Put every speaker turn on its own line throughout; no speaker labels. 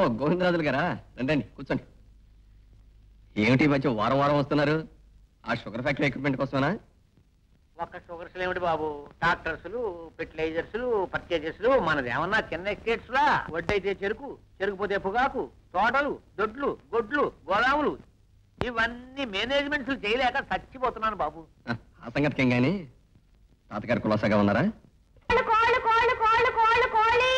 గోవిందరాజులు గారా రండి రండి, కూర్చోండి ఏమిటి ఈ మధ్య వారం వారం వస్తున్నారు ఆ షుగర్ ఫ్యాక్టరీ ఎక్విప్మెంట్ కోసమేనా
ఒక్క షుగర్స్ ఏమిటి బాబు ట్రాక్టర్స్లు ఫెర్టిలైజర్స్లు పర్చేజెస్లు మనది ఏమన్నా చిన్న ఎస్టేట్స్ లా వడ్డైతే చెరుకు చెరుకు పోతే పొగాకు తోటలు దొడ్లు గొడ్లు గోదాములు ఇవన్నీ మేనేజ్మెంట్స్ చేయలేక చచ్చిపోతున్నాను బాబు
ఆ, ఆ సంగతికేం గాని తాతగారు కులాసాగా ఉన్నారా
కోళ్ళు కోళ్ళు కోళ్ళు కోళ్ళు కోళ్ళి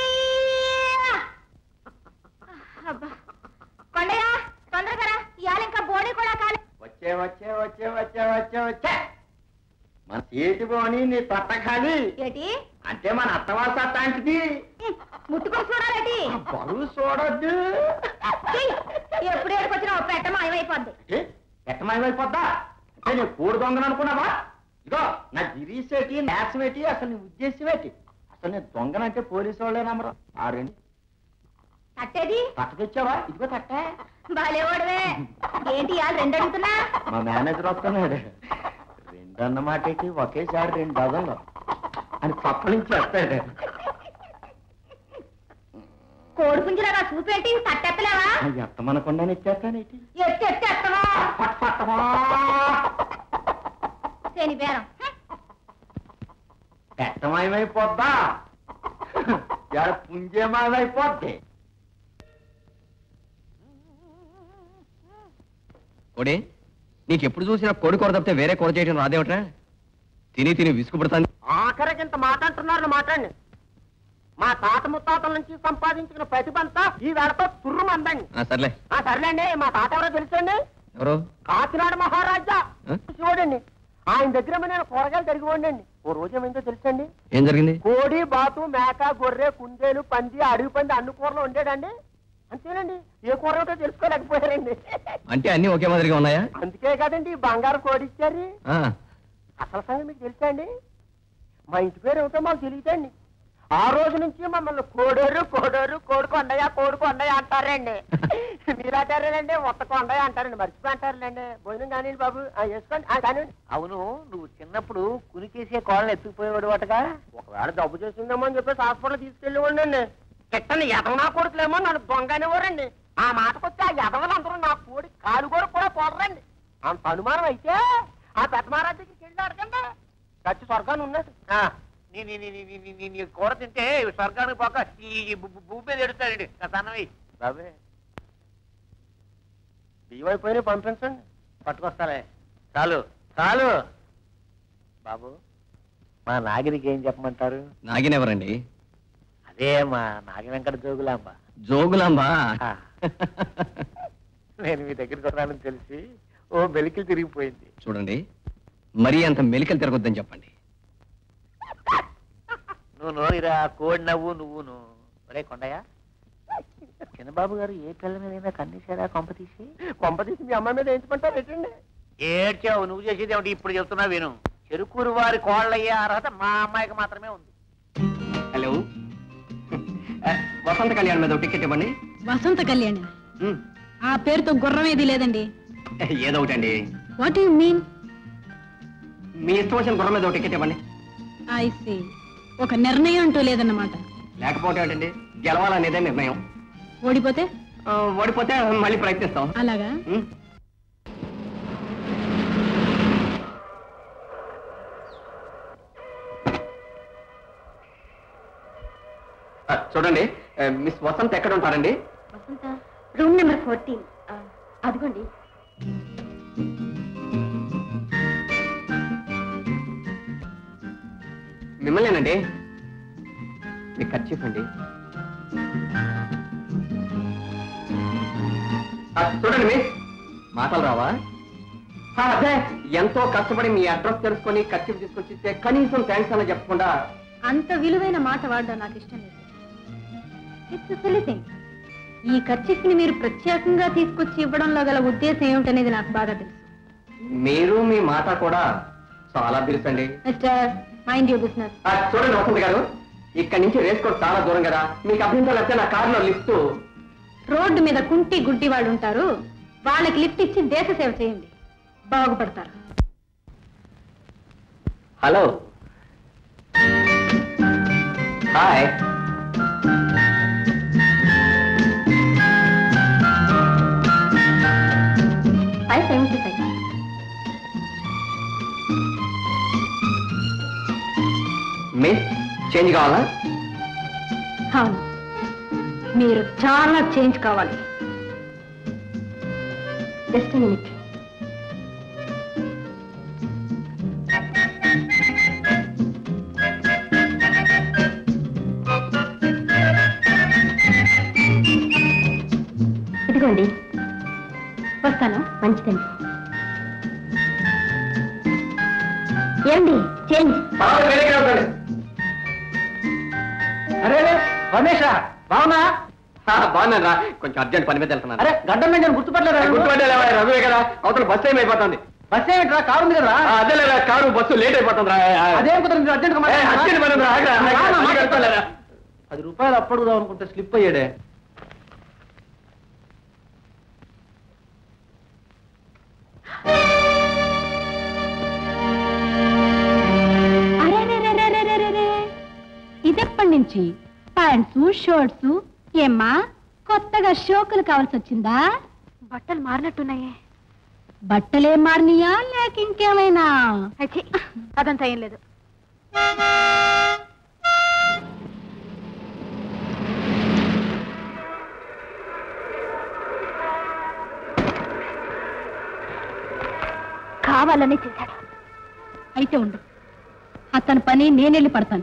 అబ్బా. కొండయ్య తొందరగా రా. ఇవాళ ఇంకా బోడీ కూడా కాలే
వచ్చే వచ్చే వచ్చే వచ్చే వచ్చే వచ్చే మన చేతి పోని నీ తట్ట ఖాళీ
ఏటి
అంటే మన అత్తవాస అట్టాంటిది
ఉమ్, ముట్టుకొని చూడాలేటి
బరువు చూడొద్దు
చెయ్. ఎప్పుడు ఏడుకొచ్చినా ఓ పెట్ట మాయమైపోద్ది
ఎట్టమాయమైపోద్దా అంటే నేను కూడు దొంగను అనుకున్నావా ఇగో నా గిరీసేటి నేసం ఏంటి అసలు నీ ఉద్దేశం ఏంటి అసలు నేను దొంగనంటే పోలీసు వాళ్ళే నమ్మరు ఆ రెండు
తట్టేది
తట్ట తెచ్చావా ఇదిగో తట్ట
బాలేవాడువే ఏంటి ఇవాళ రెండు అడుగుతున్నా
మా మేనేజర్ వస్తున్నాడు రెండు అన్నమాట ఏంటి ఒకేసారి రెండు డజన్లు అని పక్క నుంచి వస్తాడు
కోడి పుంజులాగా చూపేంటి తట్టెత్తలేవా
ఎత్తమనకుండా ఇచ్చేస్తానేటి
ఎత్తి ఎత్తి ఎత్తవా
పట్ పట్టవా
శని బేరం
పెట్టమయమైపోద్దా యాడ పుంజేమాయమైపోద్ది
కోడి నీకు ఎప్పుడు చూసినా కోడి కూర తప్పితే వేరే కూర చేయడం రాదేమిట్రా తిని తిని విసుగుపడుతుంది
ఆఖరికి ఇంత మాట అంటున్నారు మాట్లాడి మా తాత ముత్తాతల నుంచి సంపాదించిన ప్రతిభంతా ఈ వేళతో తుర్రుమందండి
ఆ, సర్లే
ఆ సర్లేండి మా తాత ఎవరో తెలుసండి
ఎవరు
కాకినాడ మహారాజా
ఆ?
చూడండి ఆయన దగ్గర నేను కూరగాయలు తిరిగి వండండి ఓ రోజు ఏమైందో తెలుసండి
ఏం జరిగింది
కోడి బాతు మేక గొర్రె కుందేలు పంది అడవి పంది అన్ని కూరలు వండాడండి అంతేనండి ఏ కూర ఏమిటో తెలుసుకోలేకపోయారండి
అంటే అన్ని ఒకే మాదిరిగా ఉన్నాయా
అందుకే కదండి ఈ బంగారు కోడి ఇచ్చారు
ఆ,
అసలు సంగతి మీకు తెలుసా అండి మా ఇంటి పేరు ఏమిటో మాకు తెలియదండి ఆ రోజు నుంచి మమ్మల్ని కోడోరు కోడోరు కోడి కొండయ్య కోడి కొండయ్య అంటారండి మీరు అంటారేనండి ఒక్క కొండయ్య అంటారండి మర్చిపోయి అంటారులేండి భోజనం కానివ్వండి బాబు ఆ, వేసుకోండి ఆ, కానివ్వండి అవును నువ్వు చిన్నప్పుడు కునికేసే కోళ్ళని ఎత్తుకుపోయేవాడు వాటగా ఒకవేళ జబ్బు చేసిందేమో అని చెప్పేసి హాస్పిటల్ తీసుకెళ్ళేవాడిని అండి కిట్టని ఎదవనా కొడుకులేమో నన్ను దొంగ అనేవారండి ఆ మాటకొచ్చి ఆ ఎదవలందరూ నా కోడి కాలుగోరు కూడా పోడరండి అంత అనుమానం అయితే ఆ పెద్దమారాజు దగ్గరికి వెళ్ళి అడగండి చచ్చి స్వర్గాన్ని ఉన్నది నీ నీ నీ నీ నీ నీ నీ నీ కూర తింటే స్వర్గానికి పోక ఈ ఈ భూ- భూ- భూమి మీద ఎడుతాడండి సన్నవి బాబే బియ్యం అయిపోయినా పంపించండి పట్టుకొస్తాలే చాలు చాలు బాబు మా నాగిరికి ఏం చెప్పమంటారు
నాగినెవరండి
అదే మా నాగి వెంకట జోగులాంబ
జోగులాంబా
ఆ. నేను మీ దగ్గరికి వస్తానని తెలిసి ఓ బెలికిలు తిరిగిపోయింది
చూడండి మరీ అంత మెలికలు తిరగొద్దని చెప్పండి
నువ్వు నోరిరా కోడి నవ్వు నువ్వును ఒరే కొండయ్య చిన్నబాబు గారు ఏ పిల్ల మీద కన్నేశారా కొంప తీసి కొంప తీసి మీ అమ్మాయి మీద వేయించమంటారు ఏంటండి ఏడ్చావు నువ్వు చేసేది ఏమిటి ఇప్పుడు చెప్తున్నా విను చెరుకూరు వారి కోళ్ళయ్యే అర్హత మా అమ్మాయికి మాత్రమే ఉంది
హలో ఆ, వసంత కళ్యాణ్ మీద ఒక టికెట్ ఇవ్వండి
వసంత కళ్యాణి
ఉమ్,
ఆ పేరుతో గుర్రం ఏది లేదండి
ఏదో ఒకటండి
వాట్ యు మీన్
మీ ఇష్టం వచ్చిన గుర్రం మీద ఒక టికెట్ ఇవ్వండి
ఐ సీ ఒక నిర్ణయం అంటూ లేదన్నమాట
లేకపోతే ఏంటండి గెలవాలనేదే నిర్ణయం
ఓడిపోతే
ఆ, ఓడిపోతే మళ్ళీ ప్రయత్నిస్తాం
అలాగా
ఉమ్. ఆ, చూడండి ఆ, మిస్ వసంత్ ఎక్కడ ఉంటారండి
వసంత రూమ్ నెంబర్ ఫోర్టీన్ అదిగోండి
మిమ్మల్నేనండి మీ ఖర్చీఫ్ అండి ఆ, చూడండి మిస్ మాటలు రావా ఆ, అదే ఎంతో కష్టపడి మీ అడ్రస్ తెలుసుకొని ఖర్చీఫ్ తీసుకొచ్చి ఇస్తే కనీసం థ్యాంక్స్ అన్న చెప్పకుండా
అంత విలువైన మాట వాడడం నాకు ఇష్టం లేదు ఇట్స్ సిల్లీ థింగ్ ఈ ఖర్చుని మీరు ప్రత్యేకంగా తీసుకొచ్చి ఇవ్వడంలో గల ఉద్దేశం ఏమిటనేది నాకు బాగా తెలుసు
మీరు మీ మాట కూడా చాలా తెలుసండి
మిస్టర్ మైండ్ యూ బిజినెస్
ఆ, చూడండి వసంత్ గారు ఇక్కడి నుంచి రేస్ కోర్స్ చాలా దూరం కదా మీకు అభ్యంతరం వస్తే నా కారులో లిఫ్ట్
రోడ్డు మీద కుంటి గుడ్డి వాళ్ళు ఉంటారు వాళ్ళకి లిఫ్ట్ ఇచ్చి దేశ సేవ చేయండి బాగుపడతారు
హలో హాయ్ చేంజ్ కావాలా
అవును మీరు చాలా చేంజ్ కావాలి జస్ట్ మినిట్ ఇదిగోండి వస్తాను మంచిదండి ఏమండి చేంజ్
అరే రమేషా బావునా
బాగున్నాను రా కొంచెం అర్జెంట్ పని మీద వెళ్తున్నాను
అరే గడ్డం మీద గుర్తుపట్టలేదా
గుర్తుపట్టేలేవా రఘువే కదా అవతల బస్సు ఏం అయిపోతుంది
బస్ ఏమిట్రా కారు ఉంది కదా
ఆ, అదే లేదా కారు బస్సు లేట్ అయిపోతుంది రా
అదేం కుదరదు అర్జెంట్
ఏ, అర్జెంట్ పని ఉంది రా, ఆగ్రా, ఆగ్రా, ఆగ్రా, వెళ్తాలేరా.
పది రూపాయలు అప్పడుగుదాం అనుకుంటే స్లిప్ అయ్యాడే
ఇదెప్పటి నుంచి ప్యాంట్స్ షర్ట్స్ ఏమ్మా కొత్తగా షోకులు కావాల్సి వచ్చిందా
బట్టలు మారినట్టున్నాయే
బట్టలేం మారినాయా లేక ఇంకేమైనా
అయితే అదంతా ఏం లేదు కావాలని చేశాడు
అయితే ఉండు అతని పని నేనెళ్ళి పడతాను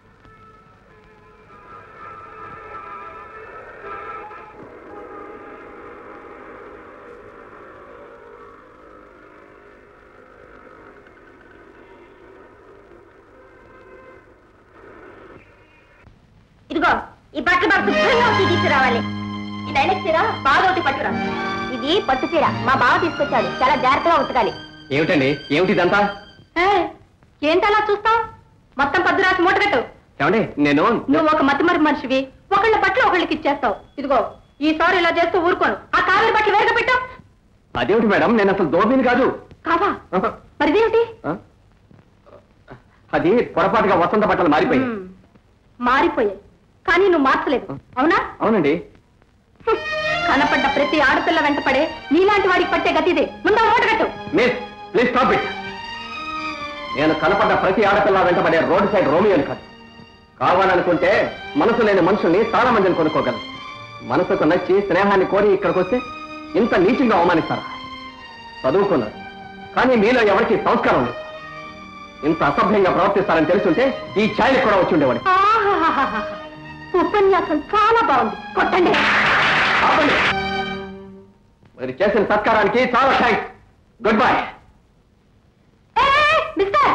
ఇదిగో ఈ బట్టలు బాగా శుభ్రంగా ఒకటి తీసుకురావాలి ఈ డైనక్స్ చీర బాగా ఒకటి పట్టురా ఇది పట్టు చీర మా బావ తీసుకొచ్చాడు చాలా జాగ్రత్తగా ఉతకాలి
ఏమిటండి ఏమిటి ఇదంతా
ఏంటలా చూస్తావు మొత్తం పద్దు రాసి మూటగట్టు
ఏమండి నేను
నువ్వు ఒక మతిమరి మనిషివి ఒకళ్ళ బట్టలు ఒకళ్ళకి ఇచ్చేస్తావు ఇదిగో ఈసారి ఇలా చేస్తూ ఊరుకోను ఆ కావేరి బట్టలు వేరుగా పెట్టు
అదేమిటి మేడం నేను అసలు దోబిని కాదు
కావా
ఆహా.
మరిదేమిటి
ఆ? అది పొరపాటుగా వసంత బట్టలు మారిపోయి
మ్మ్. మారిపోయాయి కానీ నువ్వు మార్చలేదు అవునా
అవునండి
హ్మ్. కనపడ్డ ప్రతి ఆడపిల్ల వెంటపడే నీలాంటి వాడికి పట్టే గతిదే ముందు ఆ మూటగట్టు
మిస్ ప్లీజ్ స్టాప్ ఇట్ నేను కనపడ్డ ప్రతి ఆడపిల్ల వెంటబడే రోడ్ సైడ్ రోమియోని కాదు కావాలనుకుంటే మనసు లేని మనుషుల్ని చాలా మందిని కొనుక్కోగలరు మనసుకు నచ్చి స్నేహాన్ని కోరి ఇక్కడికి వస్తే ఇంత నీచంగా అవమానిస్తారా చదువుకున్నారు కానీ మీలో ఎవరికి సంస్కారం లేదు ఇంత అసభ్యంగా ప్రవర్తిస్తారని తెలుసుంటే ఈ ఛాయలకు కూడా వచ్చి ఉండేవాడు
ఆహాహాహాహా. ఉపన్యాసం చాలా బాగుంది కొట్టండి
ఆపండి. మీరు చేసిన సత్కారానికి చాలా థ్యాంక్స్ గుడ్ బై
ఏ, ఏ, మిస్టర్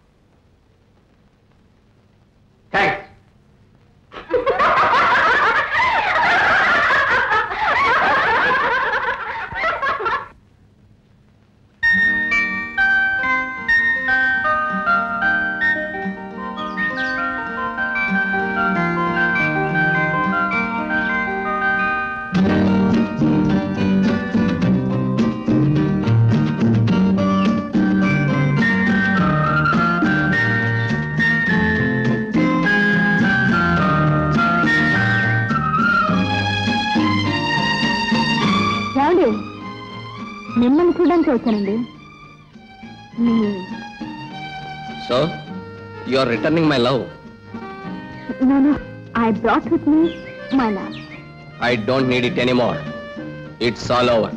థ్యాంక్స్
ఏమండి మిమ్మల్ని చూడడానికి వచ్చానండి మీ
so you are returning my love
no I brought with me my love
I don't need it anymore it's all over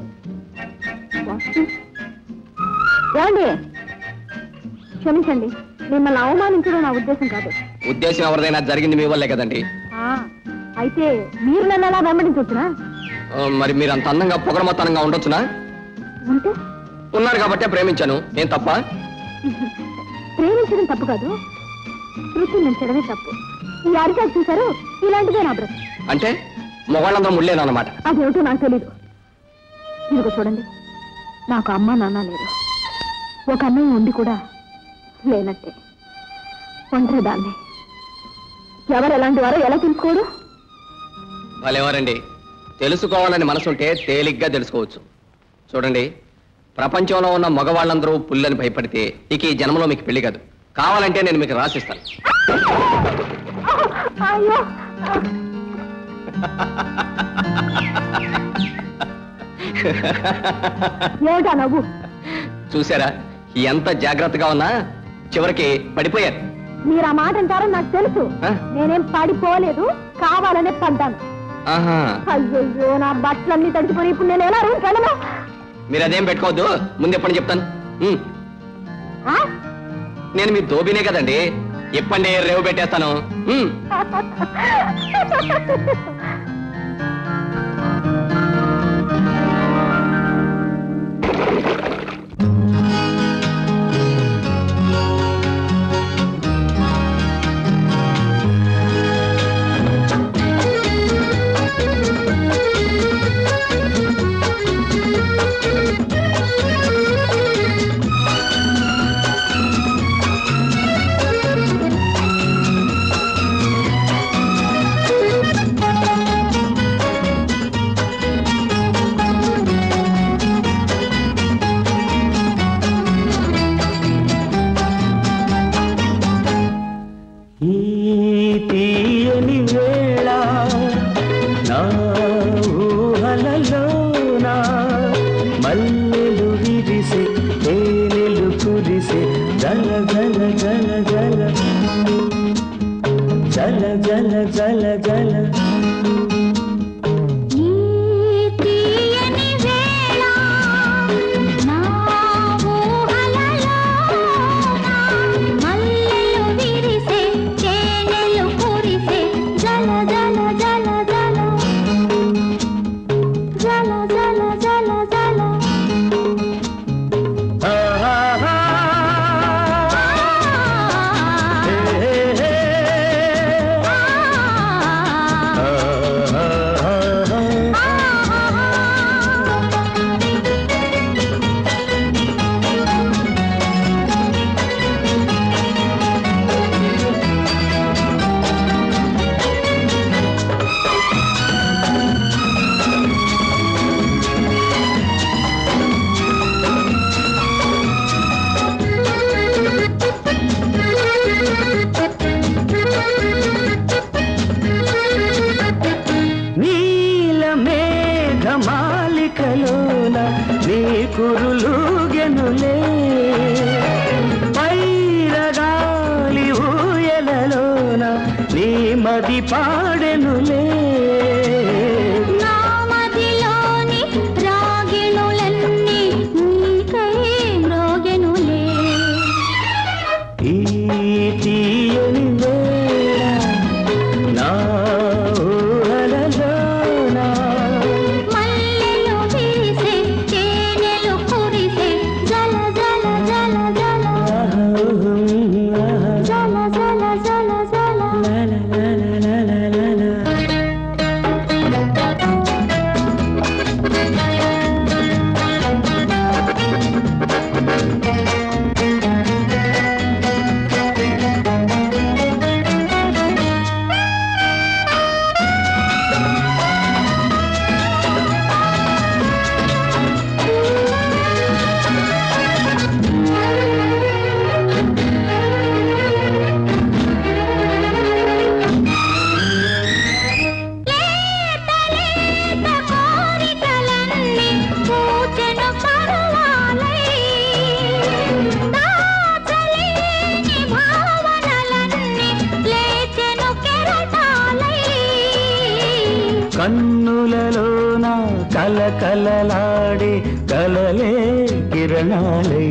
ఏమండి క్షమించండి మిమ్మల్ని అవమానించడం నా ఉద్దేశం కాదు
ఉద్దేశం ఎవరిదైనా జరిగింది మీ వల్లే కదండి
ఆ, అయితే మీరు నన్ను అలా వెంబడించవచ్చునా
ఆ, మరి మీరు అంత అందంగా పొగరమొత్తనంగా ఉండొచ్చునా
అంటే
ఉన్నారు కాబట్టే ప్రేమించాను ఏం తప్ప
ప్రేమించడం తప్పు కాదు శృతి మించడమే తప్పు ఈ అరికాలు చూశారు ఇలాంటిదే నా బ్రత్
అంటే మొగాళ్ళందరూ ముళ్ళేనన్నమాట
అదేమిటో నాకు తెలీదు ఇదిగో చూడండి నాకు అమ్మ నాన్న లేరు ఒక అన్నయ్య ఉండి కూడా లేనట్టే ఒంటరి దాన్ని ఎవరు ఎలాంటి వారో ఎలా తెలుసుకోడు
వాళ్ళెవరండి తెలుసుకోవాలని మనసుంటే తేలిగ్గా తెలుసుకోవచ్చు చూడండి ప్రపంచంలో ఉన్న మగవాళ్ళందరూ పుల్లని భయపడితే ఇక ఈ జన్మలో మీకు పెళ్లి కాదు కావాలంటే నేను మీకు రాసిస్తాను
అయ్యో ఏమిటా నవ్వు
చూసారా ఎంత జాగ్రత్తగా ఉన్నా చివరికి పడిపోయారు
మీరు ఆ మాట అంటారో నాకు తెలుసు
ఆ?
నేనేం పడిపోలేదు కావాలనే పడ్డాను
ఆహా
అయ్యయ్యో నా బట్టలన్నీ తడిచిపోయి ఇప్పుడు నేను ఎలా రూమ్కి వెళ్ళను
మీరు అదేం పెట్టుకోవద్దు ముందు ఎప్పని చెప్తాను ఉమ్,
ఆ?
నేను మీ దోబినే కదండి ఎప్పండి రేవు పెట్టేస్తాను ఉమ్.
ఈ తీయని వేళ నా ఊహలలోన మల్లెలు విరిసే తేనెలు కురిసే జల జల జల జల జల జల జల జల
ఈ తీయని వేళ నా ఊహలలో మల్లెలు విరిసే చేనెలు కురిసే జల జల జల జల జల జల జల జల
ఆహా. హే, హే, హే. నీల మేఘమాలికలోన నీ కురులుగెనులే పైరగాలి ఊయలలోన నీ మది పాడెనులే
నా మదిలోని రాగిణులన్నీ నీకై మ్రోగెనులే
ఈ తీయని వేళ నా ఊహలలోన
మల్లెలు విరిసే చేనెలు కురిసే జల జల జల జల జల జల జల జల లేత లేత కోరికలన్నీ పూచెను పరువాలై దాచలేని భావనలన్నీ లేచెను కెరటాలై
కన్నులలోన కలకలలాడే కలలే కిరణాలై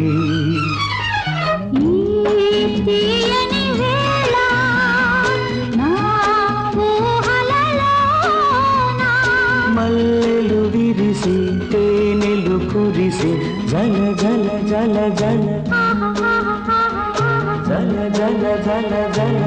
ఈ తీయని వేళ నా ఊహలలో నా
మల్లెలు విరిసి తేనెలు కురిసి జల జల జల జల జల జల జల జల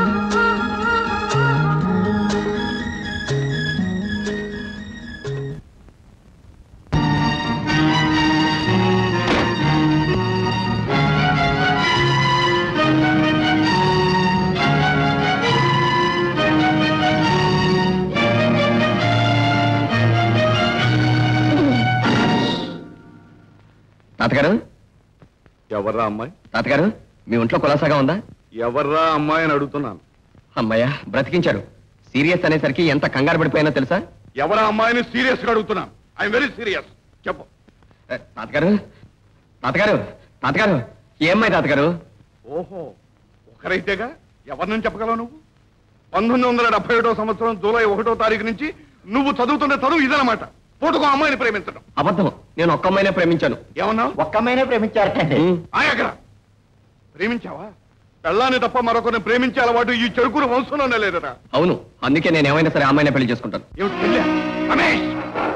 తాతగారు
ఎవర్రా అమ్మాయి
తాతగారు మీ ఒంట్లో కులాసాగా ఉందా
ఎవర్రా అమ్మాయి అని అడుగుతున్నాను
అమ్మయ్య బ్రతికించాడు సీరియస్ అనేసరికి ఎంత కంగారు పడిపోయినా తెలుసా
ఎవరా అమ్మాయిని సీరియస్ గా అడుగుతున్నాను ఐఎమ్ వెరీ సీరియస్ చెప్పు
ఏ, తాతగారు తాతగారు తాతగారు ఏ అమ్మాయి తాతగారు
ఓహో ఒకరైతేగా ఎవరిని చెప్పగలవు నువ్వు పంతొమ్మిది వందల డెబ్బై ఒకటో సంవత్సరం జూలై ఒకటో తారీఖు నుంచి నువ్వు చదువుతున్న చదువు ఇదనమాట పూటకో అమ్మాయిని ప్రేమించడం
అబద్ధం నేను ఒక్క అమ్మాయినే ప్రేమించాను
ఏమన్నావు
ఒక్క అమ్మాయినే ప్రేమించారటండి
ఉమ్.
ఆయక్కడ ప్రేమించావా పెళ్ళాన్ని తప్ప మరొకరిని ప్రేమించే అలవాటు ఈ చెరుకుల వంశంలోనే లేదరా
అవును అందుకే నేను ఏమైనా సరే ఆ అమ్మాయినే పెళ్లి చేసుకుంటాను
ఏమిటి పెళ్ళా? రమేష్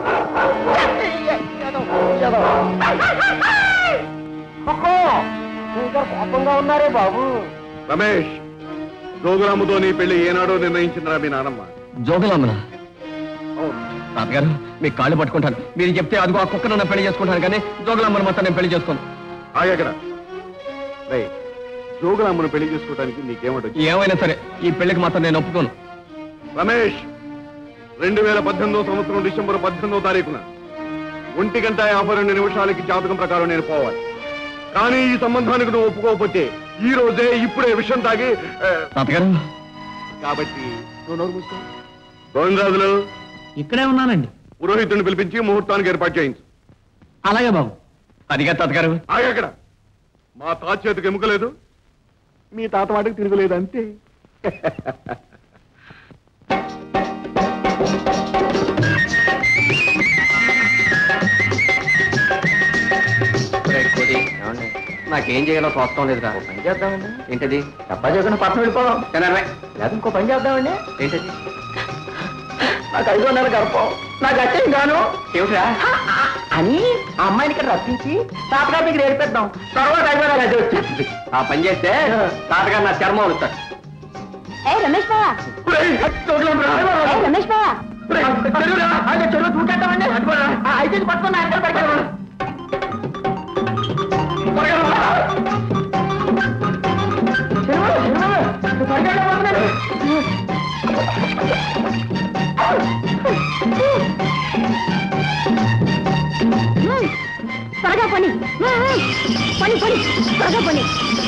అక్కో, ఇంకా కోపంగా ఉన్నారే బాబు
రమేష్ జోగురాముతో నీ పెళ్లి ఏనాడో నిర్ణయించిందిరా మీ నానమ్మ
జోగులమ్మన
అవును
తాతగారు మీ కాళ్ళు పట్టుకుంటాను మీరు చెప్తే అదిగో ఆ కుక్కను పెళ్లి చేసుకుంటాను కానీ జోగులమ్మను మొత్తం నేను పెళ్లి చేసుకోను
ఆగక్కడ రే జోగురామ్మను పెళ్లి చేసుకోవడానికి నీకేమంటుంది
ఏమైనా సరే ఈ పెళ్లికి మాత్రం నేను ఒప్పుకోను
రమేష్ రెండు వేల పద్దెనిమిదో సంవత్సరం డిసెంబర్ పద్దెనిమిదో తారీఖున ఒంటి గంట యాభై రెండు నిమిషాలకి జాతకం ప్రకారం నేను పోవాలి కానీ ఈ సంబంధానికి నువ్వు ఒప్పుకోకపోతే ఈ రోజే ఇప్పుడే విషయం తాగి ఆ,
తాతగారు
కాబట్టి నువ్వు నోరు మూసుకో గోవిందరాజులు
ఇక్కడే ఉన్నానండి
పురోహితుడిని పిలిపించి ముహూర్తానికి ఏర్పాటు చేయించు
అలాగే బాబు
అదిగా తాతగారు
ఆగక్కడ మా తాత చేతికి ఎముకలేదు మీ తాత వాటికి తిరగలేదు అంతే
ఒరేయ్ కోడి, నాకేం చేయాలో తోచడం లేదురా
పని చేద్దామండి
ఏంటది
డబ్బా చేసుకుని పట్టణం వెళ్ళిపోదాం
తినరా?
లేదా ఇంకో పని చేద్దామండి
ఏంటది
నాకు ఐదు వందల గర్భం నాకు అచ్చేం గాను
ఏమిట్రా
అని ఆ అమ్మాయిని ఇక్కడ రప్పించి తాతగారి దగ్గర ఏడిపిద్దాం తర్వాత ఐదు వందలు అది వచ్చేస్తుంది
ఆ పని చేస్తే తాతగారు నా చర్మం అవుతాడు
ఏ రమేష్ బావా ఏ రమేష్ బావా
చెరువు చూకెట్టామండి అయితే పట్టుకుని ఆయన పెట్టారు
ఉమ్, త్వరగా పని ఉమ్, ఉమ్, పని పని త్వరగా పని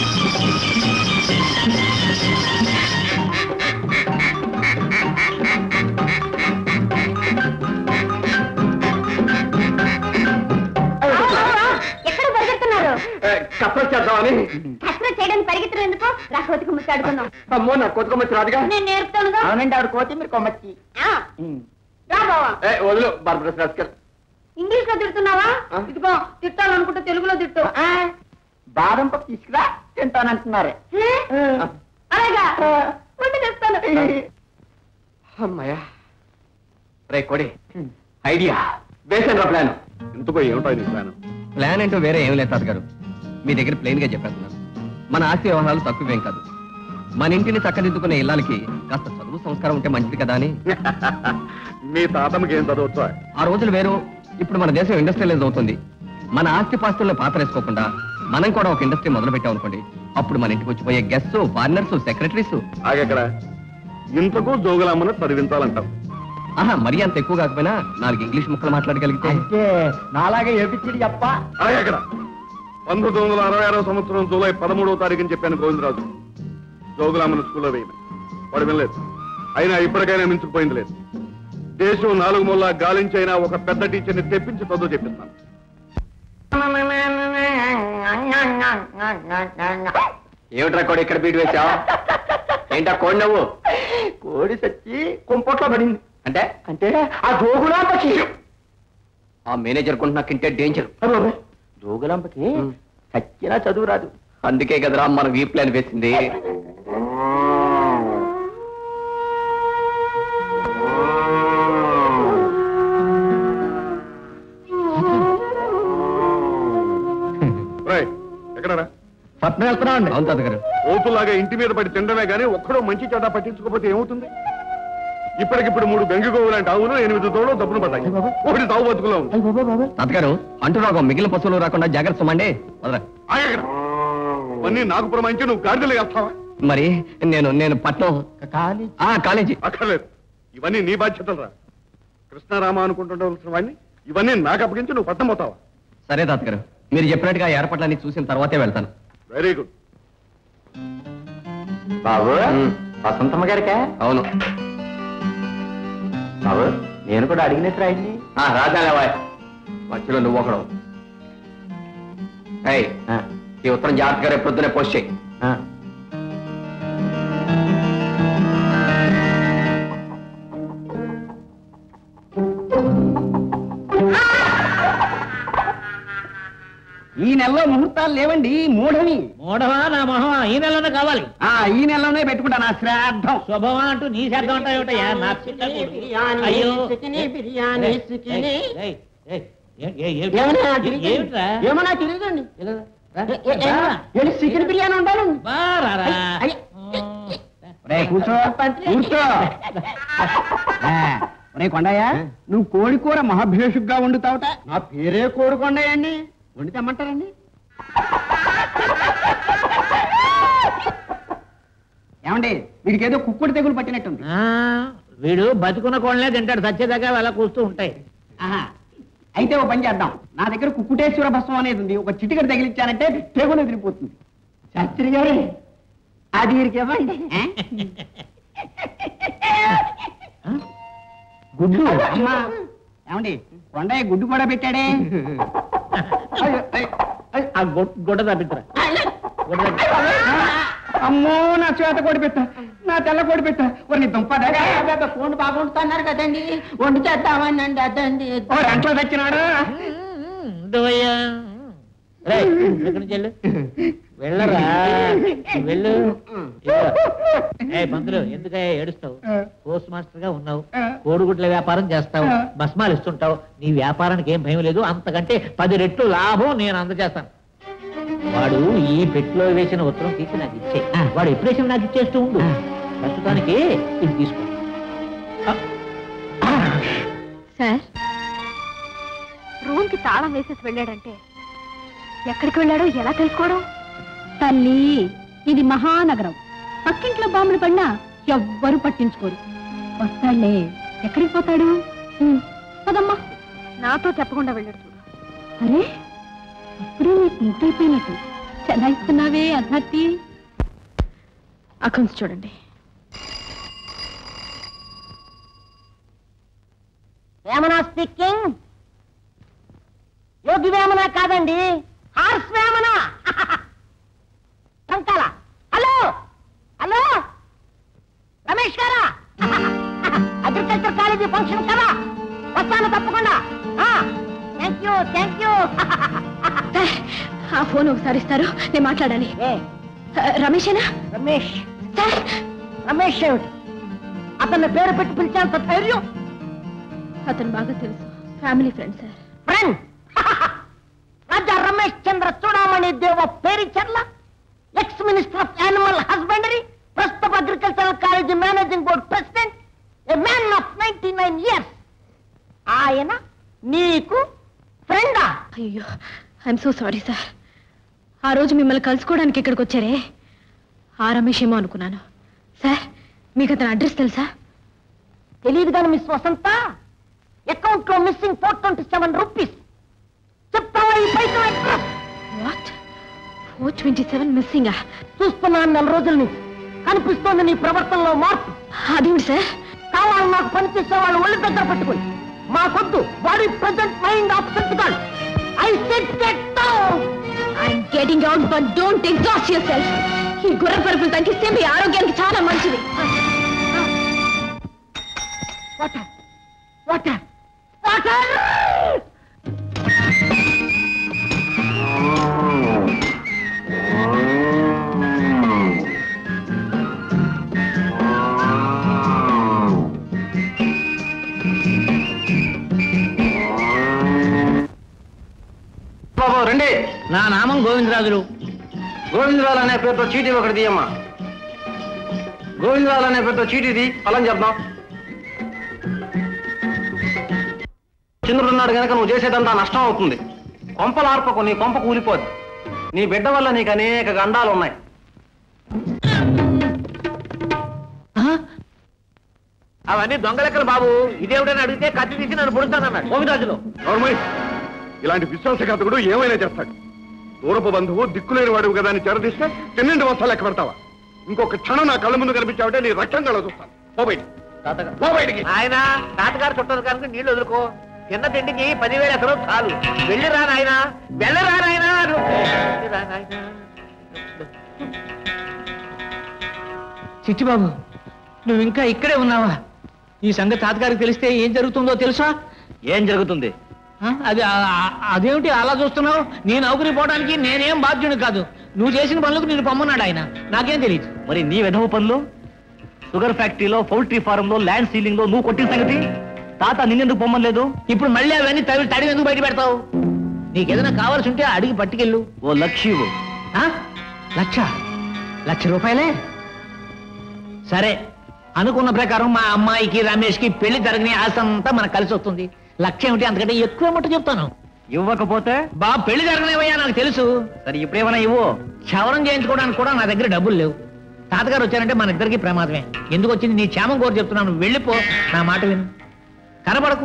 ఎక్కడ పరిగెడుతున్నారు
కప్పలు చేద్దామని
కసరత్ చేయడానికి పరిగెత్తడం ఎందుకు రా కోతికి ముచ్చాడుకుందాం
అమ్మో నా కొత్తుకొమ్మచ్చి రాదుగా
నేను నేర్పుతానుగా
అవునండి ఆవిడ కోతి మీరు కొమ్మచ్చి
ఆ, రా బావా
ఏ, వదిలు బార్బరస్ రాస్కల్
ఇంగ్లీష్ లో తిడుతున్నావా
ఆ?
ఇదిగో తిట్టాలనుకుంటే తెలుగులో తిట్టు
బాదం పప్పు తీసుకురా తింటానంటున్నారు
హే? అలాగా ఉండి తెస్తాను
అమ్మాయ్యా రే కొడి ఐడియా వేసాను రా ప్లాన్
ఎందుకో ఏమిటో నీ ప్లాన్
ప్లాన్ అంటూ వేరే ఏం లేదు తాతగారు మీ దగ్గర ప్లెయిన్ గా చెప్పేస్తున్నాను మన ఆస్తి వ్యవహారాలు తక్కువేం కాదు మన ఇంటిని చక్కదిద్దుకునే ఇళ్ళకి కాస్త చదువు సంస్కారం ఉంటే మంచిది కదా అని
మీ తాతమ్మకి ఏం చదవచ్చు
ఆ రోజులు వేరు ఇప్పుడు మన దేశం ఇండస్ట్రియలైజ్ అవుతుంది మన ఆస్తి పాస్తుల్ని పాతరేసుకోకుండా మనం కూడా ఒక ఇండస్ట్రీ మొదలు పెట్టాం అనుకోండి అప్పుడు మన ఇంటికి వచ్చిపోయే గెస్ట్స్ ఫారినర్స్ సెక్రటరీస్
ఆగక్కడ ఇంతకు జోగులమ్మను చదివించాలంటావు
ఆహా మరీ అంత ఎక్కువ కాకపోయినా నాలుగు ఇంగ్లీష్ ముక్కలు మాట్లాడగలిగితే
అంటే నాలాగే ఏపిచ్చిడి చెప్ప
ఆగక్కడ పంతొమ్మిది వందల అరవై ఆరో సంవత్సరం జూలై పదమూడవ తారీఖుని చెప్పాను గోవిందరాజు జోగులామను స్కూల్లో వేయమని వాడు వినలేదు అయినా ఇప్పటికైనా మించుకుపోయింది లేదు దేశం నాలుగు మూల గాలించైనా ఒక పెద్ద టీచర్ని తెప్పించి చదువు చెప్పిస్తాను
ఏమిట్రా కోడి ఇక్కడ బీట్ వేసావు ఏంటా కోడి నవ్వు
కోడి సచ్చి కుంపట్లో పడింది
అంటే
అంటే ఆ జోగులాంబకి
ఆ మేనేజర్ కొంటున్నాకంటే డేంజర్
జోగులాంబకి
ఉమ్.
చచ్చినా చదువు రాదు
అందుకే కదరా మనం ఈ ప్లాన్ వేసింది
రాయ్ ఎక్కడరా
పట్నం వెళ్తున్నామండి
అవును తాతగారు
ఓతులాగా ఇంటి మీద పడి తినడమే గానీ ఒక్కడో మంచి చెడ్డ పట్టించుకోకపోతే ఏమవుతుంది ఇప్పటికిప్పుడు మూడు బెంగగోవు లాంటి ఆవులు ఎనిమిది తోడు దప్పును పడ్డాయి ఒకటి తావు బతుకులో ఉంది
తాతగారు అంటూ రాగం మిగిలిన పశువులు రాకుండా జాగ్రత్త సుమండి వదరా
ఆగక్కడ ఇవన్నీ నాకు పురమాయించి నువ్వు గాడిదలు వేస్తావా
మరి నేను నేను పట్నం
ఖాళీ
ఆ కాలేజీ
అక్కర్లేదు ఇవన్నీ నీ బాధ్యతలు రా కృష్ణారామ అనుకుంటుండవలసిన వాడిని ఇవన్నీ నాకు అప్పగించి నువ్వు పట్టం పోతావా
సరే తాతగారు మీరు చెప్పినట్టుగా ఏర్పాట్లన్నీ చూసిన తర్వాతే వెళ్తాను
వెరీ గుడ్
బాబు
ఉమ్.
వసంతమ్మ గారికా
అవును
బాబు నేను కూడా అడిగినట్టు రాయండి
ఆ రాజాలేవాయ్ మధ్యలో నువ్వు ఒకడు ఏయ్ ఈ ఉత్తరం జాగ్రత్తగా రేపు పొద్దునే పోస్ట్ చేయి
ఆ. ఈ నెలలో ముహూర్తాలు లేవండి మూఢవి
మూడవా నా మొహమా ఈ నెలలోనే కావాలి
ఆ ఈ నెలలోనే పెట్టుకుంటా నా శ్రాద్ధం
శుభమా అంటూ నీ శాతం ఉంటాయోటయ్యా నా పిల్ల కొడుకు. అయ్యో ఏయ్, ఏయ్, ఏయ్, ఏ- ఏ- ఏ-
ఏమన్నా
ఏ-
తెలియదు?
ఏమిట్రా?
ఏమన్నా తెలియదండి
ఇలా రా. రా.
చికెన్ బిర్యానీ ఉండాలండి
బా, రా, రా.
అయ్య.
ఉమ్.
కూర్చో కూర్చో రే కొండయ్య నువ్వు కోడి కూర మహాభేషుగ్గా వండుతావుట నా పేరే కోడి కొండయ్య అండి వండి తెమ్మంటారండి ఏమండి వీడికి ఏదో కుక్కుడు తెగులు పట్టినట్టుంది
ఆ, వీడు బతుకున్న కోళ్ళనే తింటాడు సత్యదాకా అలా కూస్తూ ఉంటాయి
ఆహా. అయితే ఓ పని చేద్దాం నా దగ్గర కుక్కుటేశ్వర భస్మం అనేది ఉంది ఒక చిటికడ తగిలించానంటే తెగులు ఎదిరిపోతుంది శాస్త్రి గారు అది వీరికి ఇవ్వండి ఆ? గుడ్డు అమ్మా ఏమండి కొండయ్య గుడ్డు కూడా పెట్టాడే అయ్యో, అయ్యో, అయ్యో.
ఆ గొ- గొడ్డ తప్పిద్దురా గొడ్డ తప్పిద్దురా.
అమ్మో నా చేత కోడి పెట్ట నా తెల్ల కోడి పెట్ట కొన్ని దుంపదగా ఫోన్ బాగుంటున్నారు కదండి వండి చేద్దామని అండి అదండి ఓ రెంట్లో తెచ్చినాడు
దోయ్యా. రేయ్, ఇక్కడి నుంచి వెళ్ళు వెళ్ళరా వెళ్ళు ఇదిగో. ఏయ్ పంతులు ఎందుకయ్యా ఏడుస్తావు పోస్ట్ మాస్టర్ గా ఉన్నావు కోడిగుడ్ల వ్యాపారం చేస్తావు భస్మాలు ఇస్తుంటావు నీ వ్యాపారానికి ఏం భయం లేదు అంతకంటే పది రెట్లు లాభం నేను అందజేస్తాను వాడు ఈ పెట్టులో వేసిన ఉత్తరం తీసి నాకు ఇచ్చే వాడు ఎప్పుడేసిన నాకు ఇచ్చేస్తూ ఉండు ప్రస్తుతానికి ఇది తీసుకో
సార్ రూమ్ కి తాళం వేసేసి వెళ్ళాడంటే ఎక్కడికి వెళ్ళాడో ఎలా తెలుసుకోవడం తల్లి ఇది మహానగరం పక్కింట్లో బాంబులు పడినా ఎవ్వరు పట్టించుకోరు వస్తాడులే ఎక్కడికి పోతాడు ఉమ్, పదమ్మా నాతో చెప్పకుండా వెళ్ళాడు చూడు అరే అప్పుడే నీకు ముద్దైపోయినట్టు చెలాయిస్తున్నావే అధర్తి అకౌంట్స్ చూడండి
వేమన స్పీకింగ్ యోగి వేమన కాదండి హార్స్ వేమన టంకాల హలో హలో రమేష్ గారా అగ్రికల్చర్ కాలేజీ ఫంక్షన్ కదా వస్తాను తప్పకుండా thank you thank you
sir, ఆ ఫోన్ ఒకసారి ఇస్తారు నేను మాట్లాడాలి ఆ, రమేషేనా
రమేష్
సార్
రమేష్ ఏమిటి అతన్ని పేరు పెట్టి పిలిచేంత ధైర్యం
అతను బాగా తెలుసు family friend sir
friend Raja Ramesh Chandra Chudamani Deva Pericharla ex minister of animal husbandry ప్రస్తుత agricultural college managing board president a man of ninety nine years ఆయన నీకు ఫ్రెండా
అయ్యో ఐఎమ్ సో సారీ సార్ ఆ రోజు మిమ్మల్ని కలుసుకోవడానికి ఇక్కడికి వచ్చారే ఆ రమేష్ ఏమో అనుకున్నాను సార్ మీకు అతని అడ్రస్ తెలుసా
తెలియదు కానీ మిస్ వసంత అకౌంట్ లో missing four twenty seven rupees చెప్తావా ఈ పైసలు address
what four twenty seven మిస్సింగా
చూస్తున్నాను నెల రోజుల నుంచి కనిపిస్తోంది నీ ప్రవర్తనలో మార్పు
అదేమిటి సార్
కావాలి నాకు పనిచేసే వాళ్ళు ఒళ్ళు దగ్గర పెట్టుకుని మాకొద్దు బాడీ ప్రజెంట్ మైండ్ ఆబ్సెంట్ కాదు I said get down
I'm getting out but don't exhaust yourself ఈ గుర్ర పరుపులు తగ్గిస్తే మీ ఆరోగ్యానికి చాలా మంచిది
వాటర్ వాటర్ వాటర్
బాబు రండి
నా నామం గోవిందరాజులు
గోవిందరాలు అనే పేరుతో చీటీ ఒకటి తీయమ్మా గోవిందరాలు అనే పేరుతో చీటీది ఫలం చెప్దాం చంద్రుడున్నాడు కనుక నువ్వు చేసేదంతా నష్టం అవుతుంది కొంపలు ఆర్పకు నీ కొంప కూలిపోద్ది నీ బిడ్డ వల్ల నీకు అనేక గండాలు ఉన్నాయి
అవన్నీ దొంగ లెక్కలు బాబు ఇదేమిటని అడిగితే కత్తి తీసి నన్ను పొడుస్తానన్నాడు గోవిందరాజులు
నోర్మయ్ ఇలాంటి విశ్వాసఘాతకుడు ఏమైనా చేస్తాడు దూరపు బంధువు దిక్కులేని వాడు కదా అని చెరదీస్తే తిన్నింటి వస్తాలు లెక్క పెడతావా ఇంకొక క్షణం నా కళ్ళ ముందు కనిపించావంటే నీ రక్తం కళ్ళ చూస్తాను పో బయటికి. పో బయటికి
ఆయన తాతగారు చుట్టారు కనుక నీళ్లు వదులుకో చిన్న తిండికి పదివేల ఎకరం చాలు వెళ్ళిరా నాయన వెళ్ళరా నాయన వెళ్ళిరా నాయనా. చిట్టిబాబు నువ్వు ఇంకా ఇక్కడే ఉన్నావా ఈ సంగతి తాతగారికి తెలిస్తే ఏం జరుగుతుందో తెలుసా
ఏం జరుగుతుంది
ఆ? అది ఆ- ఆ- అదేమిటి అలా చూస్తున్నావు నీ నౌకరీ పోవడానికి నేనేం బాధ్యుని కాదు నువ్వు చేసిన పనులకు నేను పొమ్మన్నాడు ఆయన నాకేం తెలియదు
మరి నీ విధవ పనులు షుగర్ ఫ్యాక్టరీలో పౌల్ట్రీ ఫారంలో ల్యాండ్ సీలింగ్ లో నువ్వు కొట్టిన సంగతి తాత నిన్నెందుకు పొమ్మలేదు
ఇప్పుడు మళ్ళీ అవన్నీ తవి తడి ఎందుకు బయట పెడతావు నీకేదైనా కావాల్సి ఉంటే అడిగి పట్టుకెళ్ళు
ఓ లక్ష్యవు
ఆ? లక్ష లక్ష రూపాయలే సరే అనుకున్న ప్రకారం మా అమ్మాయికి రమేష్కి పెళ్లి జరగని ఆశ అంతా మనకు కలిసి వస్తుంది లక్ష ఏమిటి అంతకంటే ఎక్కువ మట్టు చెప్తాను
ఇవ్వకపోతే
బా పెళ్లి జరగనివయ్యా నాకు తెలుసు
సరే ఇప్పుడేమైనా ఇవ్వు
క్షవరం చేయించుకోవడానికి కూడా నా దగ్గర డబ్బులు లేవు తాతగారు వచ్చారంటే మన ఇద్దరికి ప్రమాదమే ఎందుకు వచ్చింది నీ క్షేమం కోరి చెప్తున్నాను వెళ్ళిపో నా మాట విను కనబడకు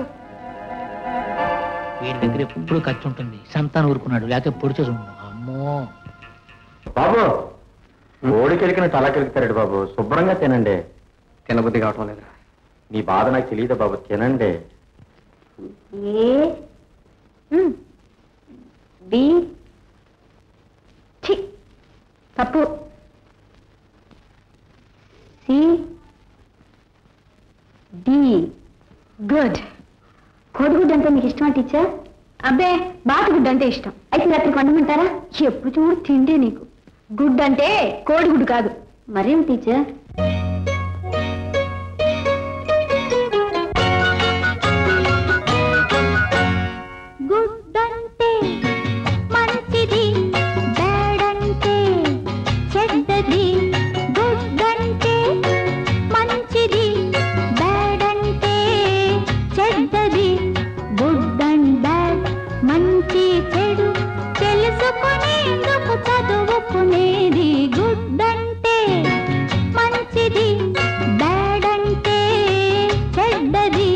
వీడి దగ్గర ఎప్పుడు ఖర్చు ఉంటుంది సంతానం ఊరుకున్నాడు లేకపోతే పొడిచే చూడు అమ్మో
బాబు ఓడికెలికిన తలకెలుగుతాడు బాబు శుభ్రంగా తినండి తినబుద్ధి కావటం లేదు మీ బాధ నాకు తెలియదు బాబు తినండి
ఏ ఉమ్. బి ఛీ, తప్పు సి డి గుడ్ కోడిగుడ్డు అంటే మీకు ఇష్టమా టీచర్ అబ్బే బాతుగుడ్డు అంటే ఇష్టం అయితే రాత్రికి వండమంటారా ఎప్పుడు చూడు తిండే నీకు గుడ్ అంటే కోడిగుడ్డు కాదు మరేం టీచర్ గుడ్డంటే మంచిది బ్యాడంటే చెడ్డది గుడ్డంటే మంచిది బ్యాడంటే చెడ్డది గుడ్ అండ్ బ్యాడ్ మంచి చెడు తెలుసుకునేందుకు చదువుకునేది గుడ్ అంటే మంచిది బ్యాడ్ అంటే చెడ్డది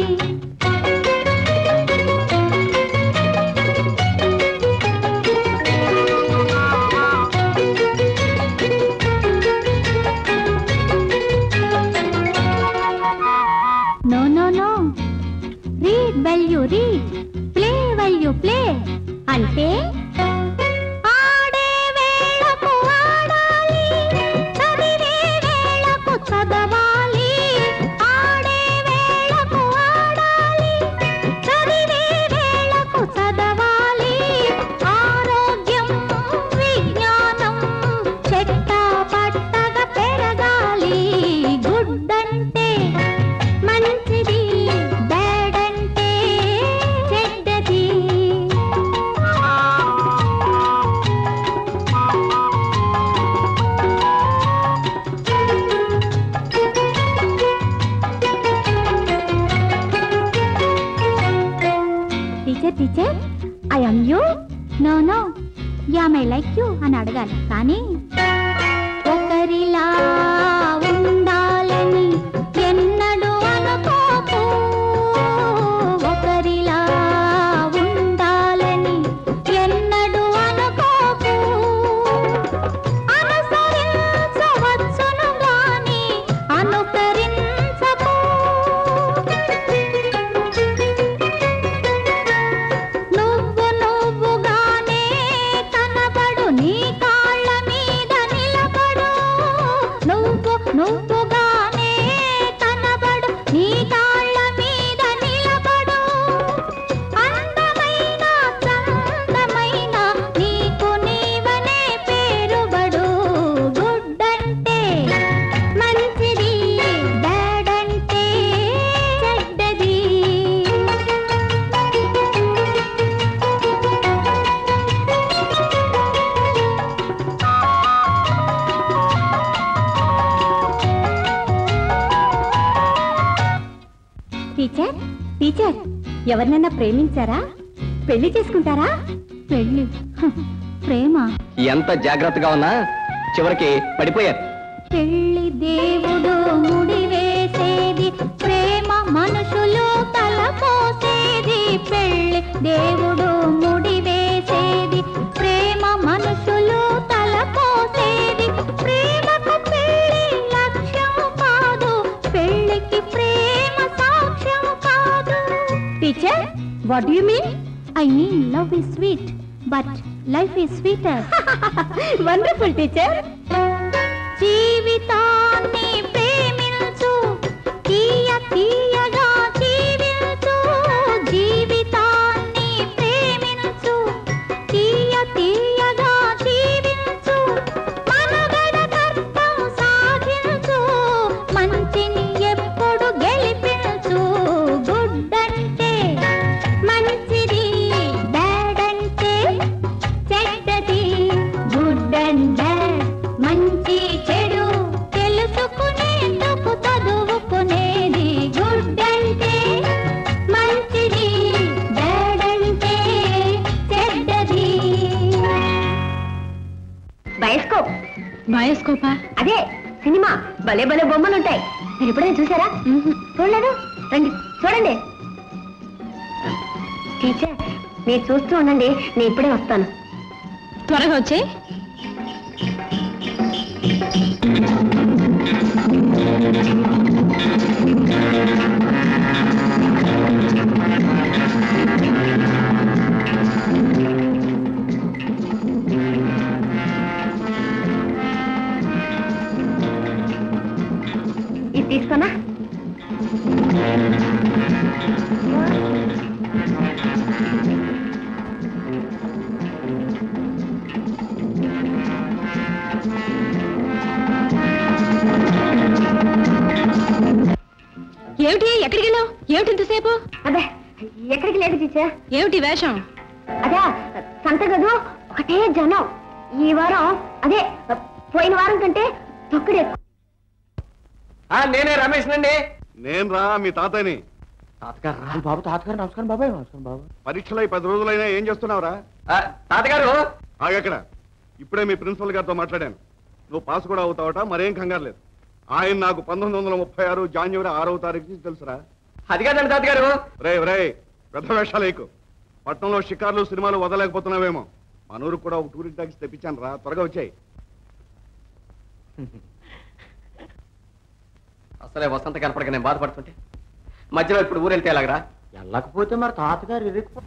No, no, no. Read while you read. Play while you play. అంటే ఆడే వేళకు ఆడాలి చదివే వేళకు చదవాలి ఆడే వేళకు ఆడాలి చదివే వేళకు చదవాలి ఆరోగ్యం విజ్ఞానం చెట్టా పట్టగా పెరగాలి గుడ్ అంటే మంచిది బ్యాడ్ అంటే చెడ్డది teacher teacher I am you no no yeah my like you అని అడగాలి కానీ ఒకరిలా ఉండాలని ఎన్నడూ అనుకోకు ఒకరిలా ఉండాలని ఎన్నడూ అనుకోకు అనుసరించవచ్చును గాని అనుకరించకు నువ్వు నువ్వుగానే కనబడు నీ కాళ్ళ మీద నిలబడు నువ్వు నువ్వుగానే కనబడు నీ కాళ్ళ మీద నిలబడు అందమైన చందమైన నీకు నీవనే పేరుబడు గుడ్ అంటే మంచిది బ్యాడ్ అంటే చెడ్డది టీచర్ టీచర్ ఎవరినైనా ప్రేమించారా పెళ్లి చేసుకుంటారా పెళ్లి హ, ప్రేమ
ఎంత జాగ్రత్తగా ఉన్నా చివరికి పడిపోయారు
పెళ్లి దేవుడు ముడి వేసేది ప్రేమ మనుషులు తలపోసేది పెళ్లి దేవుడు ముడి వేసేది ప్రేమ మనుషులు తలపోసేది ప్రేమకు పెళ్లి లక్ష్యం కాదు పెళ్లికి ప్రేమ సాక్ష్యం కాదు teacher what you mean I mean love is sweet but life is sweeter wonderful teacher జీవితాన్ని ప్రేమించు తీయ తీయగా జీవించు జీవితాన్ని
బయోస్కోపా
అదే సినిమా భలే భలే బొమ్మలు ఉంటాయి మీరు ఎప్పుడైనా చూసారా చూడలేదు రండి చూడండి టీచర్ మీరు చూస్తూ ఉండండి నేను ఇప్పుడే వస్తాను
త్వరగా వచ్చే
ఇది తీసుకోనా
ఏమిటి ఎక్కడికి వెళ్ళావు ఏమిటి ఇంతసేపు
అదే ఎక్కడికి లేదు టీచర్
ఏమిటి వేషం
అదే సంత గదు ఒకటే జనం ఈ వారం అదే పోయిన వారం కంటే తొక్కడే
ఆ, నేనే రమేష్ నండి
నేను రా మీ తాతయ్యని
తాతగారు
బాబు తాతగారు నమస్కారం బాబాయ్ నమస్కారం బాబు
పరీక్షలు అయి పది రోజులైనా ఏం చేస్తున్నావురా
తాతగారు
ఆగక్కడ ఇప్పుడే మీ ప్రిన్సిపల్ గారితో మాట్లాడాను నువ్వు పాస్ కూడా అవుతావట మరేం కంగారు లేదు ఆయన నాకు పంతొమ్మిది వందల ముప్పై ఆరు జాన్యువరి ఆరవ తారీఖు నుంచి తెలుసురా
అది కాదండి తాతగారు
రే రే పెద్ద వేషాలు ఎక్కు పట్నంలో షికార్లు సినిమాలు వదలేకపోతున్నావేమో మన ఊరికి కూడా ఒక టూరిస్ట్ టాక్సీ తెప్పించాను రా త్వరగా వచ్చాయి
అసలే వసంత కనపడక నేను బాధపడుతుంటే మధ్యలో ఇప్పుడు ఊరెళ్తే ఎలాగరా
వెళ్ళకపోతే మరి తాతగారు ఇరుక్కుపో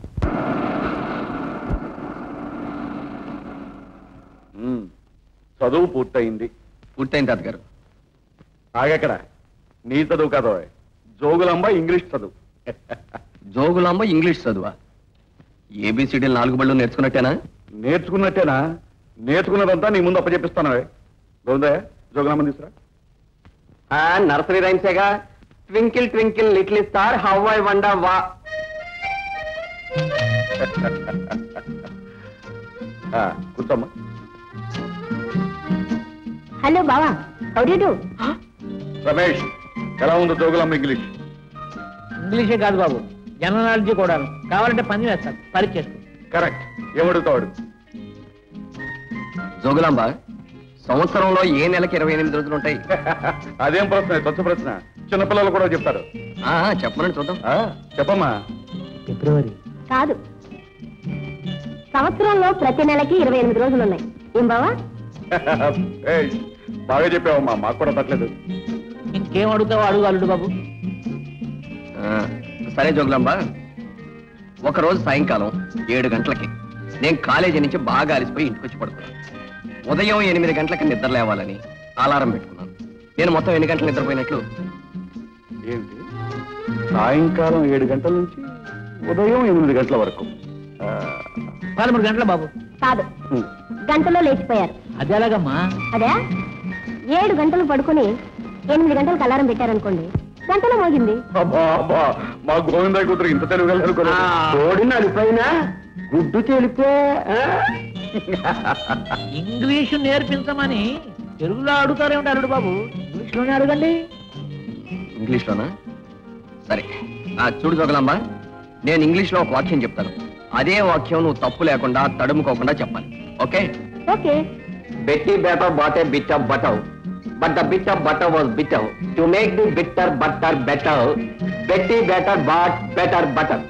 చదువు పూర్తయింది
పూర్తయింది తాతగారు
ఆగక్కడ నీ చదువు కాదు జోగులంబ ఇంగ్లీష్ చదువు
జోగులాంబ ఇంగ్లీష్ చదువా ఏబిసిడీలు నాలుగు బళ్ళు నేర్చుకున్నట్టేనా
నేర్చుకున్నట్టేనా నేర్చుకున్నదంతా నీ ముందు అప్పచెప్పిస్తాను గోవిందయ్య జోగులాంబ తీసురా
ఆ నర్సరీ రైమ్సేగా twinkle twinkle little star how I wonder what
ఆ, కూర్చోమ్మా
హలో బావా హౌ డు డూ
రమేష్ ఎలా ఉందో జోగులాంబ ఇంగ్లీష్
ఇంగ్లీషే కాదు బాబు జనరల్ నాలెడ్జ్ కూడా కావాలంటే పని వేస్తాను పరీక్ష చేసుకో
కరెక్ట్ ఏమడుగుతావాడు
జోగులాంబ సంవత్సరంలో ఏ నెలకి ఇరవై ఎనిమిది రోజులు ఉంటాయి
అదేం ప్రశ్న తొచ్చు ప్రశ్న చిన్నపిల్లలు కూడా చెప్తారు
ఆ, చెప్పమని చూద్దాం
ఆ, చెప్పమ్మా
ఫిబ్రవరి
కాదు సంవత్సరంలో ప్రతి నెలకి ఇరవై ఎనిమిది రోజులు ఉన్నాయి ఏం బావా
ఏయ్, బాగా చెప్పావమ్మా మాకు కూడా తట్టలేదు
ఇంకేం అడుగుతావు అడుగు అల్లుడు బాబు
ఆ, సరే జోగులాంబ ఒకరోజు సాయంకాలం ఏడు గంటలకి నేను కాలేజీ నుంచి బాగా అలసిపోయి ఇంటికి వచ్చి పడుకున్నాను ఉదయం ఎనిమిది గంటలకి నిద్ర లేవాలని అలారం పెట్టుకున్నాను నేను మొత్తం ఎన్ని గంటలు నిద్రపోయినట్లు
ఏంటి సాయంకాలం ఏడు గంటల నుంచి ఉదయం ఎనిమిది గంటల వరకు ఆ,
పదమూడు గంటల బాబు
కాదు
హ్మ్.
గంటలో లేచిపోయారు
అది ఎలాగమ్మా
అదే ఏడు గంటలు పడుకుని ఎనిమిది గంటలకు అలారం పెట్టారనుకోండి గంటలో మోగింది
అబ్బా, అబ్బా, మా గోవిందయ్య కూతురు ఇంత తెలుగు
ఓడిన అలిపోయినా గుడ్డు తెలిపే
ఇంగ్లీషు నేర్పించమని తెలుగులో అడుగుతారేమిటి అల్లుడు బాబు ఇంగ్లీష్లోనే అడగండి
ఇంగ్లీష్లోనా సరే ఆ చూడు జోగలాంబ నేను ఇంగ్లీష్లో ఒక వాక్యం చెప్తాను అదే వాక్యం నువ్వు తప్పు లేకుండా తడుముకోకుండా చెప్పాలి okay
okay
Betty Better bought a bit of butter, but the bit of butter was bitter. To make the bitter butter better, Betty Better bought better butter.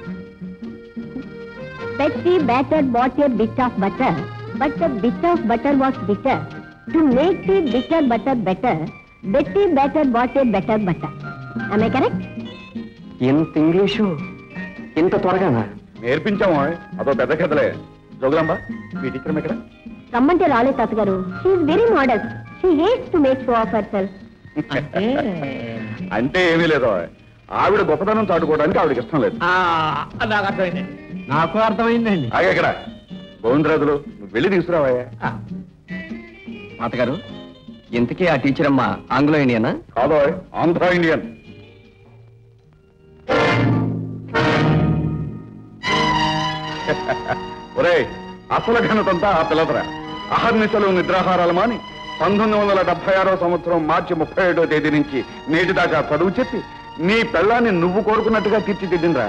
Betsy batter bought a bit of butter, but the bit of butter was bitter. To make the bitter butter better, Betty batter bought a better butter. Am I correct?
ఇంత ఇంగ్లీషు ఇంత త్వరగానా
నేర్పించాము అదో పెద్ద కథలే జోగులాంబ మీ teacher ఎక్కడ
రమ్మంటే రాలే తాతగారు she very modest she hates to make show off herself
అంటే
అంటే ఏమీ లేదు ఆవిడ గొప్పతనం చాటుకోవడానికి ఆవిడకి ఇష్టం లేదు
ఆ, నాకు అర్థమైంది
నాకు అర్థమైందండి
ఆగే ఇక్కడ గోవిందరాజులు నువ్వు వెళ్ళి తీసుకురావయ్యా
ఆ,
తాతగారు ఇంతకీ ఆ టీచర్ అమ్మ ఆంగ్లో ఇండియనా
కాదో ఆంధ్ర ఇండియన్ ఒరే అసలు ఘనతంతా ఆ పిల్లదరా అహర్నిశలు నిద్రాహారాలు మాని పంతొమ్మిది వందల డెబ్బై ఆరో సంవత్సరం మార్చి ముప్పై ఏడో తేదీ నుంచి నేటి దాకా చదువు చెప్పి నీ పెళ్ళాన్ని నువ్వు కోరుకున్నట్టుగా తీర్చిదిద్దిందిరా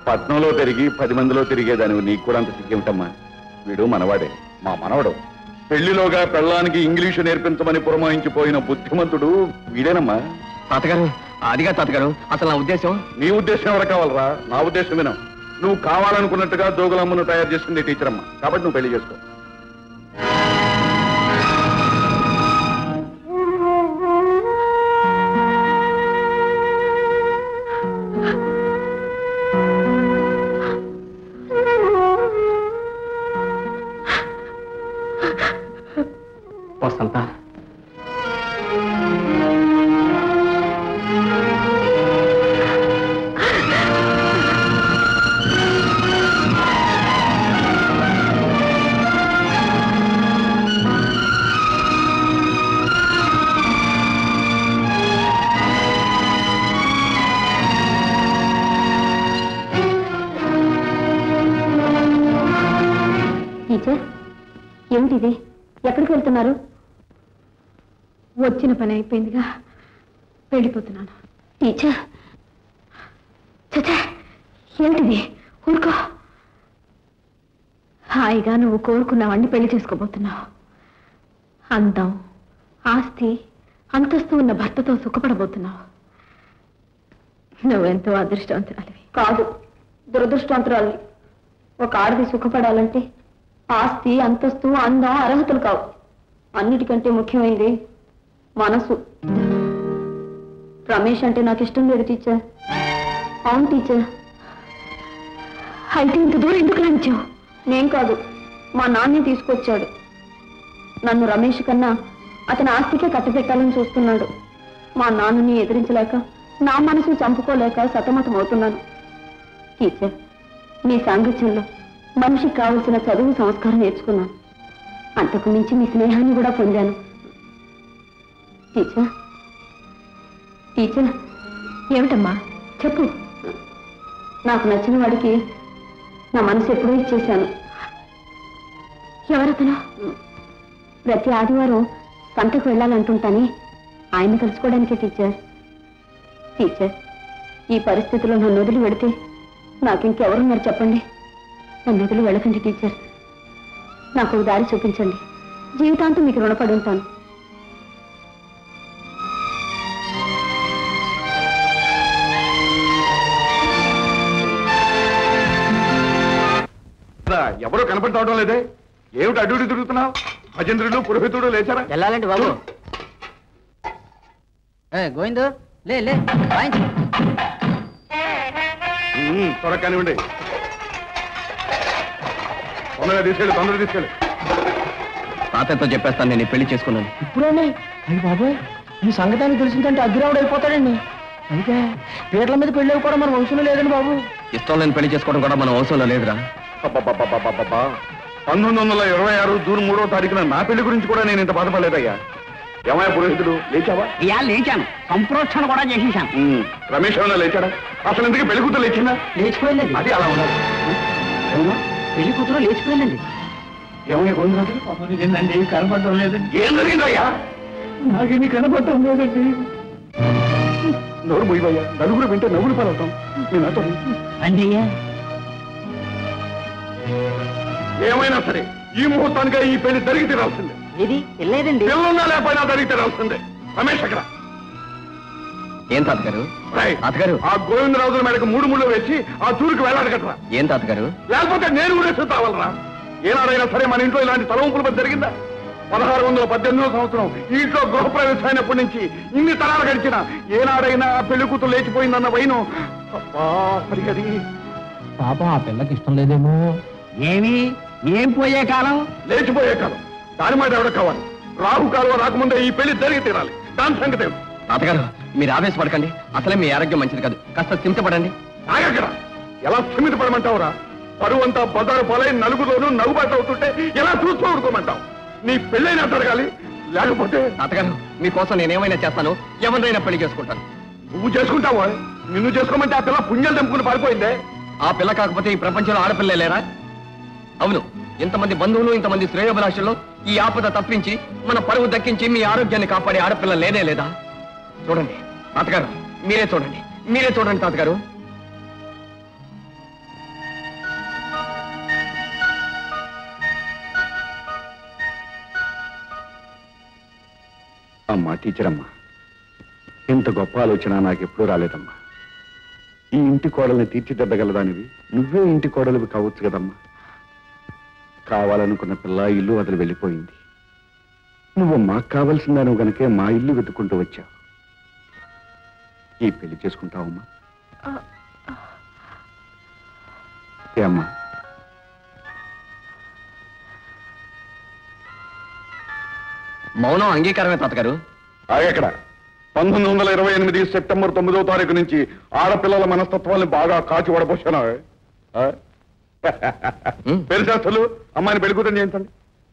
పట్నంలో పెరిగి పది మందిలో తిరిగేదానివి నీకు కూడా అంత సిగ్గేమిటమ్మా వీడు మనవాడే మా మనవడు పెళ్లిలోగా పెళ్ళానికి ఇంగ్లీషు నేర్పించమని పురమాయించిపోయిన బుద్ధిమంతుడు వీడేనమ్మా
తాతగారు అదిగా తాతగారు అసలు నా ఉద్దేశం
నీ ఉద్దేశం ఎవరు కావాలరా నా ఉద్దేశం విను నువ్వు కావాలనుకున్నట్టుగా దోగులమ్మను తయారు చేసుకుంది టీచర్ అమ్మ కాబట్టి నువ్వు పెళ్లి చేసుకో
వసంత
టీచర్ ఏమిటిది ఎక్కడికి వెళ్తున్నారు
వచ్చిన పని అయిపోయిందిగా వెళ్ళిపోతున్నాను
టీచర్ చచ్చా ఏమిటిది ఊరుకో
హాయిగా నువ్వు కోరుకున్నవాడిని పెళ్లి చేసుకోబోతున్నావు అందం ఆస్తి అంతస్తు ఉన్న భర్తతో సుఖపడబోతున్నావు నువ్వెంతో అదృష్టవంతురాలివి
కాదు దురదృష్టవంతురాలు ఒక ఆడది సుఖపడాలంటే ఆస్తి అంతస్తు అందం అర్హతలు కావు అన్నిటికంటే ముఖ్యమైనది మనసు రమేష్ అంటే నాకు ఇష్టం లేదు టీచర్ అవును టీచర్
అయితే ఇంత దూరం ఎందుకు లంచావు
నేను కాదు మా నాన్నే తీసుకొచ్చాడు నన్ను రమేష్ కన్నా అతని ఆస్తికే కట్టబెట్టాలని చూస్తున్నాడు మా నాన్నని ఎదిరించలేక నా మనసు చంపుకోలేక సతమతం అవుతున్నాను టీచర్ మీ సాంగత్యంలో మనిషికి కావలసిన చదువు సంస్కారం నేర్చుకున్నాను అంతకు మించి మీ స్నేహాన్ని కూడా పొందాను టీచర్ టీచర్
ఏమిటమ్మా చెప్పు
నాకు నచ్చిన వాడికి నా మనసు ఎప్పుడూ ఇచ్చేశాను
ఎవరతను
ప్రతి ఆదివారం సంతకు వెళ్ళాలంటుంటానే ఆయన కలుసుకోవడానికే టీచర్ టీచర్ ఈ పరిస్థితిలో నన్ను వదిలి వెడితే నాకు ఇంకెవరున్నారు చెప్పండి నన్ను వదిలి వెళ్ళకండి టీచర్ నాకు ఒక దారి చూపించండి జీవితాంతం మీకు రుణపడి ఉంటాను
రా, ఎవరో కనపడటం లేదే ఏమిటి అడ్డు ఇటు తిరుగుతున్నావు భజేంద్రుడు పురోహితుడు లేచారా
వెళ్ళాలండి బాబు గోవిందు లే లే వాయించు
ఉమ్, త్వరగా కానివ్వండి తొందరగా తీసుకెళ్ళి తొందరగా తీసుకెళ్ళి
తాతయ్యతో చెప్పేస్తాను నేను ఈ పెళ్లి చేసుకున్నాను
ఇప్పుడండి అయ్యి బాబాయ్ ఈ సంగతాన్ని తెలిసిందంటే అగ్గిరావుడు అయిపోతాడండి అయితే పీటల మీద పెళ్ళి కూడా మన వంశంలో లేదండి బాబు
ఇష్టం లేని పెళ్లి చేసుకోవడం కూడా మన అవసరంలో లేదురా
అబ్బబ్బబ్బబ్బబ్బబ్బా. పంతొమ్మిది వందల ఇరవై ఆరు జూన్ మూడో తారీఖున నా పెళ్లి గురించి కూడా నేను ఇంత బాధపడలేదయ్యా ఏమయ్యా పురోహితుడు లేచావా
ఇవాళ లేచాను సంప్రోక్షణ కూడా చేసేసాను
ఉమ్, రమేష్ ఏమన్నా లేచాడా అసలు ఎందుకు పెళ్లి కూతురు లేచిందా
లేచిపోయిందండి
అది అలా ఉండాలి ఏమన్నా?
పెళ్లి కూతురు లేచిపోయిందండి
ఏమయ్యా గోవిందరాజు
ఏందండి కనపడటం లేదండి
ఏం జరిగిందయ్యా
నాకేమి కనపడటం లేదండి
నోరు మొయ్యవయ్యా నలుగురు వింటే నవ్వులు పాలవుతాం నేను నాతో
అండి
ఏమైనా సరే ఈ ముహూర్తానికి ఈ పెళ్లి జరిగి తీరాల్సిందే
ఇది లేదండి
పిల్లలున్నా లేకపోయినా జరిగి తీరాల్సిందే రమేష్ అక్కడ
ఏం తాతగారు
రేయ్,
తాతగారు
ఆ గోవిందరాజుల మేడకు మూడు ముళ్ళు వేసి ఆ చూరుకు వెళ్ళాలి కట్టరా
ఏం తాతగారు
లేకపోతే నేను కూడా తావాలరా ఏనాడైనా సరే మన ఇంట్లో ఇలాంటి తలవంపుల పని జరిగిందా పదహారు వందల పద్దెనిమిదో సంవత్సరం ఈ ఇంట్లో గృహప్రవేశం అయినప్పటి నుంచి ఇన్ని తరాలు గడిచిన ఏనాడైనా ఆ పెళ్లి కూతురు లేచిపోయిందన్న వైను అబ్బా మరి అది
పాపం ఆ పిల్లకి ఇష్టం లేదేమో ఏమి ఏం పోయే కాలం
లేచిపోయే కాలం దాని మాట ఎవడ కావాలి రాహు కాలువ రాకముందే ఈ పెళ్లి జరిగి తీరాలి దాని సంగతి ఏమిటి?
తాతగారు మీరు ఆవేశపడకండి అసలే మీ ఆరోగ్యం మంచిది కాదు కాస్త చింతపడండి
ఆగక్కడ ఎలా స్థిమిత పడమంటావురా పరువంతా బజారు పాలై నలుగురులోనూ నవ్వుబాటు అవుతుంటే ఎలా చూస్తూ ఊరుకోమంటావు నీ పెళ్ళైనా జరగాలి లేకపోతే
తాతగారు మీకోసం నేనేమైనా చేస్తాను ఎవరినైనా పెళ్లి చేసుకుంటాను
నువ్వు చేసుకుంటావా నిన్ను చేసుకోమంటే ఆ పిల్ల పుణ్యాలు తెంపుకుని పారిపోయిందే
ఆ పిల్ల కాకపోతే ఈ ప్రపంచంలో ఆడపిల్లే లేరా అవును ఇంతమంది బంధువులు ఇంతమంది శ్రేయోభిలాషుల్లో ఈ ఆపద తప్పించి మన పరువు దక్కించి మీ ఆరోగ్యాన్ని కాపాడే ఆడపిల్ల లేనే లేదా చూడండి తాతగారు మీరే చూడండి మీరే చూడండి తాతగారు
టీచర్ అమ్మా ఇంత గొప్ప ఆలోచన నాకు ఎప్పుడూ రాలేదమ్మా ఈ ఇంటి కోడల్ని తీర్చిదిద్దగలదానివి నువ్వే ఇంటి కోడలివి కావచ్చు కదమ్మా కావాలనుకున్న పిల్ల ఇల్లు వదిలి వెళ్ళిపోయింది నువ్వు మాకు కావలసిందాను గనకే మా ఇల్లు వెతుక్కుంటూ వచ్చావు ఈ పెళ్లి చేసుకుంటావమ్మా ఏ అమ్మా
మౌనం అంగీకారమే తాతగారు
ఎక్కడ పంతొమ్మిది వందల ఇరవై ఎనిమిది సెప్టెంబర్ తొమ్మిదో తారీఖు నుంచి ఆడపిల్లల మనస్తత్వాన్ని బాగా కాచి వడపోసాను పెళ్లి చేస్తలు అమ్మాయిని పెళ్లి కూతురు చేయించండి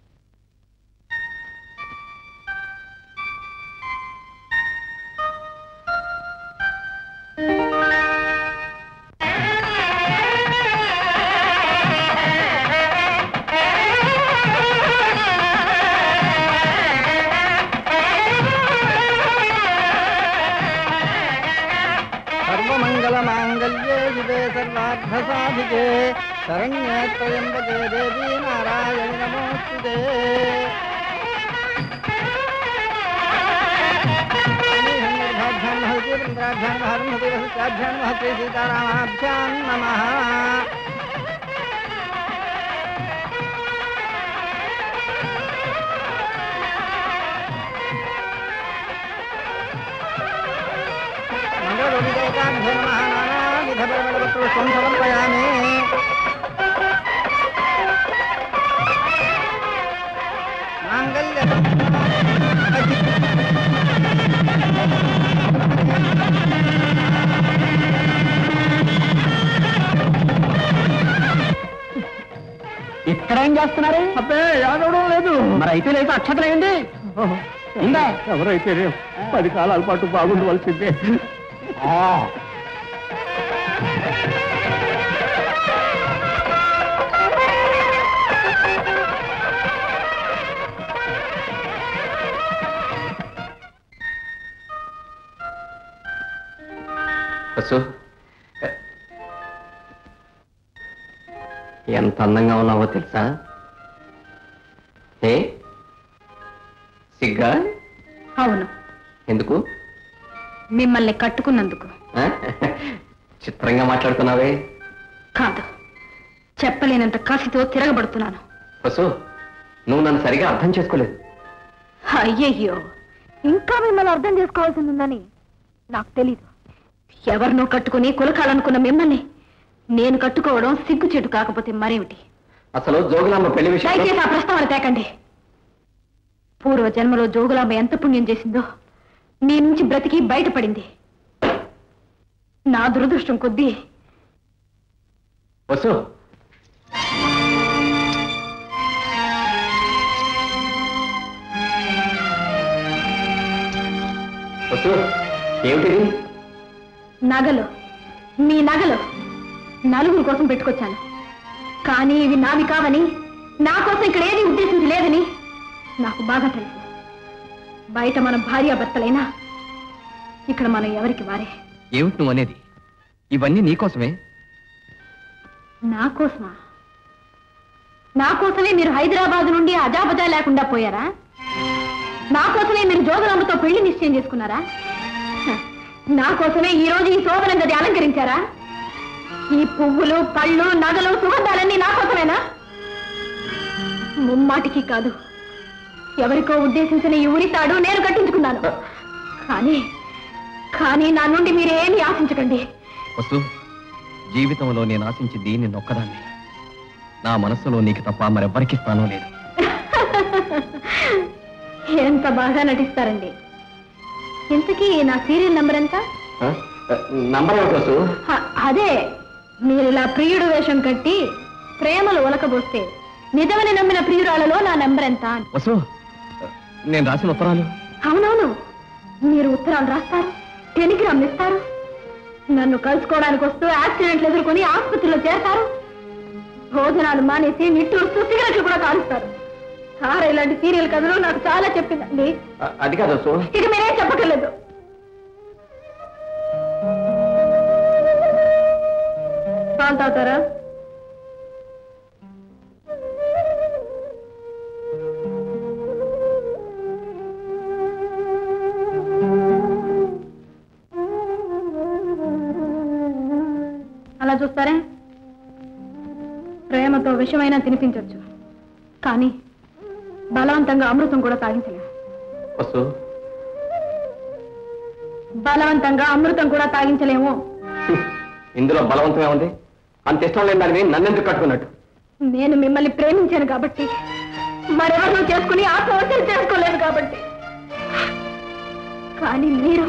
సర్వమంగళ మాంగళ్యే యుగే సర్వార్థ సాధికే శరణ్యే త్రయంబకే దేవీ నారాయణ నమోస్తుతే సీతారామాభ్యాం నమ మంగళోదిదేవతాభ్యో నమః నానావిధపరిమళపత్రోష్ఠం సమర్పయామి మాంగళ్య
ఇక్కడ ఏం చేస్తున్నారు అబ్బే ఏడవడం లేదు మరి అయితే లేదు అక్షతలేండి ఉందా ఎవరైతే పది కాలాల పాటు బాగుండవలసిందే వసు ఎంత అందంగా ఉన్నావో తెలుసా ఏ సిగ్గా
అవును
ఎందుకు
మిమ్మల్ని కట్టుకున్నందుకు
ఆ? చిత్రంగా మాట్లాడుతున్నావే
కాదు చెప్పలేనంత కసితో తిరగబడుతున్నాను
వసు నువ్వు నన్ను సరిగా అర్థం చేసుకోలేదు
అయ్యయ్యో ఇంకా మిమ్మల్ని అర్థం చేసుకోవాల్సింది ఉందని నాకు తెలీదు ఎవరినో కట్టుకుని కొలకాలనుకున్న మిమ్మల్ని నేను కట్టుకోవడం సిగ్గుచేటు కాకపోతే మరేమిటి
అసలు జోగులాంబ పెళ్లి విషయం
దయచేసి ఆ ప్రస్తావన తేకండి పూర్వ జన్మలో జోగులాంబ ఎంత పుణ్యం చేసిందో నీ నుంచి బ్రతికి బయటపడింది నా దురదృష్టం కొద్దీ
వసు వసు ఏమిటిది
నగలు మీ నగలు నలుగురు కోసం పెట్టుకొచ్చాను కానీ ఇవి నావి కావని నా కోసం ఇక్కడ ఏది ఉద్దేశించి లేదని నాకు బాగా తెలుసు బయట మన భార్యాభర్తలైనా ఇక్కడ మనం ఎవరికి వారే
ఏమిటి నువ్వు అనేది ఇవన్నీ నీకోసమే
నా కోసమా నా కోసమే మీరు హైదరాబాద్ నుండి అజాబజా లేకుండా పోయారా నా కోసమే మీరు జోగులాంబతో పెళ్లి నిశ్చయం చేసుకున్నారా హ, నా కోసమే ఈ రోజు ఈ శోభన గది అలంకరించారా ఈ పువ్వులు పళ్ళు నగలు సుగంధాలన్నీ నా కోసమేనా ముమ్మాటికి కాదు ఎవరికో ఉద్దేశించిన ఈ ఉరితాడు నేను కట్టించుకున్నాను కానీ కానీ నా నుండి మీరేమీ ఆశించకండి
వసు జీవితంలో నేను ఆశించింది నిన్నొక్కదాన్ని నా మనస్సులో నీకు తప్ప మరెవ్వరికి స్థానం లేదు
ఎంత బాగా నటిస్తారండి ఇంతకీ నా సీరియల్ నంబర్ ఎంత
నంబర్ ఏమిటి వసు
హ, అదే మీరు ఇలా ప్రియుడు వేషం కట్టి ప్రేమలు ఒలకబోస్తే నిజమని నమ్మిన ప్రియురాలలో నా నెంబర్ ఎంత అని
వసు నేను రాసిన ఉత్తరాలు
అవునవును మీరు ఉత్తరాలు రాస్తారు టెలిగ్రామ్ ఇస్తారు నన్ను కలుసుకోవడానికి వస్తూ యాక్సిడెంట్లు ఎదుర్కొని ఆసుపత్రిలో చేరతారు భోజనాలు మానేసి నిట్టూరుస్తూ సిగరెట్లు కూడా కాలుస్తారు సార్ ఇలాంటి సీరియల్ కథలు నాకు చాలా చెప్పిందండి
అ- అది కాదు వసు
ఇక మీరేం చెప్పక్కర్లేదు పాలు తాగుతారా అలా చూస్తారే ప్రేమతో విషమైనా తినిపించవచ్చు కానీ బలవంతంగా అమృతం కూడా తాగించలేము
వస్తు
బలవంతంగా అమృతం కూడా తాగించలేము
ఇందులో బలవంతమే ఉంది అంత ఇష్టం లేని దానివి నన్నెందుకు కట్టుకున్నట్టు
నేను మిమ్మల్ని ప్రేమించాను కాబట్టి మరెవరినో చేసుకుని ఆత్మహత్యలు చేసుకోలేను కాబట్టి కానీ మీరు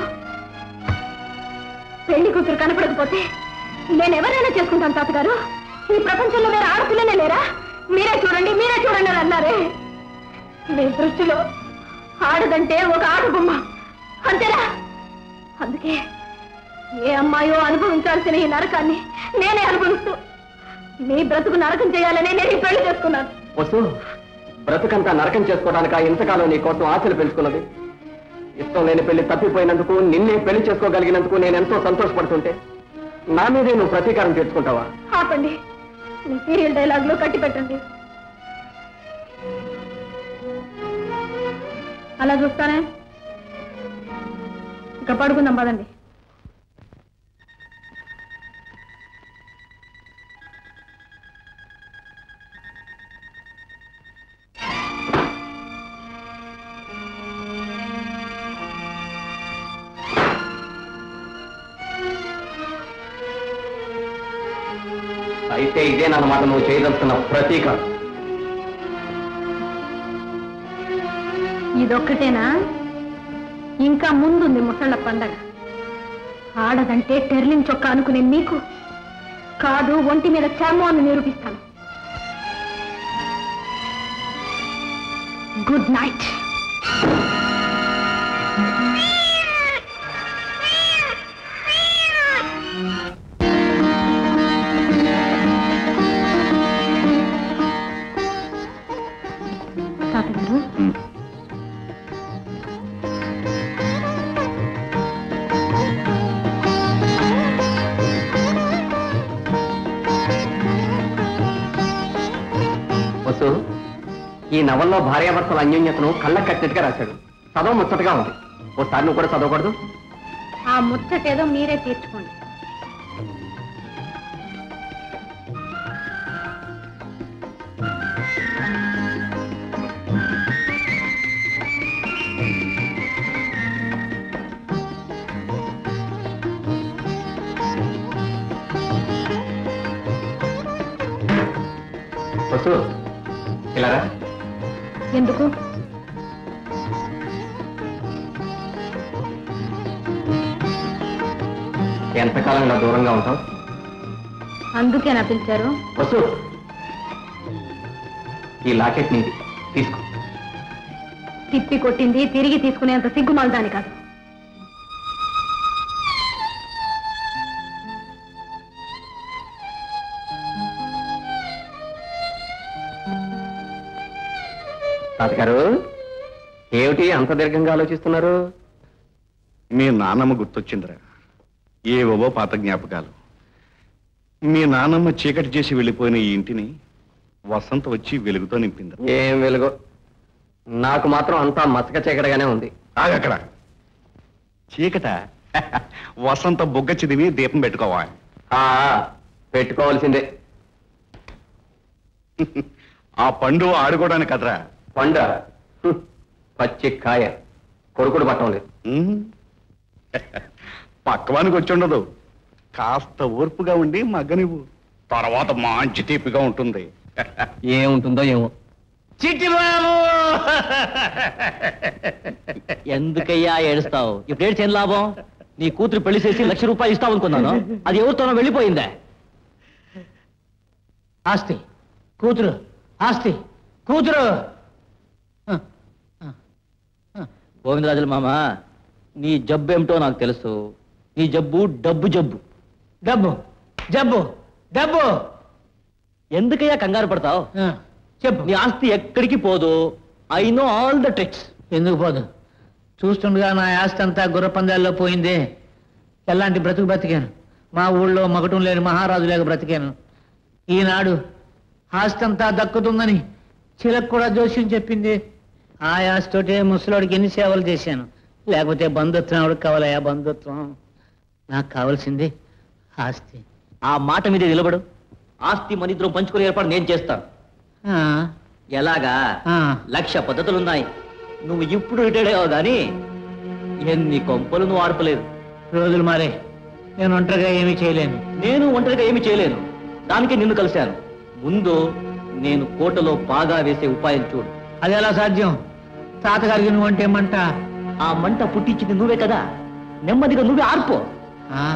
పెళ్లి కూతురు కనపడకపోతే నేను ఎవరైనా చేసుకుంటాను తాతగారు ఈ ప్రపంచంలో వేరే ఆడపిల్లనే లేరా మీరే చూడండి మీరే చూడండి అని అన్నారే మీ దృష్టిలో ఆడదంటే ఒక ఆట బొమ్మ అంతేనా అందుకే ఏ అమ్మాయో అనుభవించాల్సిన ఈ నరకాన్ని నేనే అనుభవిస్తూ మీ బ్రతుకు నరకం చేయాలనే నేను ఈ పెళ్లి చేసుకున్నాను
వస్తు బ్రతుకంతా నరకం చేసుకోవడానిక ఇంతకాలం నీ కోసం ఆశలు పెంచుకున్నది ఇష్టం లేని పెళ్లి తప్పిపోయినందుకు నిన్నే పెళ్లి చేసుకోగలిగినందుకు నేను ఎంతో సంతోషపడుతుంటే నా మీదే నువ్వు ప్రతీకారం తీర్చుకుంటావా
ఆపండి మీ సీరియల్ డైలాగులు కట్టి పెట్టండి అలా చూస్తానే ఇక పడుకుందాం పదండి
అయితే ఇదేనన్నమాట నువ్వు చేయదలుచుకున్న ప్రతీకారం
ఇదొక్కటేనా ఇంకా ముందుంది ముసళ్ళ పండగ ఆడదంటే టెర్లిన్ చొక్కా అనుకునే మీకు కాదు ఒంటి మీద చర్మం అని నిరూపిస్తాను గుడ్ నైట్ తాతగారు
వసు ఈ నవల్లో భార్యాభర్తల అన్యోన్యతను కళ్ళకు కట్టినట్టుగా రాశాడు చదవ ముచ్చటగా ఉంది ఓసారి నువ్వు కూడా చదవకూడదు
ఆ ముచ్చటేదో మీరే తీర్చుకోండి
వసు ఇలా రా.
ఎందుకు
ఎంతకాలం ఇలా దూరంగా ఉంటావు
అందుకేనా పిలిచారు
వసు ఈ లాకెట్ నీది తీసుకో
తిప్పి కొట్టింది తిరిగి తీసుకునేంత సిగ్గుమాలదాని కాదు
తాతగారు ఏమిటి అంత దీర్ఘంగా ఆలోచిస్తున్నారు
మీ నాన్నమ్మ గుర్తొచ్చిందిరా ఏవో పాత జ్ఞాపకాలు మీ నాన్నమ్మ చీకటి చేసి వెళ్ళిపోయిన ఈ ఇంటిని వసంత వచ్చి వెలుగుతో నింపింది
ఏం వెలుగు నాకు మాత్రం అంతా మసక చీకటిగానే ఉంది
ఆగక్కడ చీకట వసంత బొగ్గ చిదివి దీపం పెట్టుకోవాలి
ఆ పెట్టుకోవాల్సిందే
ఆ పండు ఆడుకోవడానికి కదరా
పండ హ్మ్. పచ్చి కాయ కొడుకుడు పట్టం లేదు
ఉమ్. పక్కవానికి వచ్చి ఉండదు కాస్త ఓర్పుగా ఉండి మగ్గనివ్వు తర్వాత మంచి తీపిగా ఉంటుంది
ఏముంటుందో ఏమో
చిట్టి బాబు ఎందుకయ్యా ఏడుస్తావు ఇప్పుడు ఏడ్చేం లాభం నీ కూతురు పెళ్లి చేసి లక్ష రూపాయలు ఇస్తావు అనుకున్నాను అది ఎవరితోనో వెళ్ళిపోయిందే ఆస్తి కూతురు ఆస్తి కూతురు గోవిందరాజుల మామ నీ జబ్బు ఏమిటో నాకు తెలుసు నీ జబ్బు డబ్బు జబ్బు డబ్బు జబ్బు డబ్బు ఎందుకయ్యా కంగారు పడతావు చెప్పు నీ ఆస్తి ఎక్కడికి పోదు I know all the tricks
ఎందుకు పోదు చూస్తుండగా నా ఆస్తి అంతా గుర్ర పందాల్లో పోయిందే ఎలాంటి బ్రతుకు బ్రతికాను మా ఊళ్ళో మగటం లేని మహారాజు లేక బ్రతికాను ఈనాడు ఆస్తి అంతా దక్కుతుందని చిలక్ కూడా జోస్యం చెప్పింది ఆ ఆస్తితోటే ముసలోడికి ఎన్ని సేవలు చేశాను లేకపోతే బంధుత్వం ఎవరికి కావాలయా బంధుత్వం నాకు కావాల్సింది ఆస్తి
ఆ మాట మీద నిలబడు ఆస్తి మన ఇద్దరం పంచుకునే ఏర్పాటు నేను చేస్తాను
ఆ,
ఎలాగా
ఆ.
లక్ష పద్ధతులున్నాయి నువ్వు ఇప్పుడు రిటైర్డ్ అయ్యావు కానీ ఎన్ని కొంపలు నువ్వు ఆర్పలేదు
రోజులు మారే నేను ఒంటరిగా ఏమీ చేయలేను
నేను ఒంటరిగా ఏమీ చేయలేను దానికి నిన్ను కలిశాను ముందు నేను కోటలో బాగా వేసే ఉపాయం చూడు
అది ఎలా సాధ్యం తాతగారికి నువ్వు అంటే మంట
ఆ మంట పుట్టించింది నువ్వే కదా నెమ్మదిగా నువ్వే ఆర్పో
ఆ,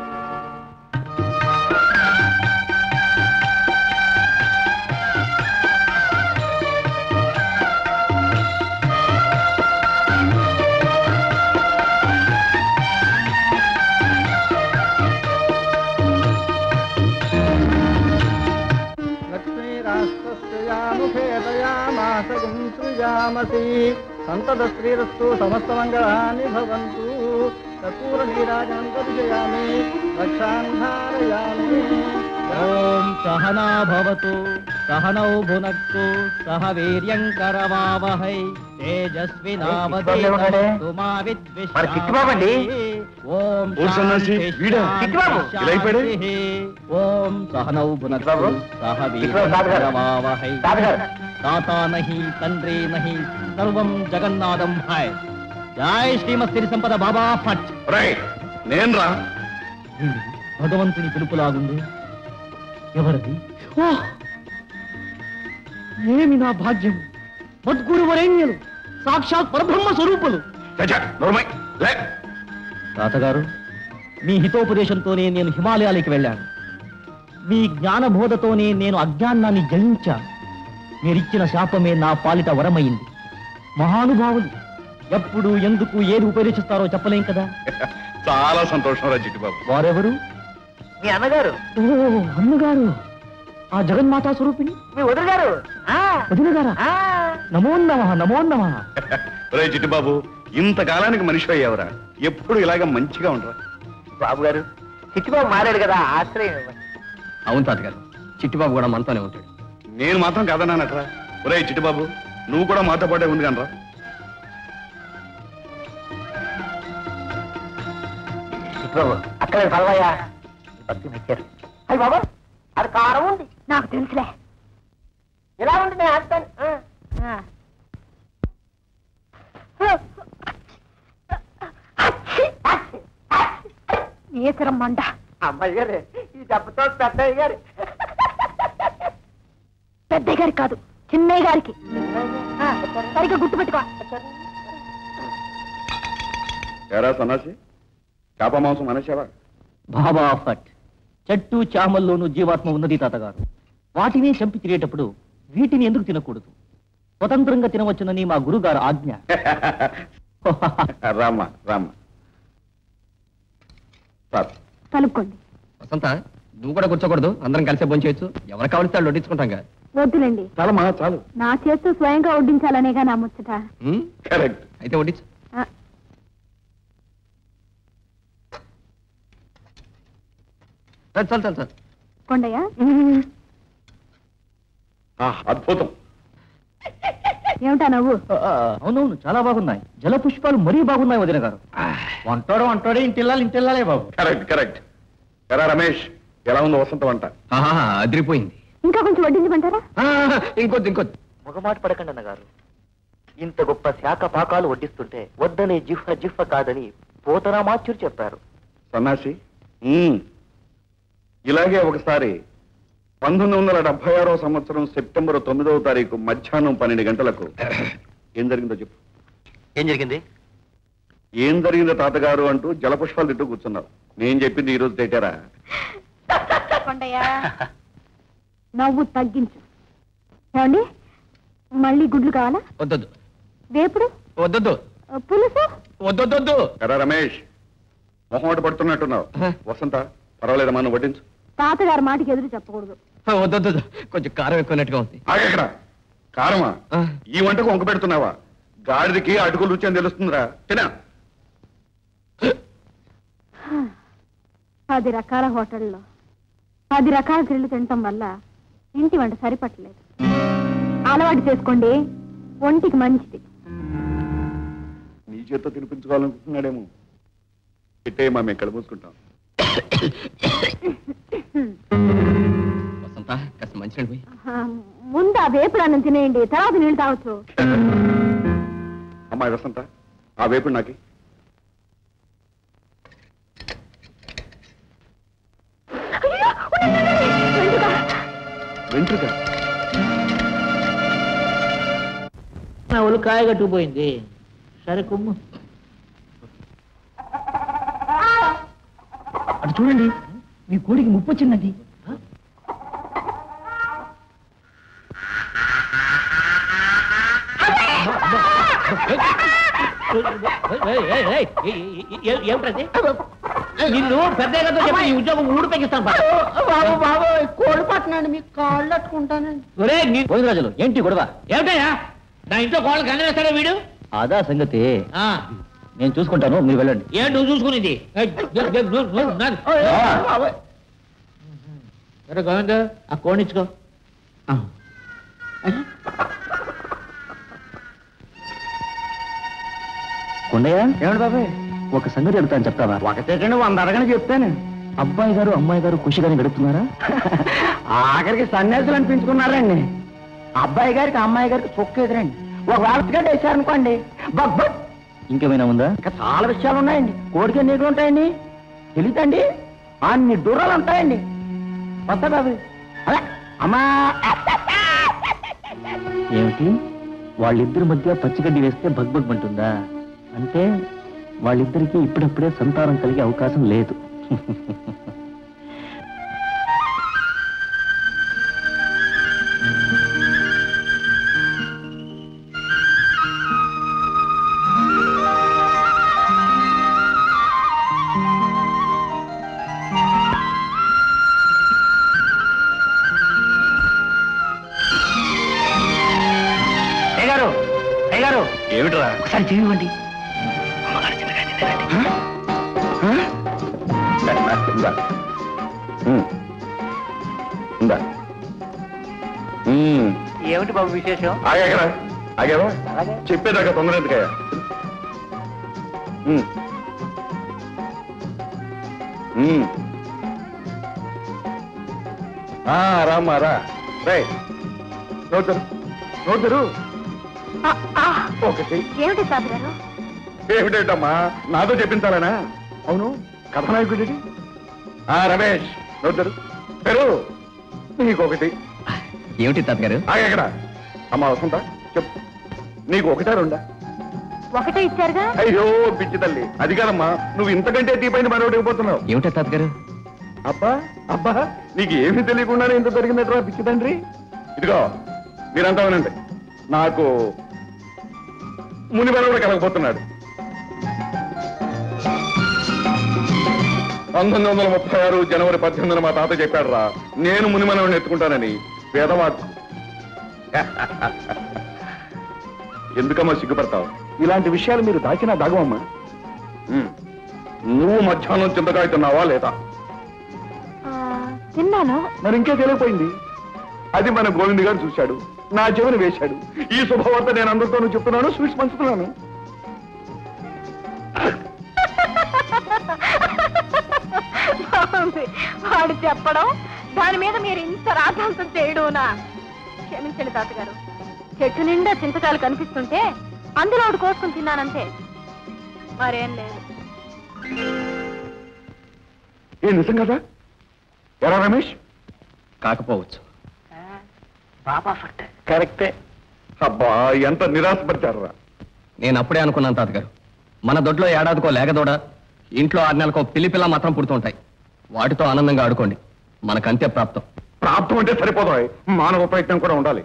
లక్ష్మీరాష్ట్రయాముఖేతయామాసగుం సృజామసి సంతద శ్రీరస్తు సమస్త మంగళాని భవంతు కర్పూర నీరాజనం దర్శయామి రక్షాంధారయామి ఓం సహనా భవతు సహనౌ భునక్తు సహ వీర్యం కరవావహై తేజస్వినావతు మా
మరి చిట్టుబాబు అండి.
ఓం
ఓ సన్నాసి, వీడా?
చిట్టుబాబు.
ఇలా అయిపోయాడే?
ఓం సహనౌ భునక్తు
చిట్టుబాబు.
సహ
చిట్టుబాబు, తాతగారు.
వీరవావహై
తాతగారు.
తాత నహి తండ్రి నహి సర్వం జగన్నాథం హాయ్ జై శ్రీమత్ సిరి సంపద బాబా ఫట్
రైట్ నేను రా
భగవంతుని పిలుపులాగుంది ఎవరిది ఓ! ఏమి నా భాగ్యం మద్గురు వరేణ్యులు సాక్షాత్ పరబ్రహ్మ స్వరూపులు
లే
తాతగారు మీ హితోపదేశంతోనే నేను హిమాలయాలకి వెళ్ళాను మీ జ్ఞానబోధతోనే నేను అజ్ఞానాన్ని జయించాను మీరిచ్చిన శాపమే నా పాలిట వరమైంది మహానుభావులు ఎప్పుడు ఎందుకు ఏది ఉపదేశిస్తారో చెప్పలేం కదా
చాలా సంతోషం రా చిట్టిబాబు
వారెవరు
మీ అన్నగారు
ఓ అన్నగారు ఆ జగన్మాతా స్వరూపిణి
మీ వదిలి గారు
వదిన గారా నమో నమ నమో నమ
రే చిట్టిబాబు ఇంతకాలానికి మనిషి అయ్యావురా ఎప్పుడు ఇలాగ మంచిగా ఉండరా
బాబు గారు చిట్టిబాబు మారాడు కదా ఆశ్రయం ఇవ్వండి.
అవును తాతగారు చిట్టిబాబు కూడా మనతోనే ఉంటాడు
నేను మాత్రం కదన్నానట్రా ఒరే చిట్టిబాబు నువ్వు కూడా మాతో పాటే ఉంది కనరా
చిట్టిబాబు అక్కడ పర్వాయా భక్తి మెచ్చారు అయ్యి బాబా అది కారం ఉంది
నాకు తెలుసులే
ఇలా ఉంది నేను వేస్తాను ఆ.
ఆ. నీసరం మంట
అమ్మాయి గారు ఈ దెబ్బతో పెద్దయ్య గారు
పెద్దయ్య గారికి కాదు చిన్నయ్య గారికి ఆ, సరిగ్గా గుర్తుపెట్టుకో
ఎరా సన్నాసి చేప మాంసం అనేసావా
బాబా ఫట్ చెట్టు చామల్లోనూ జీవాత్మ ఉన్నది తాతగారు వాటిని చంపి తినేటప్పుడు వీటిని ఎందుకు తినకూడదు స్వతంత్రంగా తినవచ్చునని మా గురుగారు ఆజ్ఞ
రామ్మ రామ్మ సార్
కలుపుకోండి
వసంత నువ్వు కూడా కూర్చోకూడదు అందరం కలిసే భోంచేయచ్చు ఎవరు కావలిస్తే వాళ్ళు వడ్డించుకుంటాం కదా
వద్దులేండి
చాలమ్మా చాలు
నా చేస్తూ స్వయంగా వడ్డించాలనేగా నా ముచ్చట
ఉమ్,
కరెక్ట్
అయితే వడ్డించు
ఆ,
చాలు చాలు చాలు చాలు
కొండయ్య
అద్భుతం
ఏమిటా నవ్వు
అవునవును చాలా బాగున్నాయి జల పుష్పాలు మరీ బాగున్నాయి వదిన గారు వంటోడు వంటోడే ఇంటిల్లాలి ఇంటిల్లాలే బాబు
కరెక్ట్ కరెక్ట్ ఎరా రమేష్ ఎలా ఉంది వసంత వంట
ఆహా, అదిరిపోయింది
ఇంకా కొంచెం వడ్డించమంటారా
ఆ, ఇంకొద్ది ఇంకొద్ది
మొగమాట పడకండి అన్నగారు ఇంత గొప్ప శాఖ పాకాలు వడ్డిస్తుంటే వద్దని జిహ్వ జిహ్వ కాదని పోతనామాచ్యుడు చెప్పారు
సన్నాసి ఉమ్. ఇలాగే ఒకసారి పంతొమ్మిది వందల డెబ్బై ఆరో సంవత్సరం సెప్టెంబర్ తొమ్మిదవ తారీఖు మధ్యాహ్నం పన్నెండు గంటలకు ఏం జరిగిందో చెప్పు
ఏం జరిగింది
ఏం జరిగిందో తాతగారు అంటూ జలపుష్పాలు తిట్టు కూర్చున్నావు నేను చెప్పింది ఈ రోజు తేటారా
కొండయ్య నవ్వు తగ్గించు ఏమండి మళ్ళీ గుడ్లు కావాలా
వద్దొద్దు
వేపుడు
వద్దొద్దు
పులుసు
వద్దొద్దొద్దు
ఎరా రమేష్ మొహమాట పడుతున్నట్టున్నావు వసంత పర్వాలేదమ్మా నువ్వు వడ్డించు
తాతగారి మాటకి ఎదురు చెప్పకూడదు
వద్దొద్దు కొంచెం కారం ఎక్కువన్నట్టుగా ఉంది
ఆగక్కడ కారమా
ఆ.
ఈ వంటకు వంక పెడుతున్నావా గాడిదకి అటుకులు రుచి అని తెలుస్తుందిరా తినా
పది రకాల హోటల్లో పది రకాల గ్రిల్లు తినటం వల్ల ఇంటి వంట సరిపట్టలేదు అలవాటు చేసుకోండి ఒంటికి మంచిది
నీ చేత్తో తినిపించుకోవాలనుకుంటున్నాడేమో పెట్టేయమ్మా మేము కళ్ళు మూసుకుంటాం
వసంత కాస్త మంచి పోయి
ముందు ఆ వేపుడు అన్నం తినేయండి తర్వాత నీళ్ళు తాగొచ్చు
అమ్మాయి వసంత ఆ వేపుడు నాకి వెంట్రుక
నా ఒళ్ళు కాయ కట్టుకుపోయింది సరే కుమ్ము
అటు చూడండి మీ కోడికి ముప్పు వచ్చిందండి
ఏయ్, ఏయ్, ఏయ్, ఏయ్, ఏ- ఏమిటది నిన్ను పెద్ద చెప్పి ఈ ఉద్యోగం ఊడు పెంకిస్తాను పద.
బాబు బాబు కోడి పట్టనండి మీకు కాళ్ళు అట్టుకుంటానండి
ఒరేయ్, నీ-
గోవిందరాజులు ఏంటి గొడవ
ఏమిటయ్యా నా ఇంట్లో కోళ్ళ కనివేస్తాడా వీడు
అదా సంగతి
ఆ,
నేను చూసుకుంటాను మీరు వెళ్ళండి
ఏంటి నువ్వు చూసుకునేది ఏయ్, ఏ- ఏ- నువ్వు- నువ్వు నాది. సరే గోవింద ఆ కోణిచ్చుకో
కొండయ్య ఏమండి బాబాయ్ ఒక సంగతి అడుగుతాను చెప్తావా
ఒకటేటండి వంద అరగని చెప్తాను
అబ్బాయి గారు అమ్మాయి గారు ఖుషిగానే గడుపుతున్నారా
ఆఖరికి సన్యాసులు అనిపించుకున్నారండి అబ్బాయి గారికి అమ్మాయి గారికి చొక్కు ఎదురండి ఒక వేళగా వేశారనుకోండి బగ్ బగ్
ఇంకేమైనా ఉందా
ఇంకా చాలా విషయాలు ఉన్నాయండి కోడికి ఎన్ని ఈగలు ఉంటాయండి తెలియదండి అన్ని దూరాలు ఉంటాయండి వస్తా బాబు అలా అమ్మా
ఏమిటి వాళ్ళిద్దరి మధ్య పచ్చిగడ్డి వేస్తే భగ్భగ్ అంటుందా అంటే వాళ్ళిద్దరికీ ఇప్పుడప్పుడే సంతానం కలిగే అవకాశం లేదు
గారు గారు
ఏమిట్రా
ఒకసారి చెయ్యండి
ఉందా ఉమ్. ఉందా ఉమ్.
ఏమిటి బాబు విశేషం
ఆగాకరా ఆగావా
అలాగే.
చెప్పేదాకా తొందర ఎందుకయ్యా ఉమ్. ఉమ్. ఆ, రామ్మా రా రే నోటరు నోటరు ఒకటి
ఏమిటి సాబు గారు
ఏమిటేటమ్మా నాతో చెప్పించాలనా అవును కథనాయకుడి ఆ రమేష్ నోటరు పెరు నీకొకటి
ఏమిటి తాతగారు
ఆగక్కడ అమ్మా వసంత చెప్పు నీకు ఒకటా రెండా
ఒకటే ఇచ్చారుగా
అయ్యో పిచ్చి తల్లి అది కాదమ్మా నువ్వు ఇంతకంటే తీపైన మరొకటి ఇవ్వబోతున్నావు
ఏమిటి తాతగారు
అబ్బా అబ్బా నీకు ఏమీ తెలియకుండానే ఇంత జరిగిందట్రా పిచ్చి తండ్రి ఇదిగో మీరంతా వినండి నాకు ముని కూడా కలగబోతున్నాడు పంతొమ్మిది వందల ముప్పై ఆరు జనవరి పద్దెనిమిదిన మా తాత చెప్పాడు రా నేను మునిమనవుని ఎత్తుకుంటానని పేదవాడు ఎందుకమ్మా సిగ్గుపడతావు ఇలాంటి విషయాలు మీరు దాచినా దాగమమ్మా ఉమ్. నువ్వు మధ్యాహ్నం చింతకాయ తిన్నావా లేదా
ఆ, తిన్నాను
మరి ఇంకే తెలియపోయింది అది మన గోవింద్ గారు చూశాడు నా చెవిని వేశాడు ఈ శుభవార్త నేను అందరితోనూ చెప్తున్నాను స్వీట్స్ పంచుతున్నాను
బాగుంది. వాడు చెప్పడం దాని మీద మీరు ఇంత రాధాంతం చేయడునా క్షమించండి తాతగారు చెట్టు నిండా చింతకాయలు కనిపిస్తుంటే అందులో ఒకటి కోసుకుని తిన్నానంతే మరేం లేదు
ఏ నిజం కదా ఎరా రమేష్
కాకపోవచ్చు
బాబా ఫట్ కరెక్టే
అబ్బా ఎంత నిరాశపరిచారా
నేను అప్పుడే అనుకున్నాను తాతగారు మన దొడ్లో ఏడాదికో లేకదోడ ఇంట్లో ఆరు నెలకో పిల్లి పిల్ల మాత్రం పుడుతుంటాయి వాటితో ఆనందంగా ఆడుకోండి మనకంతే ప్రాప్తం
ప్రాప్తం అంటే సరిపోతాయి మానవ ప్రయత్నం కూడా ఉండాలి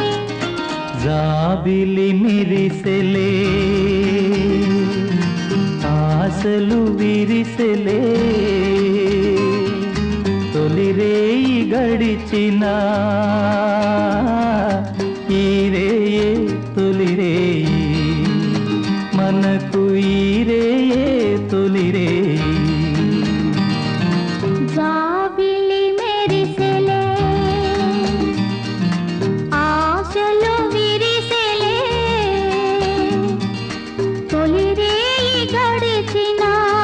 జాబిలి మిరిసెలే ఆశలు విరిసెలే తొలిరేయి గడిచిన ఈరేయే తొలిరేయి మనకు ఈరేయే తొలిరేయి
జాబిలి మెరిసెలే ఆశలు విరిసెలే తొలిరేయి గడిచిన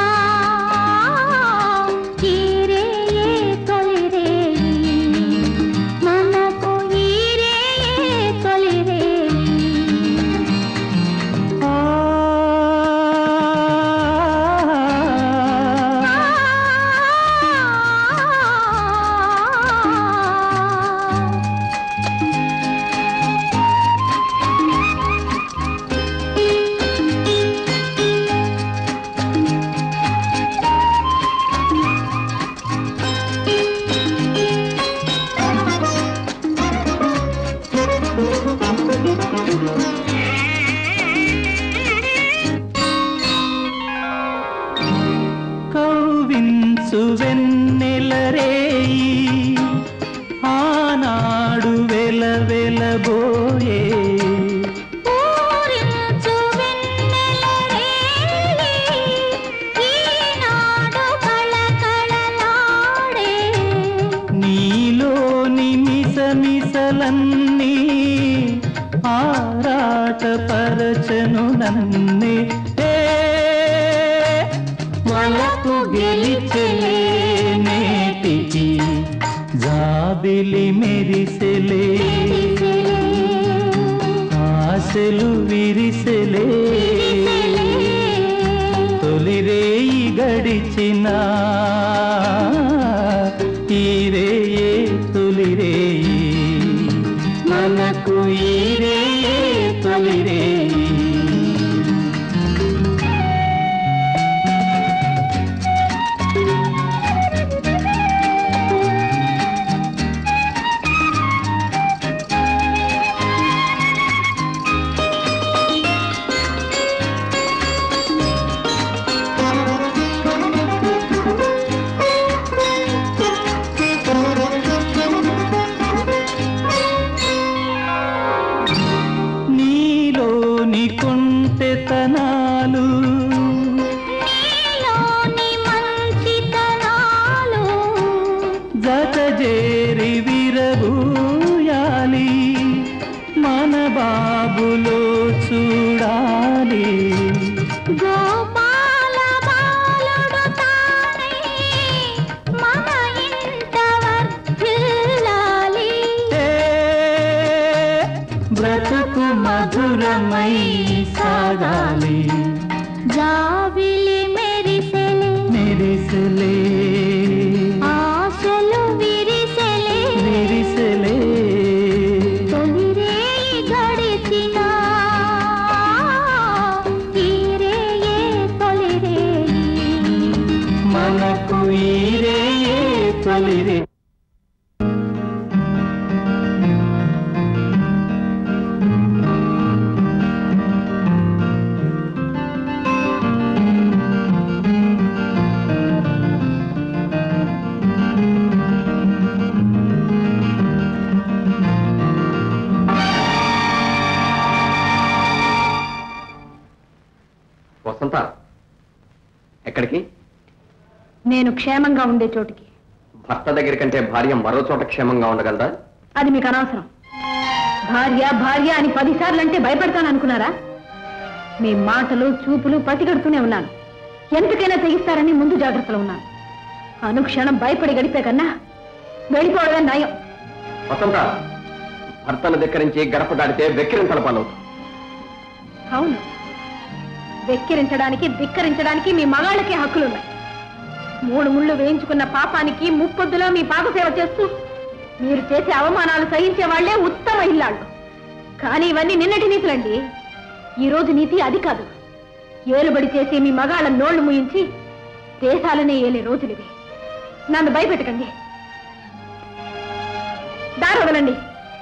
ఈరేయే తొలిరేయి మనకు ఈరేయే తొలిరేయి
కౌవించు వెన్నెలరేయి ఆనాడు వెల వెలబోయే
పూరించు వెన్నెలరేయి, ఈనాడు కళకళలాడే.
నీలోని మిసమిసలన్నీ ఆరాటపరచను నన్నే ఏ, వలపు గెలిచెలే నేటికి జాబిలి మెరిసెలే ఆశలు విరిసెలే తొలిరేయి గడిచిన ఈరేయే తొలిరేయి మనకు ఈరేయే తొలిరేయి నీలోని కొంటెతనాలు
నీలోని మంచితనాలు
జతజేరి విరబూయాలి మన బాబులో చూడాలి
గోపాల బాలుడు తానే మన ఇంట వర్ధిల్లాలి.
ఏ, బ్రతుకు మధురమై సాగాలి
జాబిలి మెరిసెలే
మెరిసలే
ఆశలు విరిసెలే
మెరిసలే
తొలిరేయి గడిచిన ఈరేయే తొలిరేయి
మనకు ఈరేయే తొలిరే
వసంత ఎక్కడికి
నేను క్షేమంగా ఉండే చోటికి
భర్త దగ్గర కంటే భార్య మరో చోట క్షేమంగా ఉండగలదా
అది మీకు అనవసరం భార్య భార్య అని పదిసార్లు అంటే భయపడతాను అనుకున్నారా మీ మాటలు చూపులు పసిగడుతూనే ఉన్నాను ఎంతకైనా తెగిస్తారని ముందు జాగ్రత్తలో ఉన్నాను అనుక్షణం భయపడి గడిపే కన్నా వెళ్ళిపోవడమే నయం
వసంత భర్తను ధిక్కరించి గడప దాటితే వెక్కిరింతల పాలవుతాం
అవును వెక్కిరించడానికి ధిక్కరించడానికి మీ మగాళ్ళకి హక్కులున్నాయి మూడు ముళ్ళు వేయించుకున్న పాపానికి ముప్పొద్దులో మీ పాకసేవ చేస్తూ మీరు చేసే అవమానాలు సహించే వాళ్లే ఉత్తమ ఇల్లాళ్ళు కానీ ఇవన్నీ నిన్నటి నీతులండి ఈ రోజు నీతి అది కాదు ఏలుబడి చేసి మీ మగాళ్ళ నోళ్లు ముయించి దేశాలనే ఏలే రోజులివి నన్ను భయపెట్టకండి దారి వదలండి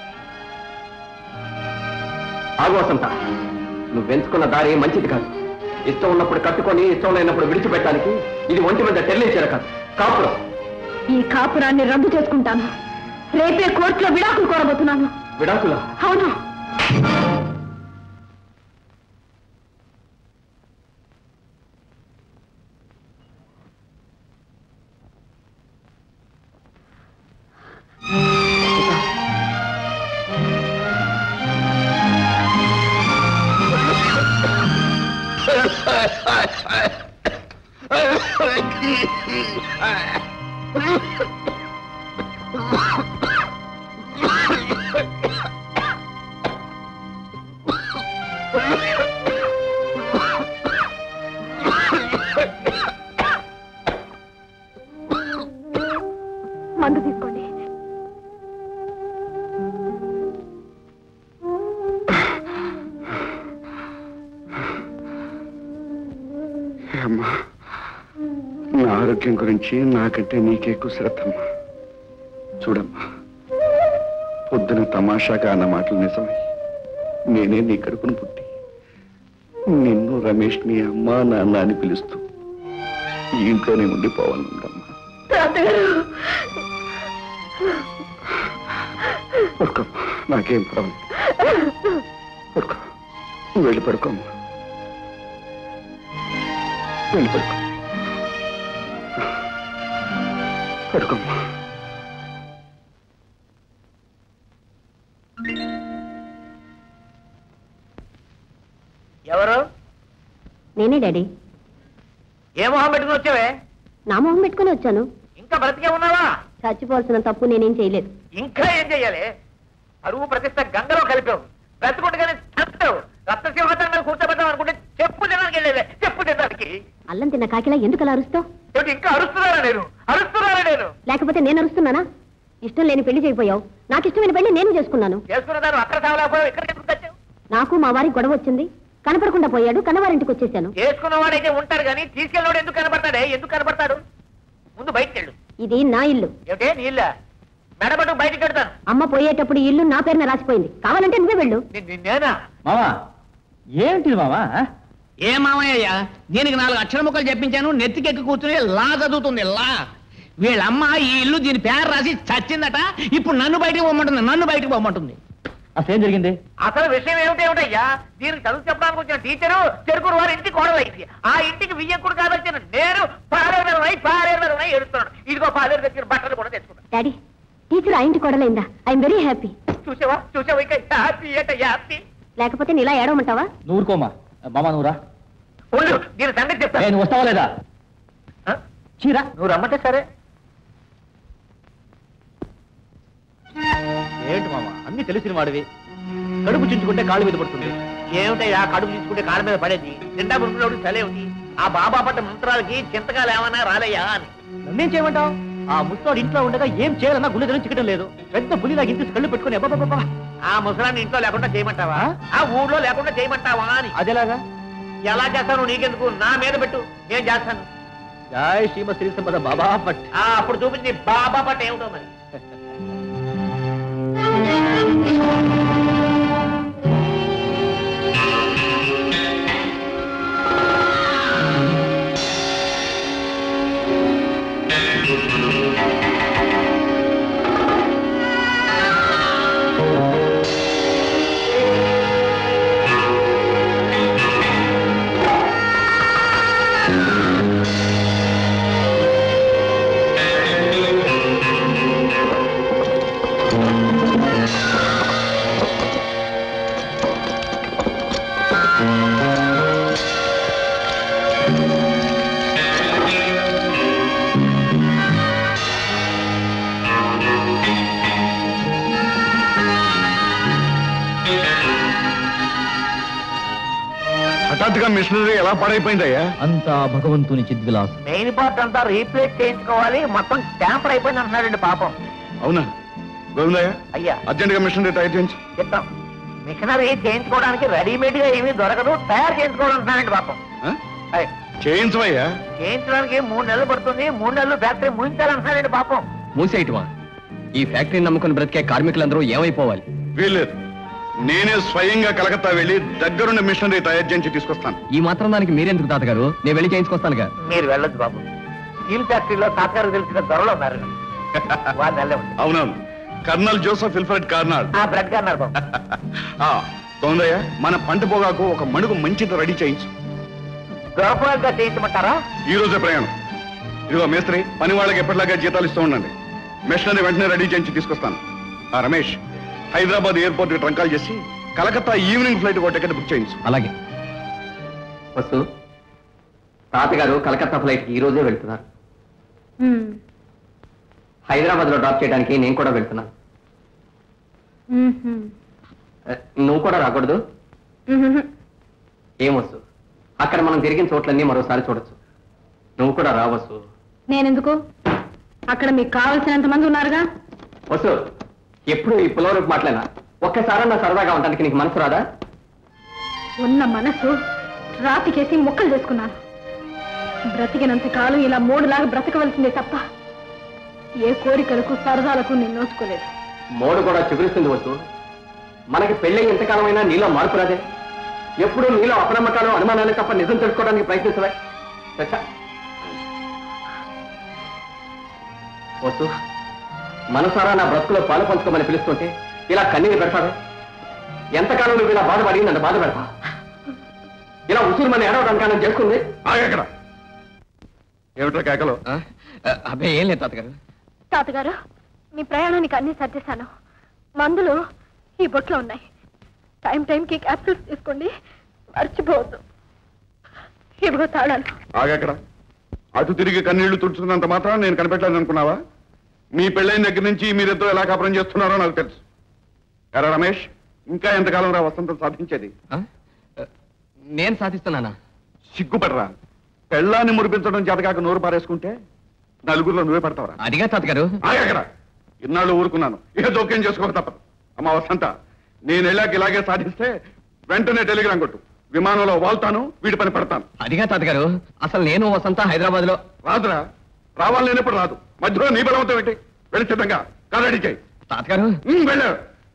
ఆగు వసంత నువ్వెంచుకున్న దారి మంచిది కాదు ఇష్టం ఉన్నప్పుడు కట్టుకొని ఇష్టం లేనప్పుడు విడిచిపెట్టడానికి ఇది ఒంటి మీద తెల్లించారు కాదు కాపురం
ఈ కాపురాన్ని రద్దు చేసుకుంటాను రేపే కోర్టులో విడాకులు కోరబోతున్నాను
విడాకుల
అవును మందు తీసుకోండి
అమ్మా నా ఆరోగ్యం గురించి నాకంటే నీకే ఎక్కువ శ్రద్ధ అమ్మా చూడమ్మా పొద్దున తమాషాగా అన్న మాటలు నిజమై నేనే నీ కడుపును పుట్టి నిన్ను రమేష్ నీ అమ్మా నాన్న అని పిలుస్తూ ఈ ఇంట్లోనే ఉండిపోవాలనుందమ్మా ఊరుకోమ్మా నాకేం ప్రాబ్లం ఊరుకో నువ్వు వెళ్ళి పడుకోమ్మా వెళ్ళి పడుకో పడుకోమ్మా
ఎవరు
నేనే డాడీ
ఏ మొహం పెట్టుకుని వచ్చావే
నా మొహం పెట్టుకుని వచ్చాను
ఇంకా బ్రతికే ఉన్నావా
చచ్చిపోవాల్సిన తప్పు నేనేం చేయలేదు
ఇంకా ఏం చెయ్యాలి అరువు ప్రతిష్ట గంగలో కలిపావు బ్రతుకుంటగానే చంపావు రక్తసింహతంగా కూర్చోబెట్టాం అనుకుంటే చెప్పు తినడానికి వెళ్ళేదే చెప్పు తినడానికి
అల్లం తిన్న కాకిలా ఎందుకు అలా అరుస్తావు
ఏమిటి ఇంకా అరుస్తున్నారా నేను అరుస్తున్నారా నేను
లేకపోతే నేను అరుస్తున్నానా ఇష్టం లేని పెళ్లి చేయపోయావు నాకు ఇష్టమైన పెళ్లి నేను చేసుకున్నాను
చేసుకున్న దాన్ని అక్కడ సావలేకపోయావు ఇక్కడ ఎందుకు వచ్చావు
నాకు మా వారికి గొడవ వచ్చింది కనపడకుండా పోయాడు కన్నవారింటికి వచ్చేసాను
చేసుకున్నవాడైతే ఉంటారు కానీ తీసుకెళ్ళినోడు ఎందుకు కనబడతాడే ఎందుకు కనబడతాడు ముందు బయటికి వెళ్ళు
ఇది నా ఇల్లు
ఏమిటే నీళ్ళ మెడబట్టు బయటికి వెళ్తాను
అమ్మ పోయేటప్పుడు ఈ ఇల్లు నా పేరున రాసిపోయింది కావాలంటే నువ్వే వెళ్ళు
ని- ని- నేనా
మామా ఏంటి మామా ఏ మామయ్య దీనికి నాలుగు అక్షర ముక్కలు చెప్పించాను నెత్తికెక్కి కూర్చుని లా చదువుతుంది లా వీళ్ళమ్మ ఈ ఇల్లు దీని పేరు రాసి చచ్చిందట ఇప్పుడు నన్ను బయటికి పోమంటుంది నన్ను బయటికి పోమంటుంది అసలు జరిగింది
అసలు విషయం ఏమిటి ఏమిటయ్యా దీనికి చదువు చెప్పడానికి వచ్చిన టీచరు చెరుకురు వారి ఇంటికి కోడలైంది ఆ ఇంటికి వియ్యకుడు కాదొచ్చిన నేను పాలేరునై పాలేరునై ఎడుతున్నాను ఇదిగో పాలేరు దగ్గర బట్టలు కూడా తెచ్చుకున్నాను
డాడీ టీచర్ ఆ ఇంటి కొడలైందా ఐఎమ్ వెరీ హ్యాపీ
చూసావా చూసావా ఇంకా హ్యాపీ అంటే హ్యాపీ
లేకపోతే నీ ఇలా ఏడవమంటావా
నూరుకోమా మామ నువ్వురా
ఉండు దీని సంగతి చెప్తాను
నేను వస్తావా లేదా
ఆ?
చీరా
నువ్వు రమ్మంటే సరే
ఏంటి మామ అన్ని తెలిసిన వాడివి కడుపు చించుకుంటే కాళ్ళు మీద పడుతుంది
ఏమిటయ్యా కడుపు తీసుకుంటే కాళ్ళ మీద పడేది నిండా మునుకులోడు చలే ఉంది ఆ బాబా పట్ట మంత్రాలకి చింతకాలు ఏమన్నా రాలయ్యా అని
నన్నేం చేయమంటావు ఆ ముసలాడు ఇంట్లో ఉండగా ఏం చేయాలన్నా గుండె దగ్గర చిక్కడం లేదు పెద్ద పులిలాగా ఇంటి కళ్ళు పెట్టుకుని అబ్బబ్బబ్బబ్బా.
ఆ ముసలాన్ని ఇంట్లో లేకుండా చేయమంటావా ఆ ఊళ్ళో లేకుండా చేయమంటావా అని
అదేలాగా
ఎలా చేస్తాను నీకెందుకు నా మీద పెట్టు నేను చేస్తాను
జై శ్రీమ శ్రీ సంపద బాబా పట్
ఆ అప్పుడు చూపించి బాబా పట్ట ఏమిటో మరి
హఠాత్తుగా మిషనరీ ఎలా పాడైపోయిందయ్యా
అంతా భగవంతుని చిద్విలాసం
మెయిన్ పార్ట్ అంతా రీప్లేస్ చేయించుకోవాలి మొత్తం ట్యాంపర్ అయిపోయింది అంటున్నాడండి పాపం
అవునా గోవిందయ్య
అయ్యా
అర్జెంట్ గా మిషనరీ టైట్ చేయించు
చెప్తాం మిషనరీ చేయించుకోవడానికి రెడీమేడ్ గా ఏమీ దొరకదు తయారు చేసుకోవడం అంటున్నాడండి పాపం
ఆ?
అయ్,
చేయించవయ్యా
చేయించడానికి మూడు నెలలు పడుతుంది మూడు నెలలు ఫ్యాక్టరీ ముగించాలంటున్నాడండి పాపం
మూసేయటమా ఈ ఫ్యాక్టరీని నమ్ముకుని బ్రతికే కార్మికులందరూ ఏమైపోవాలి
వీల్లేదు నేనే స్వయంగా కలకత్తా వెళ్ళి దగ్గరుండి మిషనరీ తయారు చేయించి తీసుకొస్తాను
ఈ మాత్రం దానికి మీరెందుకు తాతగారు నేను వెళ్ళి చేయించుకొస్తానుగా
మీరు వెళ్ళొద్దు బాబు స్టీల్ ఫ్యాక్టరీలో తాతగారు తెలిసిన ధరలు ఉన్నారు వారిని వెళ్ళండి
అవునవును కర్నల్ జోసఫ్ విల్ఫ్రెడ్ కార్నాల్
ఆ బ్రెడ్ అన్నారు బాబు
ఆ, గోవిందయ్య మన పంట పొగాకు ఒక మణుగు మంచిది రెడీ చేయించు
గృహప్రవేశంగా చేయించమంటారా
ఈ రోజే ప్రయాణం ఇదిగో మేస్త్రి పని వాళ్ళకి ఎప్పటిలాగా జీతాలు ఇస్తూ ఉండండి మిషనరీ వెంటనే రెడీ చేయించి తీసుకొస్తాను ఆ రమేష్ హైదరాబాద్ ఎయిర్పోర్ట్ కి ట్రంకాల్ చేసి కలకత్తా ఈవినింగ్ ఫ్లైట్ ఒక టికెట్ బుక్ చేయించు
అలాగే వస్తు తాతగారు కలకత్తా ఫ్లైట్ ఈ రోజే వెళ్తున్నారు హైదరాబాద్ లో డ్రాప్ చేయడానికి నేను కూడా వెళ్తున్నాను ఏ, నువ్వు కూడా రాకూడదు ఏం వస్తు అక్కడ మనం తిరిగిన చోట్లన్నీ మరోసారి చూడొచ్చు నువ్వు కూడా రావచ్చు
నేనెందుకు అక్కడ మీకు కావలసినంత మంది ఉన్నారుగా
వస్తు ఎప్పుడు ఈ పులవరపు మాటలేనా ఒక్కసారన్నా సరదాగా ఉండడానికి నీకు మనసు రాదా
ఉన్న మనసు రాతికేసి ముక్కలు చేసుకున్నాను బ్రతికినంత కాలం ఇలా మూడులాగా బ్రతకవలసిందే తప్ప ఏ కోరికలకు సరదాలకు నేను నోచుకోలేదు
మోడు కూడా చిగురిస్తుంది వస్తు మనకి పెళ్ళి ఎంతకాలమైనా నీలో మార్పు రాదే ఎప్పుడు నీలో అప్రమకాలు అనుమానాలు తప్ప నిజం తెలుసుకోవడానికి ప్రయత్నించవే చచ్చా. వస్తు మనసారా నా బ్రతుకులో పాలు పంచుకోమని పిలుస్తుంటే ఇలా కన్నీరు పెడతావే ఎంతకాలం నువ్వు ఇలా బాధపడి నన్ను బాధ పెడతా ఇలా ఉసురు మన ఏడవడానికి కారణం చేసుకుంది
ఆగక్కడ ఏమిట్రా కేకలు
అబ్బాయి ఏం లేదు తాతగారు
తాతగారు మీ ప్రయాణానికి అన్ని సర్దేశాను మందులు ఈ బొట్లో ఉన్నాయి టైం టైంకి క్యాప్సూల్స్ తీసుకోండి మర్చిపోవద్దు ఇదిగో తాళాలు
ఆగక్కడ అటు తిరిగి కన్నీళ్లు తుడుచుకున్నంత మాత్రం నేను కనిపెట్టలేదు అనుకున్నావా మీ పెళ్ళైన దగ్గర నుంచి మీరిద్దరూ ఎలా కాపురం చేస్తున్నారో నాకు తెలుసు ఎరా రమేష్ ఇంకా ఎంతకాలం రా వసంతం సాధించేది
నేను సాధిస్తున్నానా
సిగ్గుపడరా పెళ్ళాన్ని మురిపించడం చేతకాక నోరు పారేసుకుంటే నలుగురిలో నువ్వే పడతావరా
అదిగా తాతగారు
ఆగక్కడ ఇన్నాళ్ళు ఊరుకున్నాను ఏ జోక్యం చేసుకోక తప్పదు అమ్మ వసంత నేను వెళ్ళాక ఇలాగే సాధిస్తే వెంటనే టెలిగ్రామ్ కొట్టు విమానంలో వాళ్తాను వీడి పని పడతాను
అదిగా తాతగారు అసలు నేను వసంత హైదరాబాద్ లో
రాదురా రావాలి లేనప్పుడు రాదు మధ్యలో నీ బలవంతం ఏంటి వెళ్ళి సిద్ధంగా కాలడి చేయి
తాతగారు
ఉమ్, వెళ్ళు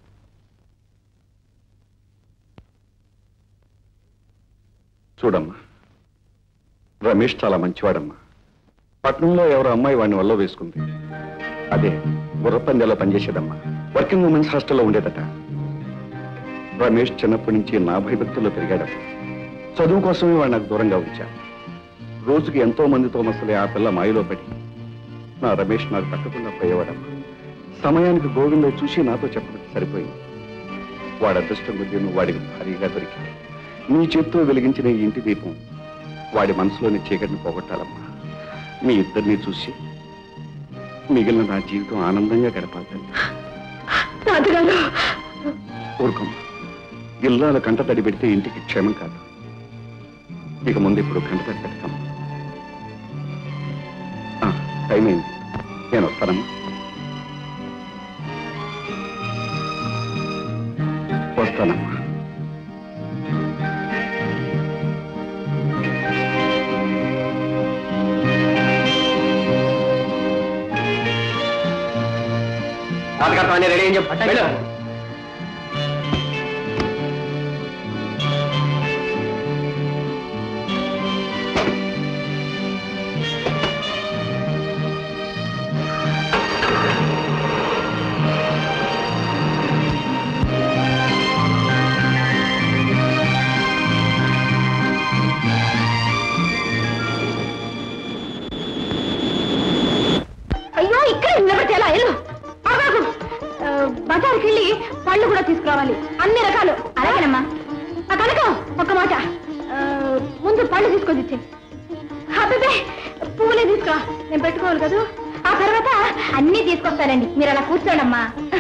చూడమ్మా రమేష్ చాలా మంచివాడమ్మా పట్నంలో ఎవరో అమ్మాయి వాడిని వల్ల వేసుకుంది అదే గుర్రపందెలో పనిచేసేదమ్మా వర్కింగ్ ఉమెన్స్ హాస్టల్లో ఉండేదట రమేష్ చిన్నప్పటి నుంచి నా భయభక్తుల్లో పెరిగాడట చదువు కోసమే వాడు నాకు దూరంగా ఉంచా రోజుకి ఎంతో మందితో మసలే ఆ పిల్ల మాయలో పడి నా రమేష్ నాకు తక్కకుండా పోయేవాడమ్మా సమయానికి గోవింద చూసి నాతో చెప్పడం సరిపోయింది వాడి అదృష్టం కొద్దీ నువ్వు వాడికి భారీగా దొరికింది నీ చేత్తో వెలిగించిన ఈ ఇంటి దీపం వాడి మనసులోని చీకటిని పోగొట్టాలమ్మా మీ ఇద్దరిని చూసి మిగిలిన నా జీవితం ఆనందంగా గడపాలి తల్లి.
తాతగారు
ఊరుకోమ్మా ఇల్లాల కంట తడి పెడితే ఇంటికి క్షేమం కాదు ఇక ముందు ఇప్పుడు కంట తడి పెట్టకమ్మా ఆ, టైం అయింది నేను వస్తానమ్మా వస్తానమ్మా
తాతగారితో అన్ని రెడీ అని చెప్పు వెళ్ళు.
అయ్యో ఇక్కడ నిలబడితే ఎలా ఎల్లు ఆగాగు ఆ, బజారుకి వెళ్ళి పళ్ళు కూడా తీసుకురావాలి అన్ని రకాలు అలాగేనమ్మా ఆ కనుక ఒక మాట ఆ, ముందు పళ్ళు తీసుకొని ఇచ్చే అబ్బే పువ్వులే తీసుకురా నేను పెట్టుకోవాలి కదా ఆ తర్వాత అన్ని తీసుకొస్తానండి మీరు అలా కూర్చోండమ్మా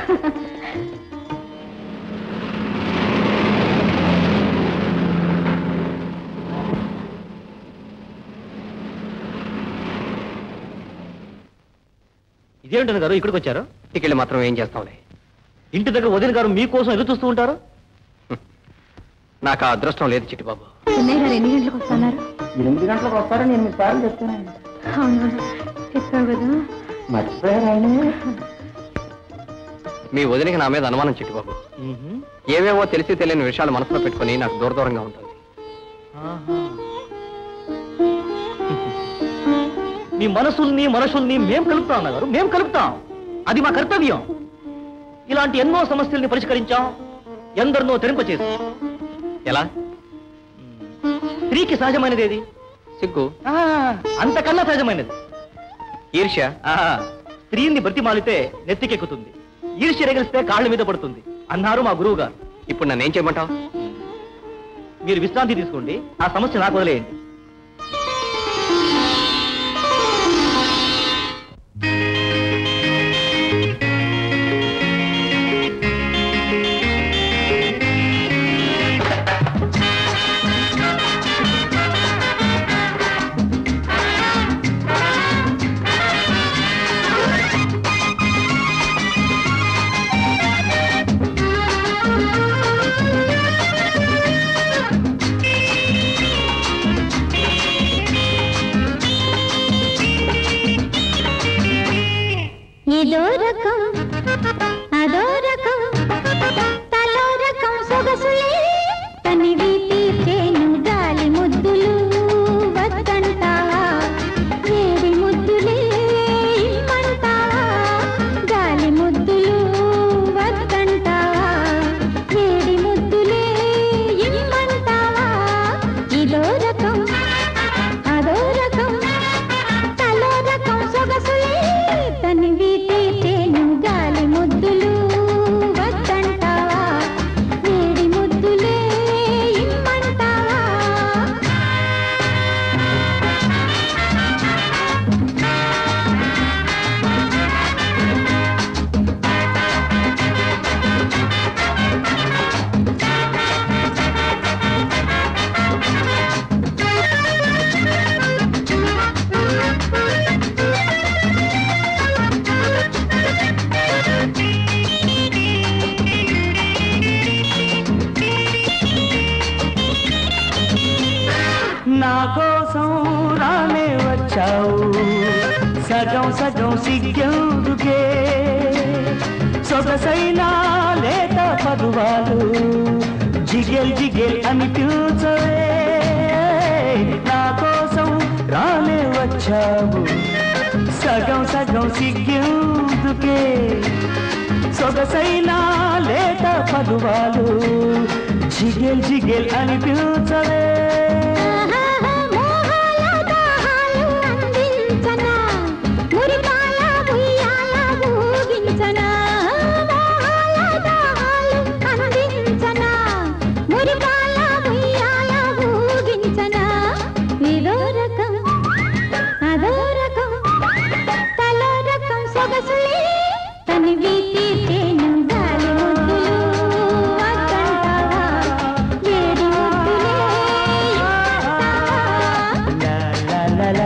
ఇదేంటని గారు ఇక్కడికి వచ్చారు
ఇంటికెళ్ళి మాత్రం ఏం చేస్తాంలే
ఇంటి దగ్గర వదిన గారు మీకోసం ఎదురు చూస్తూ ఉంటారు
నాకు ఆ అదృష్టం లేదు చిట్టిబాబు
చెన్నై గారు ఎన్ని గంటలకు వస్తున్నారు
ఎనిమిది గంటలకు వస్తారో నేను మీ సార్లు చెప్తానండి
అవును చెప్పావు కదా
మర్చిపోయారు ఆయన
మీ వదినికి నా మీద అనుమానం చిట్టిబాబు ఏవేవో తెలిసి తెలియని విషయాలు మనసులో పెట్టుకుని నాకు దూర దూరంగా ఉంటుంది
మీ మనసుల్ని మనుషుల్ని మేం కలుపుతాం అన్నగారు మేం కలుపుతాం అది మా కర్తవ్యం ఇలాంటి ఎన్నో సమస్యల్ని పరిష్కరించాం ఎందరినో తెరింపచేసాం
ఎలా
స్త్రీకి సహజమైనది ఏది
సిగ్గు
ఆ, అంతకన్నా సహజమైనది
ఈర్ష్య
ఆ, స్త్రీని బ్రతిమాలితే నెత్తికెక్కుతుంది ఈర్ష్య రగిలిస్తే కాళ్ళ మీద పడుతుంది అన్నారు మా గురువు గారు
ఇప్పుడు నన్ను ఏం చేయమంటావు
మీరు విశ్రాంతి తీసుకోండి ఆ సమస్య నాకు వదిలేయండి
ఇదో రకం అదో రకం తలో రకం సొగసులే తనివి తీర్చేను గాలి ముద్దులు వద్దంటావా వేడి ముద్దులే ఇమ్మంటావా గాలి ముద్దులు వద్దంటావా వేడి ముద్దులే ఇమ్మంటావా ఇదో రకం అదో రకం తలో రకం సొగసులే తనివి తీర్చేను గాలి ముద్దులు వద్దంటావా వేడి ముద్దులే ఇమ్మంటావా
నా కోసం రానే వచ్చావు సగం సగం సిగ్గెందుకే సొగసైనా లేత పరువాలు జిగెల్ జిగెల్ అని పిలుచవే నా కోసం రానే వచ్చావు సగం సగం సిగ్గెందుకే సొగసైనా లేత పరువాలు జిగెల్ జిగెల్ అని పిలుచవే
మోహాల దాహాలు అందించనా మురిపాల ఉయ్యాల ఊగించనా మోహాల దాహాలు అందించనా మురిపాల ఉయ్యాల ఊగించనా ఇదో రకం అదో రకం తలో రకం సొగసులే తనివి తీర్చేను గాలి ముద్దులు వద్దంటావా వేడి ముద్దులే ఇమ్మంటావా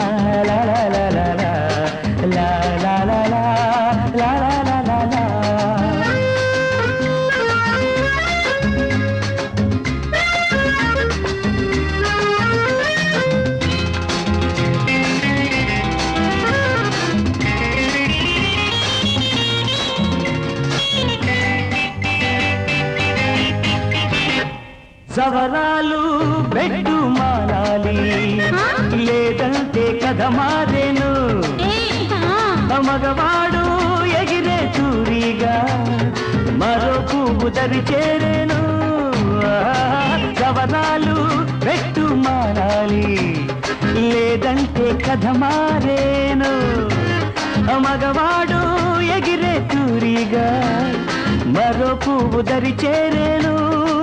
సవరాలు బెడ్డు మారాలి లేదంటే కథ మారేను మగవాడు ఎగిరే చూరిగా మరో పువ్వు దరి చేరేను సవరాలు పెట్టు మారాలి లేదంటే కథ మారేను మగవాడు ఎగిరే చూరిగా మరో పువ్వు దరి చేరేను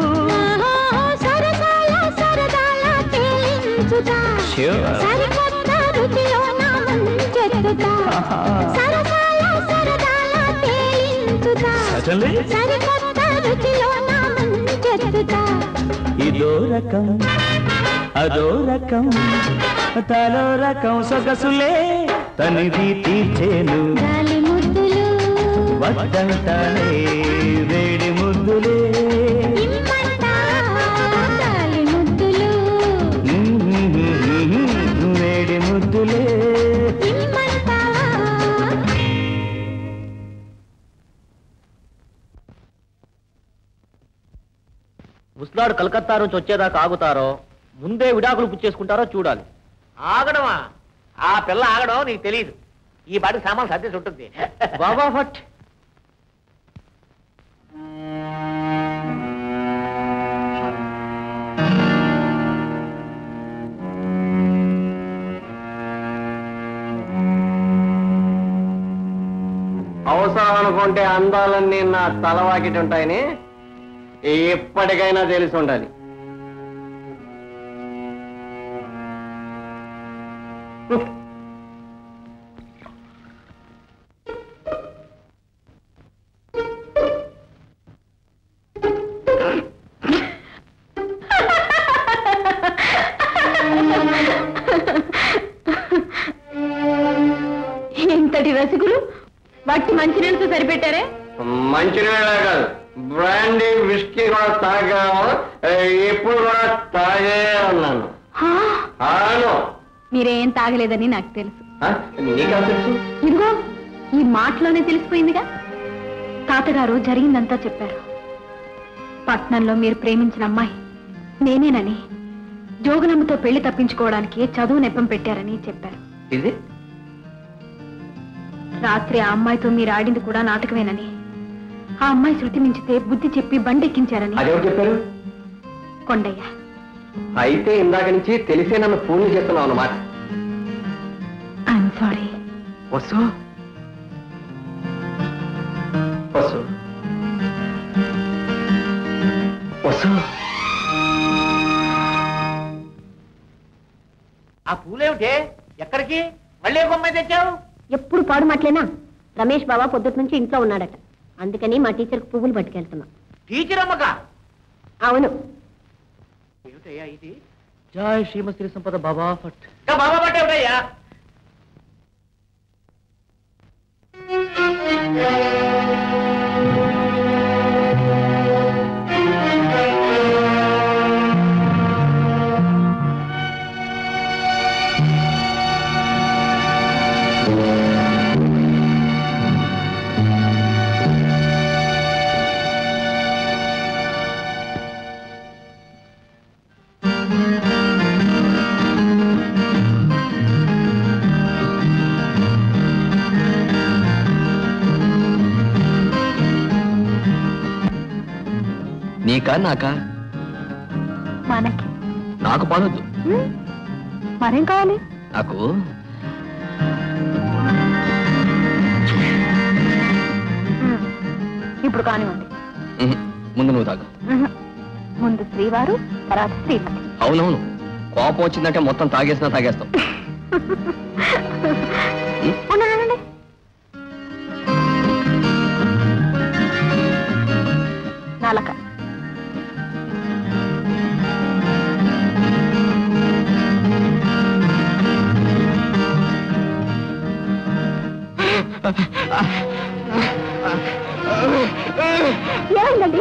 సరసాల సరదాల తేలించుతా
Sure.
సరికొత్త రుచిలో నా ముంచెత్తుతా సరసాల సరదాల తేలించుతా
Certainly.
సరికొత్త రుచిలో నా ముంచెత్తుతా
ఇదో రకం అదో రకం తలో రకం సొగసులే తనిది తీర్చేను
గాలి ముద్దులు
వద్దంటానే వేడి ముద్దులే
ఇమ్మంటా గాలి ముద్దులు
వేడి ముద్దులే
ఇమ్మంటావా
పిల్లాడు కలకత్తా నుంచి వచ్చేదాకా ఆగుతారో ముందే విడాకులు పుచ్చేసుకుంటారో చూడాలి
ఆగడమా ఆ పిల్ల ఆగడం నీకు తెలియదు ఈ బాటికి సామాన్ సర్దేసి ఉంటుంది
బాబా ఫట్
అవసరం అనుకుంటే అందాలన్నీ నా తలవాకిటి ఉంటాయని ఎప్పటికైనా తెలిసి ఉండాలి
ఇంతటి రసికులు వట్టి మంచినీళ్ళతో సరిపెట్టారే
మంచినీళ్ళే కాదు బ్రాండీ విస్కీ కూడా తాగాము ఇప్పుడు కూడా తాగే ఉన్నాను
హా,
అవును
మీరేం తాగలేదని నాకు తెలుసు
ఆ, నీకెలా తెలుసు
ఇదిగో ఈ మాటలోనే తెలిసిపోయిందిగా తాతగారు జరిగిందంతా చెప్పారు పట్నంలో మీరు ప్రేమించిన అమ్మాయి నేనేనని జోగులమ్మతో పెళ్లి తప్పించుకోవడానికి చదువు నెప్పం పెట్టారని చెప్పారు
ఇది
రాత్రి ఆ అమ్మాయితో మీరు ఆడింది కూడా నాటకమేనని ఆ అమ్మాయి శృతి మించితే బుద్ధి చెప్పి బండెక్కించారని
అదెవరు చెప్పారు
కొండయ్య
అయితే ఇందాక నుంచి తెలిసే నన్ను ఫోన్లు చేస్తున్నావు అన్నమాట
ఐఎమ్ సారీ
వసు వసు వసు
ఆ పూలేమిటే ఎక్కడికి మళ్ళీ ఏ బొమ్మ తెచ్చావు
ఎప్పుడు పాడు మాటలేనా రమేష్ బాబా పొద్దుటి నుంచి ఇంట్లో ఉన్నాడట అందుకని మా టీచర్కి పువ్వులు పట్టుకెళ్తున్నా
టీచర్ అమ్మక
అవును
ఏమిటయ్యా ఇది
జై శ్రీమశ్రీ సంపద బాబా ఫట్
ఇంకా బాబా పట్టే ఉంటాయ్యా
నీకా నాకా
మనకి
నాకు పాలొద్దు
హ్మ్? మరేం కావాలి
నాకు
హ్మ్. ఇప్పుడు కానివ్వండి
ఉహు, ముందు నువ్వు తాగు
ఉహు. ముందు శ్రీవారు తర్వాత శ్రీమతి
అవునవును కోపం వచ్చిందంటే మొత్తం తాగేసినా తాగేస్తాం
ఉండండి, ఉండండి. నాలక ఏమైందండి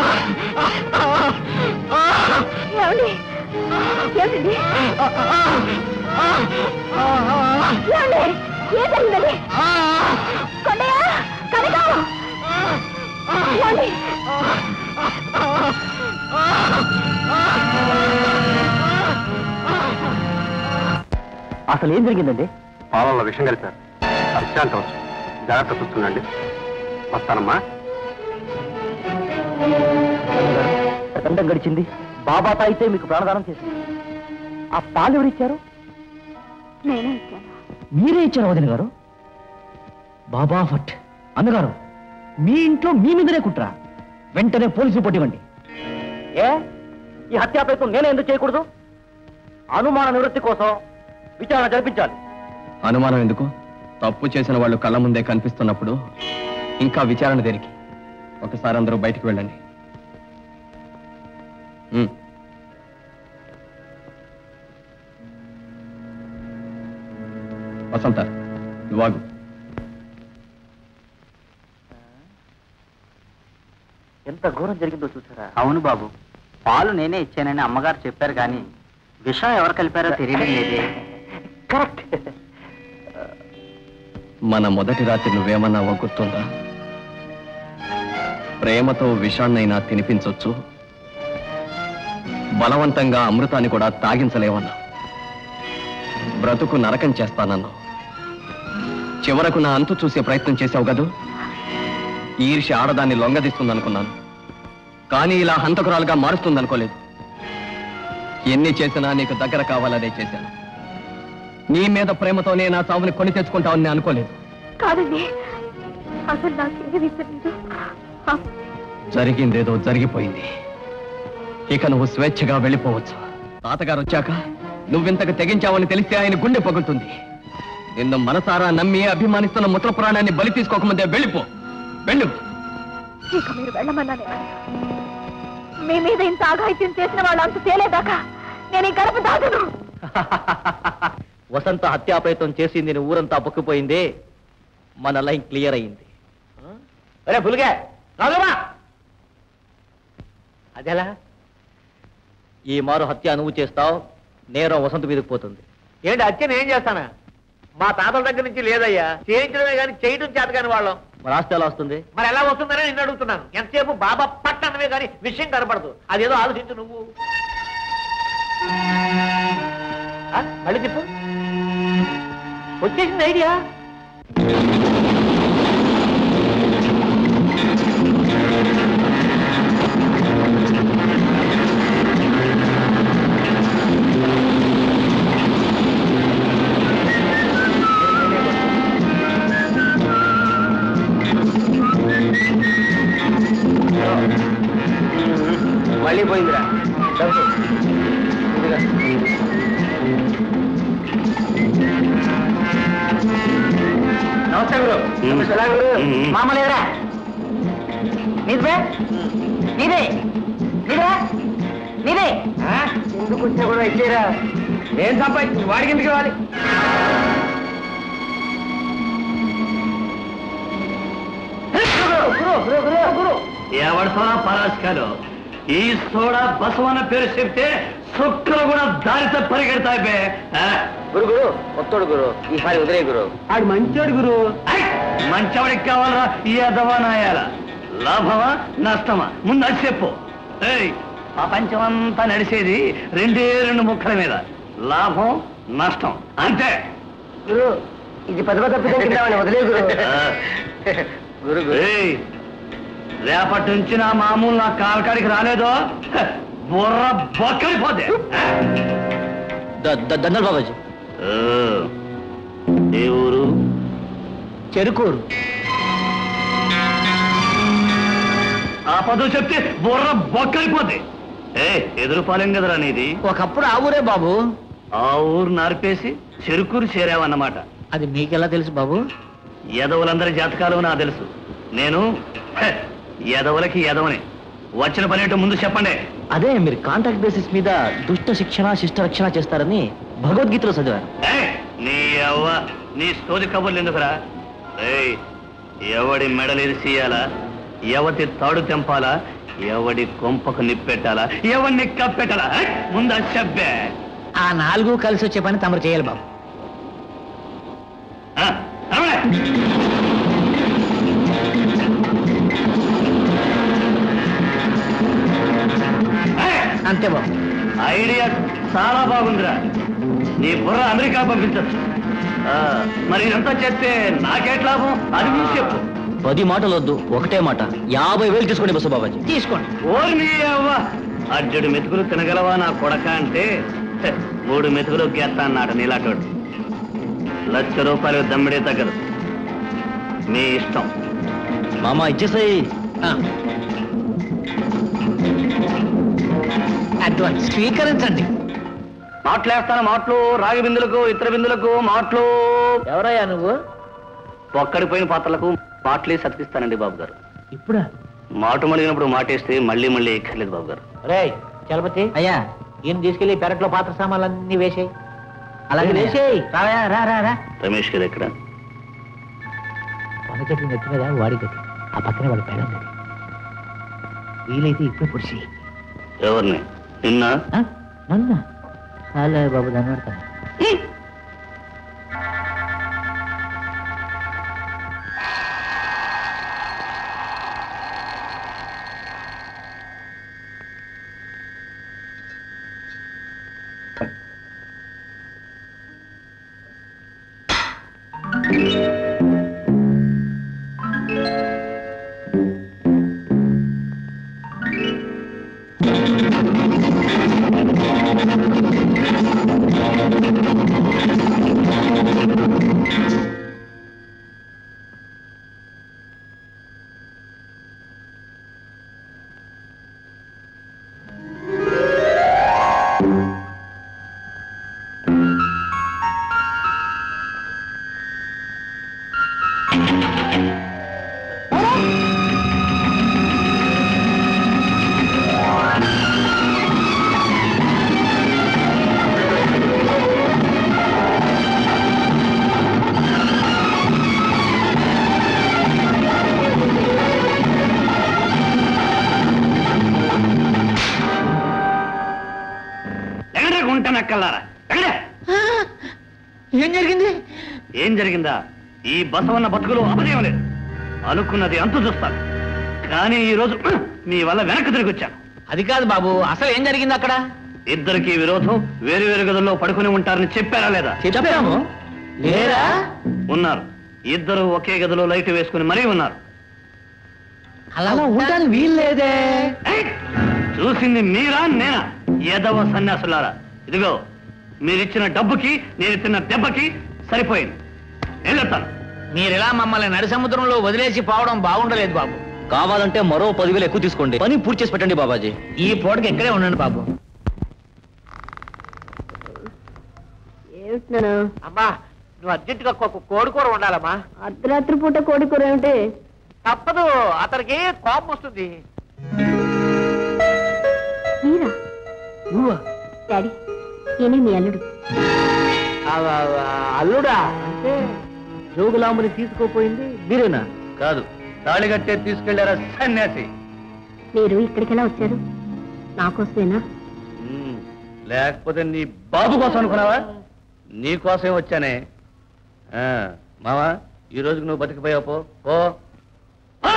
ఏమండి ఏమిటండి ఏమండి ఏం జరిగిందండి కొండయ్య కనక ఏమండి
అసలు ఏం జరిగిందండి
పాలల్లో విషం కలిపారు అత్యంత వచ్చు జాగ్రత్త చూస్తుండండి వస్తానమ్మా
గండం గడిచింది బాబా తాయితే మీకు ప్రాణదానం చేసింది ఆ పాలు ఎవరిచ్చారు
నేనే ఇచ్చాను
మీరే ఇచ్చారు వదిన గారు బాబా ఫట్ అన్నగారు మీ ఇంట్లో మీ మీదనే కుట్రా వెంటనే పోలీసు రిపోర్ట్ ఇవ్వండి ఏ ఈ హత్యా ప్రయత్నం నేనే ఎందుకు చేయకూడదు అనుమాన నివృత్తి కోసం విచారణ జరిపించాలి
అనుమానం ఎందుకు తప్పు చేసిన వాళ్ళు కళ్ళ ముందే కనిపిస్తున్నప్పుడు ఇంకా విచారణ దేనికి ఒకసారి అందరూ బయటికి వెళ్ళండి ఉమ్. వసంత నువ్వాగు
ఎంత ఘోరం జరిగిందో చూసారా
అవును బాబు పాలు నేనే ఇచ్చానని అమ్మగారు చెప్పారు కానీ విషం ఎవరు కలిపారో తెలియడం లేదే
కరెక్ట్
మన మొదటి రాత్రి నువ్వేమన్నావో గుర్తుందా ప్రేమతో విషాన్నైనా తినిపించొచ్చు బలవంతంగా అమృతాన్ని కూడా తాగించలేవన్నా బ్రతుకు నరకం చేస్తానన్నా చివరకు నా అంతు చూసే ప్రయత్నం చేశావు కదూ ఈర్ష్య ఆడదాన్ని లొంగదీస్తుందనుకున్నాను కానీ ఇలా హంతకురాలుగా మారుస్తుందనుకోలేదు ఎన్ని చేసినా నీకు దగ్గర కావాలనే చేశాను నీ మీద ప్రేమతోనే నా చావుని కొని తెచ్చుకుంటావని నేను అనుకోలేదు
కాదండి అసలు నాకు ఏమీ తెలియదు ఆ,
జరిగిందేదో జరిగిపోయింది ఇక నువ్వు స్వేచ్ఛగా వెళ్ళిపోవచ్చు తాతగారు వచ్చాక నువ్వింతకు తెగించావని తెలిస్తే ఆయన గుండె పగులుతుంది నిన్ను మనసారా నమ్మి అభిమానిస్తున్న ముద్ర ప్రాణాన్ని బలి తీసుకోకముందే వెళ్ళిపో వెళ్ళు
ఇక మీరు వెళ్ళమన్నానే మీ మీద ఇంత ఆఘాయిత్యం చేసిన వాళ్ళు అంత తేలేదాకా నేను ఈ గడప దాటను
వసంత హత్యాప్రయత్నం చేసింది నీ ఊరంతా పొక్కిపోయింది మన లైన్ క్లియర్ అయింది
అరే పులిగా రాదుమా అదెలా
ఈ మారు హత్య నువ్వు చేస్తావు నేరం వసంత మీదకి పోతుంది
ఏంటి హత్య నేను చేస్తానా మా తాతల దగ్గర నుంచి లేదయ్యా చేయించడమే కానీ చేయడం చేత కాని వాళ్ళం
మరి ఆస్తి ఎలా వస్తుంది
మరి ఎలా వస్తుందని నిన్ను అడుగుతున్నాను ఎంతసేపు బాబా పట్టనమే కానీ విషయం కనపడదు అదేదో ఆలోచించు నువ్వు ఆ, మళ్ళీ చెప్పు వచ్చేసింది ఐడియా
మళ్ళీ పోయిందిరా డబ్బు ఇదిగో. నమస్తే గురు నమస్తే ఎలా గురు మామలేరా నీదే నీదే నీదే నీదే ఎందుకు వచ్చినా కూడా ఇచ్చేరా ఏం సంపాదించింది వాడికి ఎందుకు ఇవ్వాలి గురు గురు గురు గురు గురు
ఎవడతారా పరాస్కాలు ఈ సోడా బసవన్న పేరు చెప్తే సుక్కలు కూడా దారితో పరిగెడతాయి బే ఆ?
గురు గురు కొత్తోడు గురు ఈసారి వదిలే గురు ఆడు మంచోడు గురు
ఐ! మంచవాడికి కావాలరా ఈ అదవా నాయాల లాభమా నష్టమా ముందు అది చెప్పు ఏయ్ ప్రపంచమంతా నడిచేది రెండే రెండు ముక్కల మీద లాభం నష్టం అంతే
గురు ఇది పెద్ద పెద్ద పిల్లలు కింద వదిలే గురు
ఆ.
గురు గురు
ఏయ్, రేపటి నుంచి నా మామూలు నా కాలకాడికి రాలేదో హ, బుర్ర బొక్కడిపోతే
దండలు బాబాజీ
ఏ ఊరు
చెరుకూరు
ఆ పదం చెప్తే బుర్ర బొక్కడిపోతే ఏ ఎదురుపాలెం కదరా నీది
ఒకప్పుడు ఆ ఊరే బాబు
ఆ ఊరు నార్పేసి చెరుకూరు చేరావన్నమాట
అది మీకెలా తెలుసు బాబు
ఎదవులందరి జాతకాలు నాకు తెలుసు నేను హ, ఎదవులకి ఎదవని వచ్చిన పని ఏంటో ముందు చెప్పండి
అదే మీరు కాంట్రాక్ట్ బేసిస్ మీద దుష్ట శిక్షణ శిష్ట రక్షణ చేస్తారని భగవద్గీతలో చదివాను
ఏయ్, నీ అవ్వ నీ సోది కబుర్లు ఎందుకురా ఏయ్ ఎవడి మెడలు ఇరిసియాలా ఎవటి తాడు తెంపాలా ఎవడి కొంపకు నిప్పెట్టాలా ఎవడిని కప్పెట్టాలా ఏయ్, ముందు అది చెప్పే
ఆ నాలుగు కలిసి వచ్చే పని తమరు చేయాలి బాబు
ఆ, రమణ. ఏయ్,
అంతే బాబు
ఐడియా చాలా బాగుందిరా నీ బుర్ర అమెరికా పంపించచ్చు మరి ఇదంతా చేస్తే నాకేట్ లాభం అది ముందు చెప్పు
పది మాటలు వద్దు ఒకటే మాట యాభై వేలు తీసుకోండి బస్సు బాబాజీ
తీసుకోండి
ఓరి నీ అవ్వ అడ్జడు మెతుకులు తినగలవా నా కొడక అంటే హె, మూడు మెతుకులు గేస్తా అన్నాడు నీలాటోడు లక్ష రూపాయలు దమ్మిడే తగ్గదు మీ ఇష్టం
మామ ఇచ్చేసాయి
ఆ. అడ్వాన్స్ స్వీకరించండి
మాట్లాడతాను మాటలు రాగి బిందులకు ఇతర బిందులకు మాటలు
ఎవరయ్యా నువ్వు
ఒక్కడిపోయిన పాత్రలకు మాటలే సతికిస్తానండి బాబు గారు
ఇప్పుడా
మాట మడిగినప్పుడు మాటేస్తే మళ్ళీ మళ్ళీ ఎక్కర్లేదు బాబు గారు
రే చలపతి
అయ్యా
ఈయన తీసుకెళ్లి పెరట్లో పాత్ర సామాన్లన్నీ వేసేయి అలాగే
అలాగే.
వేసేయి రావా రా రా రా
రమేష్ గారు ఎక్కడ
కొన చెట్టు నెత్తి మీద వాడి గది ఆ పక్కనే వాడి పెళ్ళం గది వీలైతే ఇప్పుడు పొడిచి
ఎవరిని నిన్న
నన్న చాలే బాబు దాన్ని పెడతాను
నక్కల్లారా వెళ్ళే.
ఏం జరిగింది
ఏం జరిగిందా ఈ బసవన్న బతుకులు అపజయం లేదు అనుకున్నది అంతు చూస్తాను కానీ ఈ రోజు మీ వల్ల వెనక్కి తిరిగి వచ్చాను
అది కాదు బాబు అసలు ఏం జరిగింది అక్కడ
ఇద్దరికి విరోధం వేరు వేరు గదుల్లో పడుకుని ఉంటారని చెప్పారా లేదా
చెప్పాము లేరా
ఉన్నారు ఇద్దరు ఒకే గదిలో లైట్ వేసుకుని మరీ ఉన్నారు
అలా ఉండడానికి వీల్లేదే
ఏయ్! చూసింది మీరా నేనా ఏదవ సన్యాసులారా ఇదిగో మీరిచ్చిన డబ్బుకి నేను తిన్న దెబ్బకి సరిపోయింది వెళ్ళొస్తాను
మీరిలా మమ్మల్ని నడి సముద్రంలో వదిలేసి పోవడం బాగుండలేదు బాబు
కావాలంటే మరో పదివేలు ఎక్కువ తీసుకోండి పని పూర్తి చేసి పెట్టండి బాబాజీ
ఈ పూటకి ఇక్కడే ఉండండి బాబు
ఏమిటి నాన్న
అమ్మా నువ్వు అర్జెంటుగా ఒక కోడి కూర ఉండాలమ్మా
అర్ధరాత్రి పూట కోడి కూర ఏమిటి
తప్పదు అతనికి కోపం వస్తుంది
మీరా డాడీ నేనే మీ అల్లుడు
అల్లుడా అంటే జోగులాంబుని తీసుకోపోయింది
మీరేనా
కాదు తాళి కట్టే తీసుకెళ్లారా సన్యాసి
మీరు ఇక్కడికి ఎలా వచ్చారు నా కోసమేనా
ఉమ్, లేకపోతే నీ బాబు కోసం అనుకున్నావా నీ కోసమే వచ్చానే ఆ, మావా ఈ రోజుకి నువ్వు బతికిపోయావు పో పో ఆ!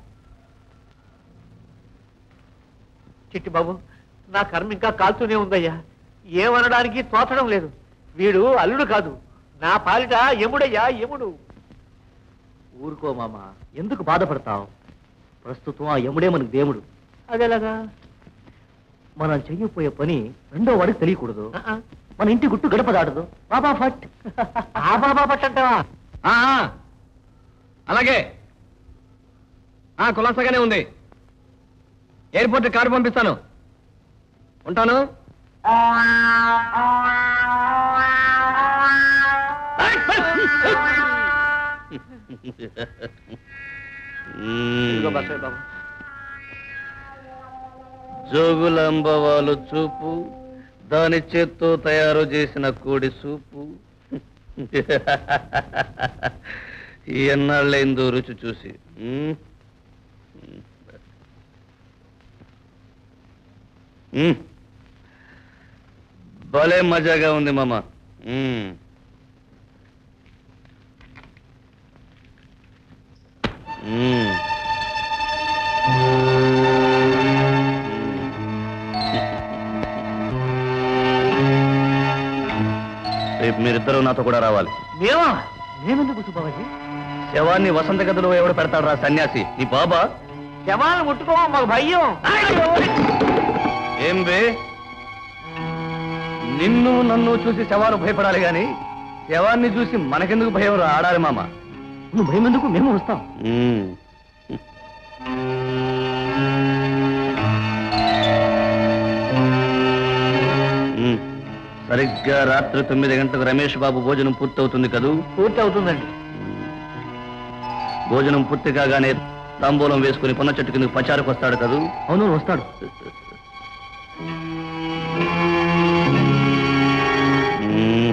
చిట్టి బాబు నా కర్మ ఇంకా కాల్తూనే ఉందయ్యా ఏమనడానికి తోచడం లేదు వీడు అల్లుడు కాదు నా పాలిట యముడయ్యా యముడు
ఊరుకో మామ ఎందుకు బాధపడతావు ప్రస్తుతం ఆ యముడే మనకు దేవుడు
అదేలాగా
మనం చెయ్యపోయే పని రెండో వాడికి తెలియకూడదు
ఆ, ఆ.
మన ఇంటి గుట్టు గడప దాటదు బాబా ఫట్
ఆ బాబా పట్టంటావా
ఆ, ఆ. అలాగే ఆ కులాసగానే ఉంది ఎయిర్పోర్ట్ కారు పంపిస్తాను ఉంటాను
ఇదిగో బస్సయ్య బాబు
జోగులాంబ వాళ్ళు చూపు దాని చేత్తో తయారు చేసిన కోడి సూపు ఎన్నాళ్ళైందో రుచి చూసి ఉమ్. ఉమ్. భలే మజాగా ఉంది మామ ఉమ్. ఉమ్. రేపు మీరిద్దరూ నాతో కూడా రావాలి
మేమా మేమెందుకు సుబ్బాబాజీ
శవాన్ని వసంత గదిలో ఎవడు పెడతాడు రా సన్యాసి నీ బాబా
శవాలను ముట్టుకో మాకు భయం
ఏం బే నిన్ను నన్ను చూసి శవాలు భయపడాలి గాని శవాన్ని చూసి మనకెందుకు భయం రా ఆడాలి మామ
నువ్వు భయం ఎందుకు మేము వస్తాం
ఉమ్. ఉమ్. సరిగ్గా రాత్రి తొమ్మిది గంటలకు రమేష్ బాబు భోజనం పూర్తవుతుంది కదూ
పూర్తి అవుతుందండి
భోజనం పూర్తి కాగానే తాంబూలం వేసుకుని పొన్న చెట్టు కిందకు పచారకు వస్తాడు కదూ
అవును వస్తాడు
ఉమ్.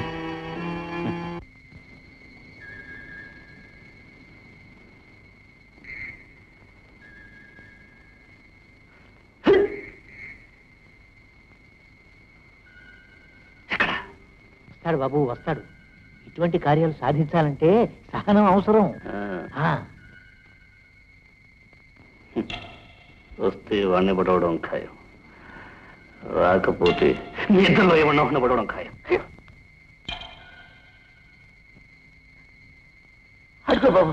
వస్తాడు బాబు వస్తాడు ఇటువంటి కార్యాలు సాధించాలంటే సహనం అవసరం
ఆ,
ఆ,
వస్తే వాడిని పడవడం ఖాయం రాకపోతే మీ ఇద్దరిలో ఏమన్నా ఒకరిని పడవడం ఖాయం
అడుగు బాబు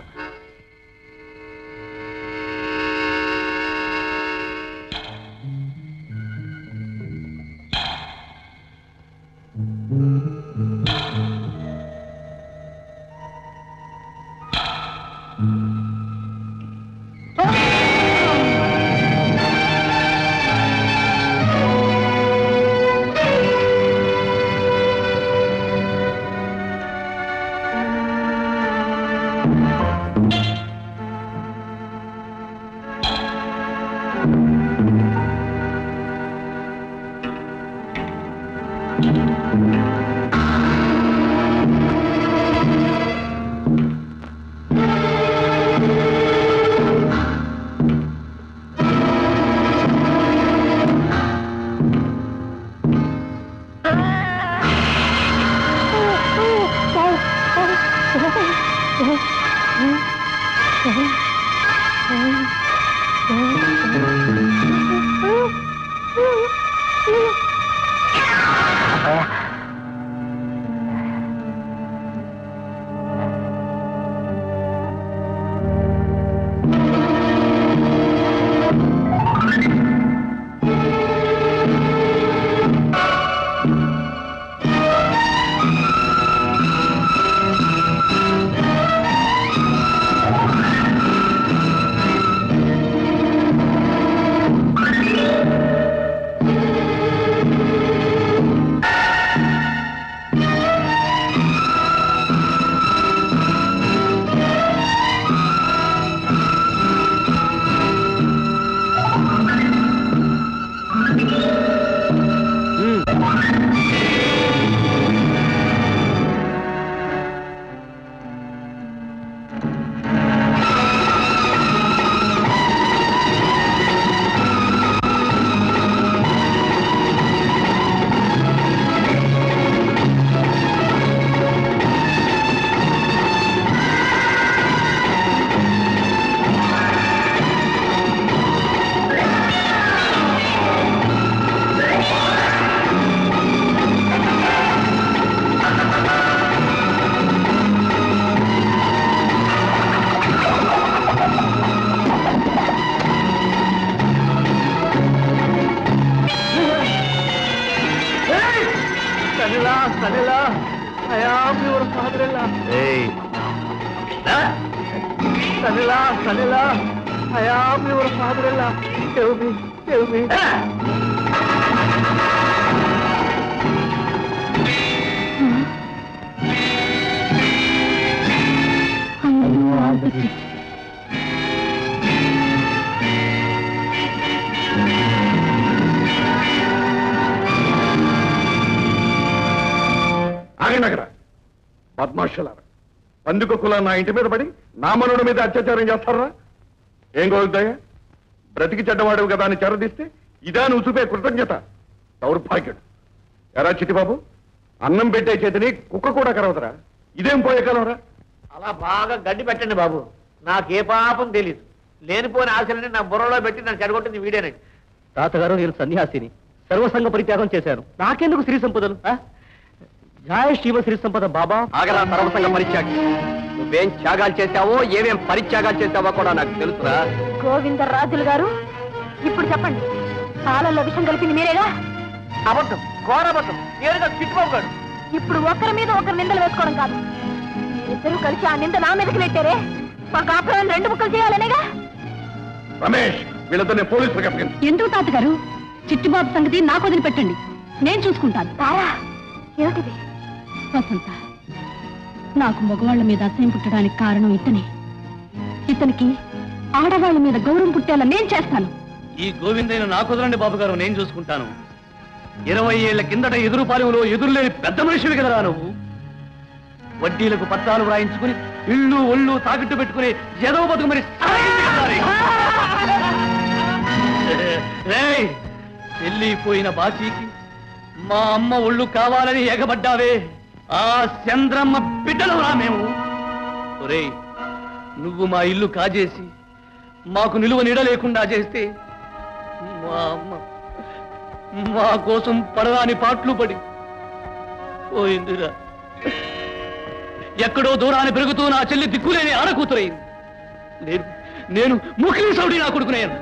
సలిలా సలిలా అయా యువర్ ఫాదర్ ఇలా
ఏయ్
సలిలా సలిలా అయా యువర్ ఫాదర్ ఇలా టెల్ మీ టెల్ మీ
ఆగండి అక్కడ పద్మాషలారా పందుకొక్కుల నా ఇంటి మీద పడి నా మనవుడి మీద అత్యాచారం చేస్తారా ఏం కోరుతాయా బ్రతికి చెడ్డవాడు కదా అని చెరదీస్తే ఇదా నువ్వు చూపే కృతజ్ఞత దౌర్భాగ్యుడు ఎరా చిట్టిబాబు అన్నం పెట్టే చేతిని కుక్క కూడా కరవదరా ఇదేం పోయే కలవరా
అలా బాగా గడ్డి పెట్టండి బాబు నాకే పాపం తెలీదు లేనిపోని ఆశలని నా బుర్రలో పెట్టి నన్ను చెడగొట్టింది వీడేనండి
తాతగారు నేను సన్యాసిని సర్వసంగ పరిత్యాగం చేశాను నాకెందుకు శ్రీ సంపదలు ఆ? జయ శివ శ్రీ సంపద బాబా
ఆగరా సర్వసంగ పరిత్యాగి నువ్వేం త్యాగాలు చేశావో ఏమేం పరిత్యాగాలు చేశావో కూడా నాకు తెలుసురా
గోవిందరాజులు గారు ఇప్పుడు చెప్పండి పాలల్లో విషం కలిపింది మీరేగా
అబద్ధం ఘోరబద్ధం నేరుగా చిట్టుబాబు గారు
ఇప్పుడు ఒకరి మీద ఒకరు నిందలు వేసుకోవడం కాదు ఇద్దరు కలిసి ఆ నింద నా మీదకి నెట్టారే మా కాపురాన్ని రెండు ముక్కలు చేయాలనేగా
రమేష్ వీళ్ళతో పోలీసులకు అప్పగించు
ఎందుకు తాతగారు చిట్టుబాబు సంగతి నాకు వదిలిపెట్టండి నేను చూసుకుంటాను
తారా ఏమిటిది
వసంత నాకు మగవాళ్ల మీద అసహ్యం పుట్టడానికి కారణం ఇతనే ఇతనికి ఆడవాళ్ల మీద గౌరవం పుట్టేలా నేను చేస్తాను
ఈ గోవిందైన నాకు వదలండి బాబు గారు నేను చూసుకుంటాను ఇరవై ఏళ్ల కిందట ఎదురు పాలెంలో ఎదురులేని పెద్ద మనిషివి కదరా నువ్వు వడ్డీలకు పత్రాలు వ్రాయించుకుని ఇళ్ళు ఒళ్ళు తాకట్టు పెట్టుకుని ఏదో బతుకు మరి సాగింది కదా రే. రేయ్, చెల్లిపోయిన బాకీకి మా అమ్మ ఒళ్ళు కావాలని ఎగబడ్డావే ఆ చంద్రమ్మ బిడ్డలు రా మేము ఒరేయ్ నువ్వు మా ఇల్లు కాజేసి మాకు నిలువ నీడ లేకుండా చేస్తే మా అమ్మ మా కోసం పడరాని పాటలు పడి పోయిందిరా ఎక్కడో దూరాన్ని పెరుగుతూ నా చెల్లి దిక్కులేని ఆడకూతురైంది నేను నేను ముఖ్య సౌడి నా కొడుకునేను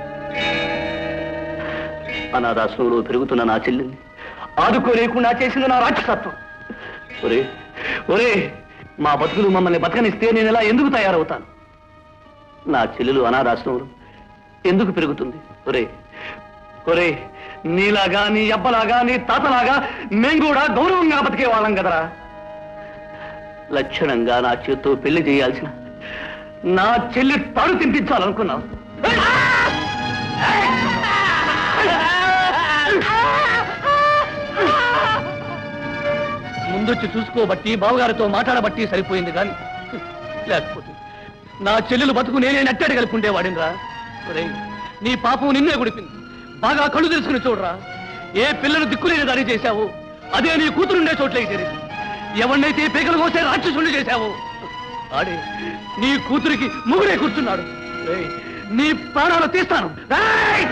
అనాథాశ్రమంలో పెరుగుతున్న నా చెల్లిని ఆదుకోలేకుండా చేసింది నా రాక్షసత్వం ఒరే ఒరే మా బతుకులు మమ్మల్ని బతకనిస్తే నేను ఎలా ఎందుకు తయారవుతాను నా చెల్లెలు అనాథాశ్రమంలో ఎందుకు పెరుగుతుంది ఒరే ఒరే నీలాగా నీ అబ్బలాగా నీ తాతలాగా మేం కూడా గౌరవంగా బతికే వాళ్ళం కదరా లక్షణంగా నా చేత్తో పెళ్లి చేయాల్సిన నా చెల్లి తాడు తినిపించాలనుకున్నావు ముందొచ్చి చూసుకోబట్టి బావగారితో మాట్లాడబట్టి సరిపోయింది కానీ లేకపోతే నా చెల్లెలు బతుకు నేనే నట్టడి కలిపి ఉండేవాడినిరా ఒరేయ్, నీ పాపం నిన్నే గుడిపింది బాగా కళ్ళు తెలుసుకుని చూడరా ఏ పిల్లలు దిక్కులేని దాడి చేశావు అదే నీ కూతురుండే చోట్లకి చేరింది ఎవరినైతే పీకలు కోసే రాక్షసుని చేశావు
ఆడే నీ కూతురికి ముగుడే కూర్చున్నాడు ఏయ్, నీ ప్రాణాలు తీస్తాను ఏయ్!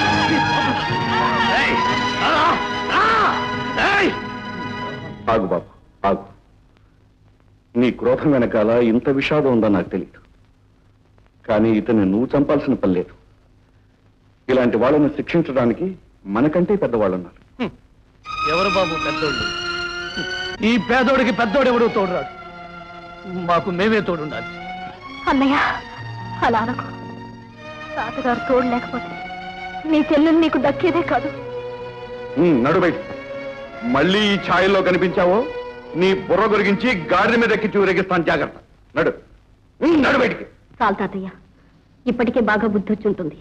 ఏయ్! ఆ! ఆ! ఏయ్!
ఆగు బాబు ఆగు నీ క్రోధం వెనకాల ఇంత విషాదం ఉందో నాకు తెలియదు కానీ ఇతన్ని నువ్వు చంపాల్సిన పని లేదు ఇలాంటి వాళ్ళని శిక్షించడానికి మనకంటే పెద్దవాళ్ళు ఉన్నారు
ఎవరు బాబు పెద్దోళ్ళు ఈ పేదోడికి పెద్దోడెవడో తోడురాడు మాకు మేమే తోడుండాలి
అన్నయ్య అలా అనకు తాతగారు తోడు లేకపోతే నీ చెల్లెలు నీకు దక్కేదే కాదు
ఉమ్, నడు బయట మళ్ళీ ఈ ఛాయల్లో కనిపించావో నీ బుర్ర గురిగించి గాడిద మీద ఎక్కి చూరెగిస్తాను జాగ్రత్త నడు ఉమ్, నడు బయటికి
చాలు తాతయ్య ఇప్పటికే బాగా బుద్ధి వచ్చి ఉంటుంది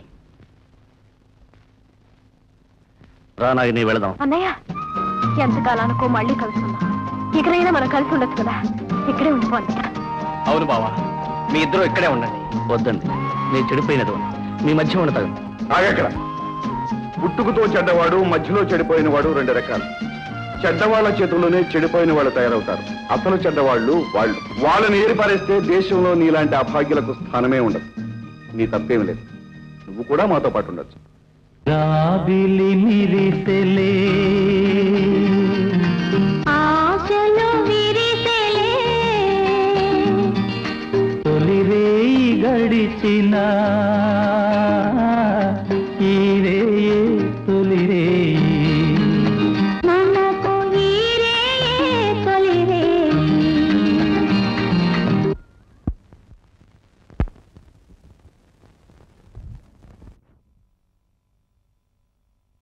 రా నాగిని వెళదాం
అన్నయ్య ఎంతకాలానికో మళ్ళీ కలుసుకుందాం ఇకనైనా మనం కలిసి ఉండొచ్చు కదా ఇక్కడే ఉండిపో అన్నయ్య
అవును బావా మీ ఇద్దరు ఇక్కడే ఉండండి
వద్దండి నీ చెడిపోయినది మీ మధ్య ఉండదు
ఆగక్కడ పుట్టుకతో చెడ్డవాడు మధ్యలో చెడిపోయిన వాడు రెండు రకాలు చెడ్డవాళ్ళ చేతుల్లోనే చెడిపోయిన వాళ్ళు తయారవుతారు అసలు చెడ్డవాళ్ళు వాళ్ళు వాళ్ళని ఏరిపారేస్తే దేశంలో నీలాంటి అభాగ్యులకు స్థానమే ఉండదు నీ తప్పేమి లేదు నువ్వు కూడా మాతో పాటు ఉండొచ్చు
రాబిలి మిరిసెలే
ఆశలు విరిసెలే
తొలి రేయి గడిచిన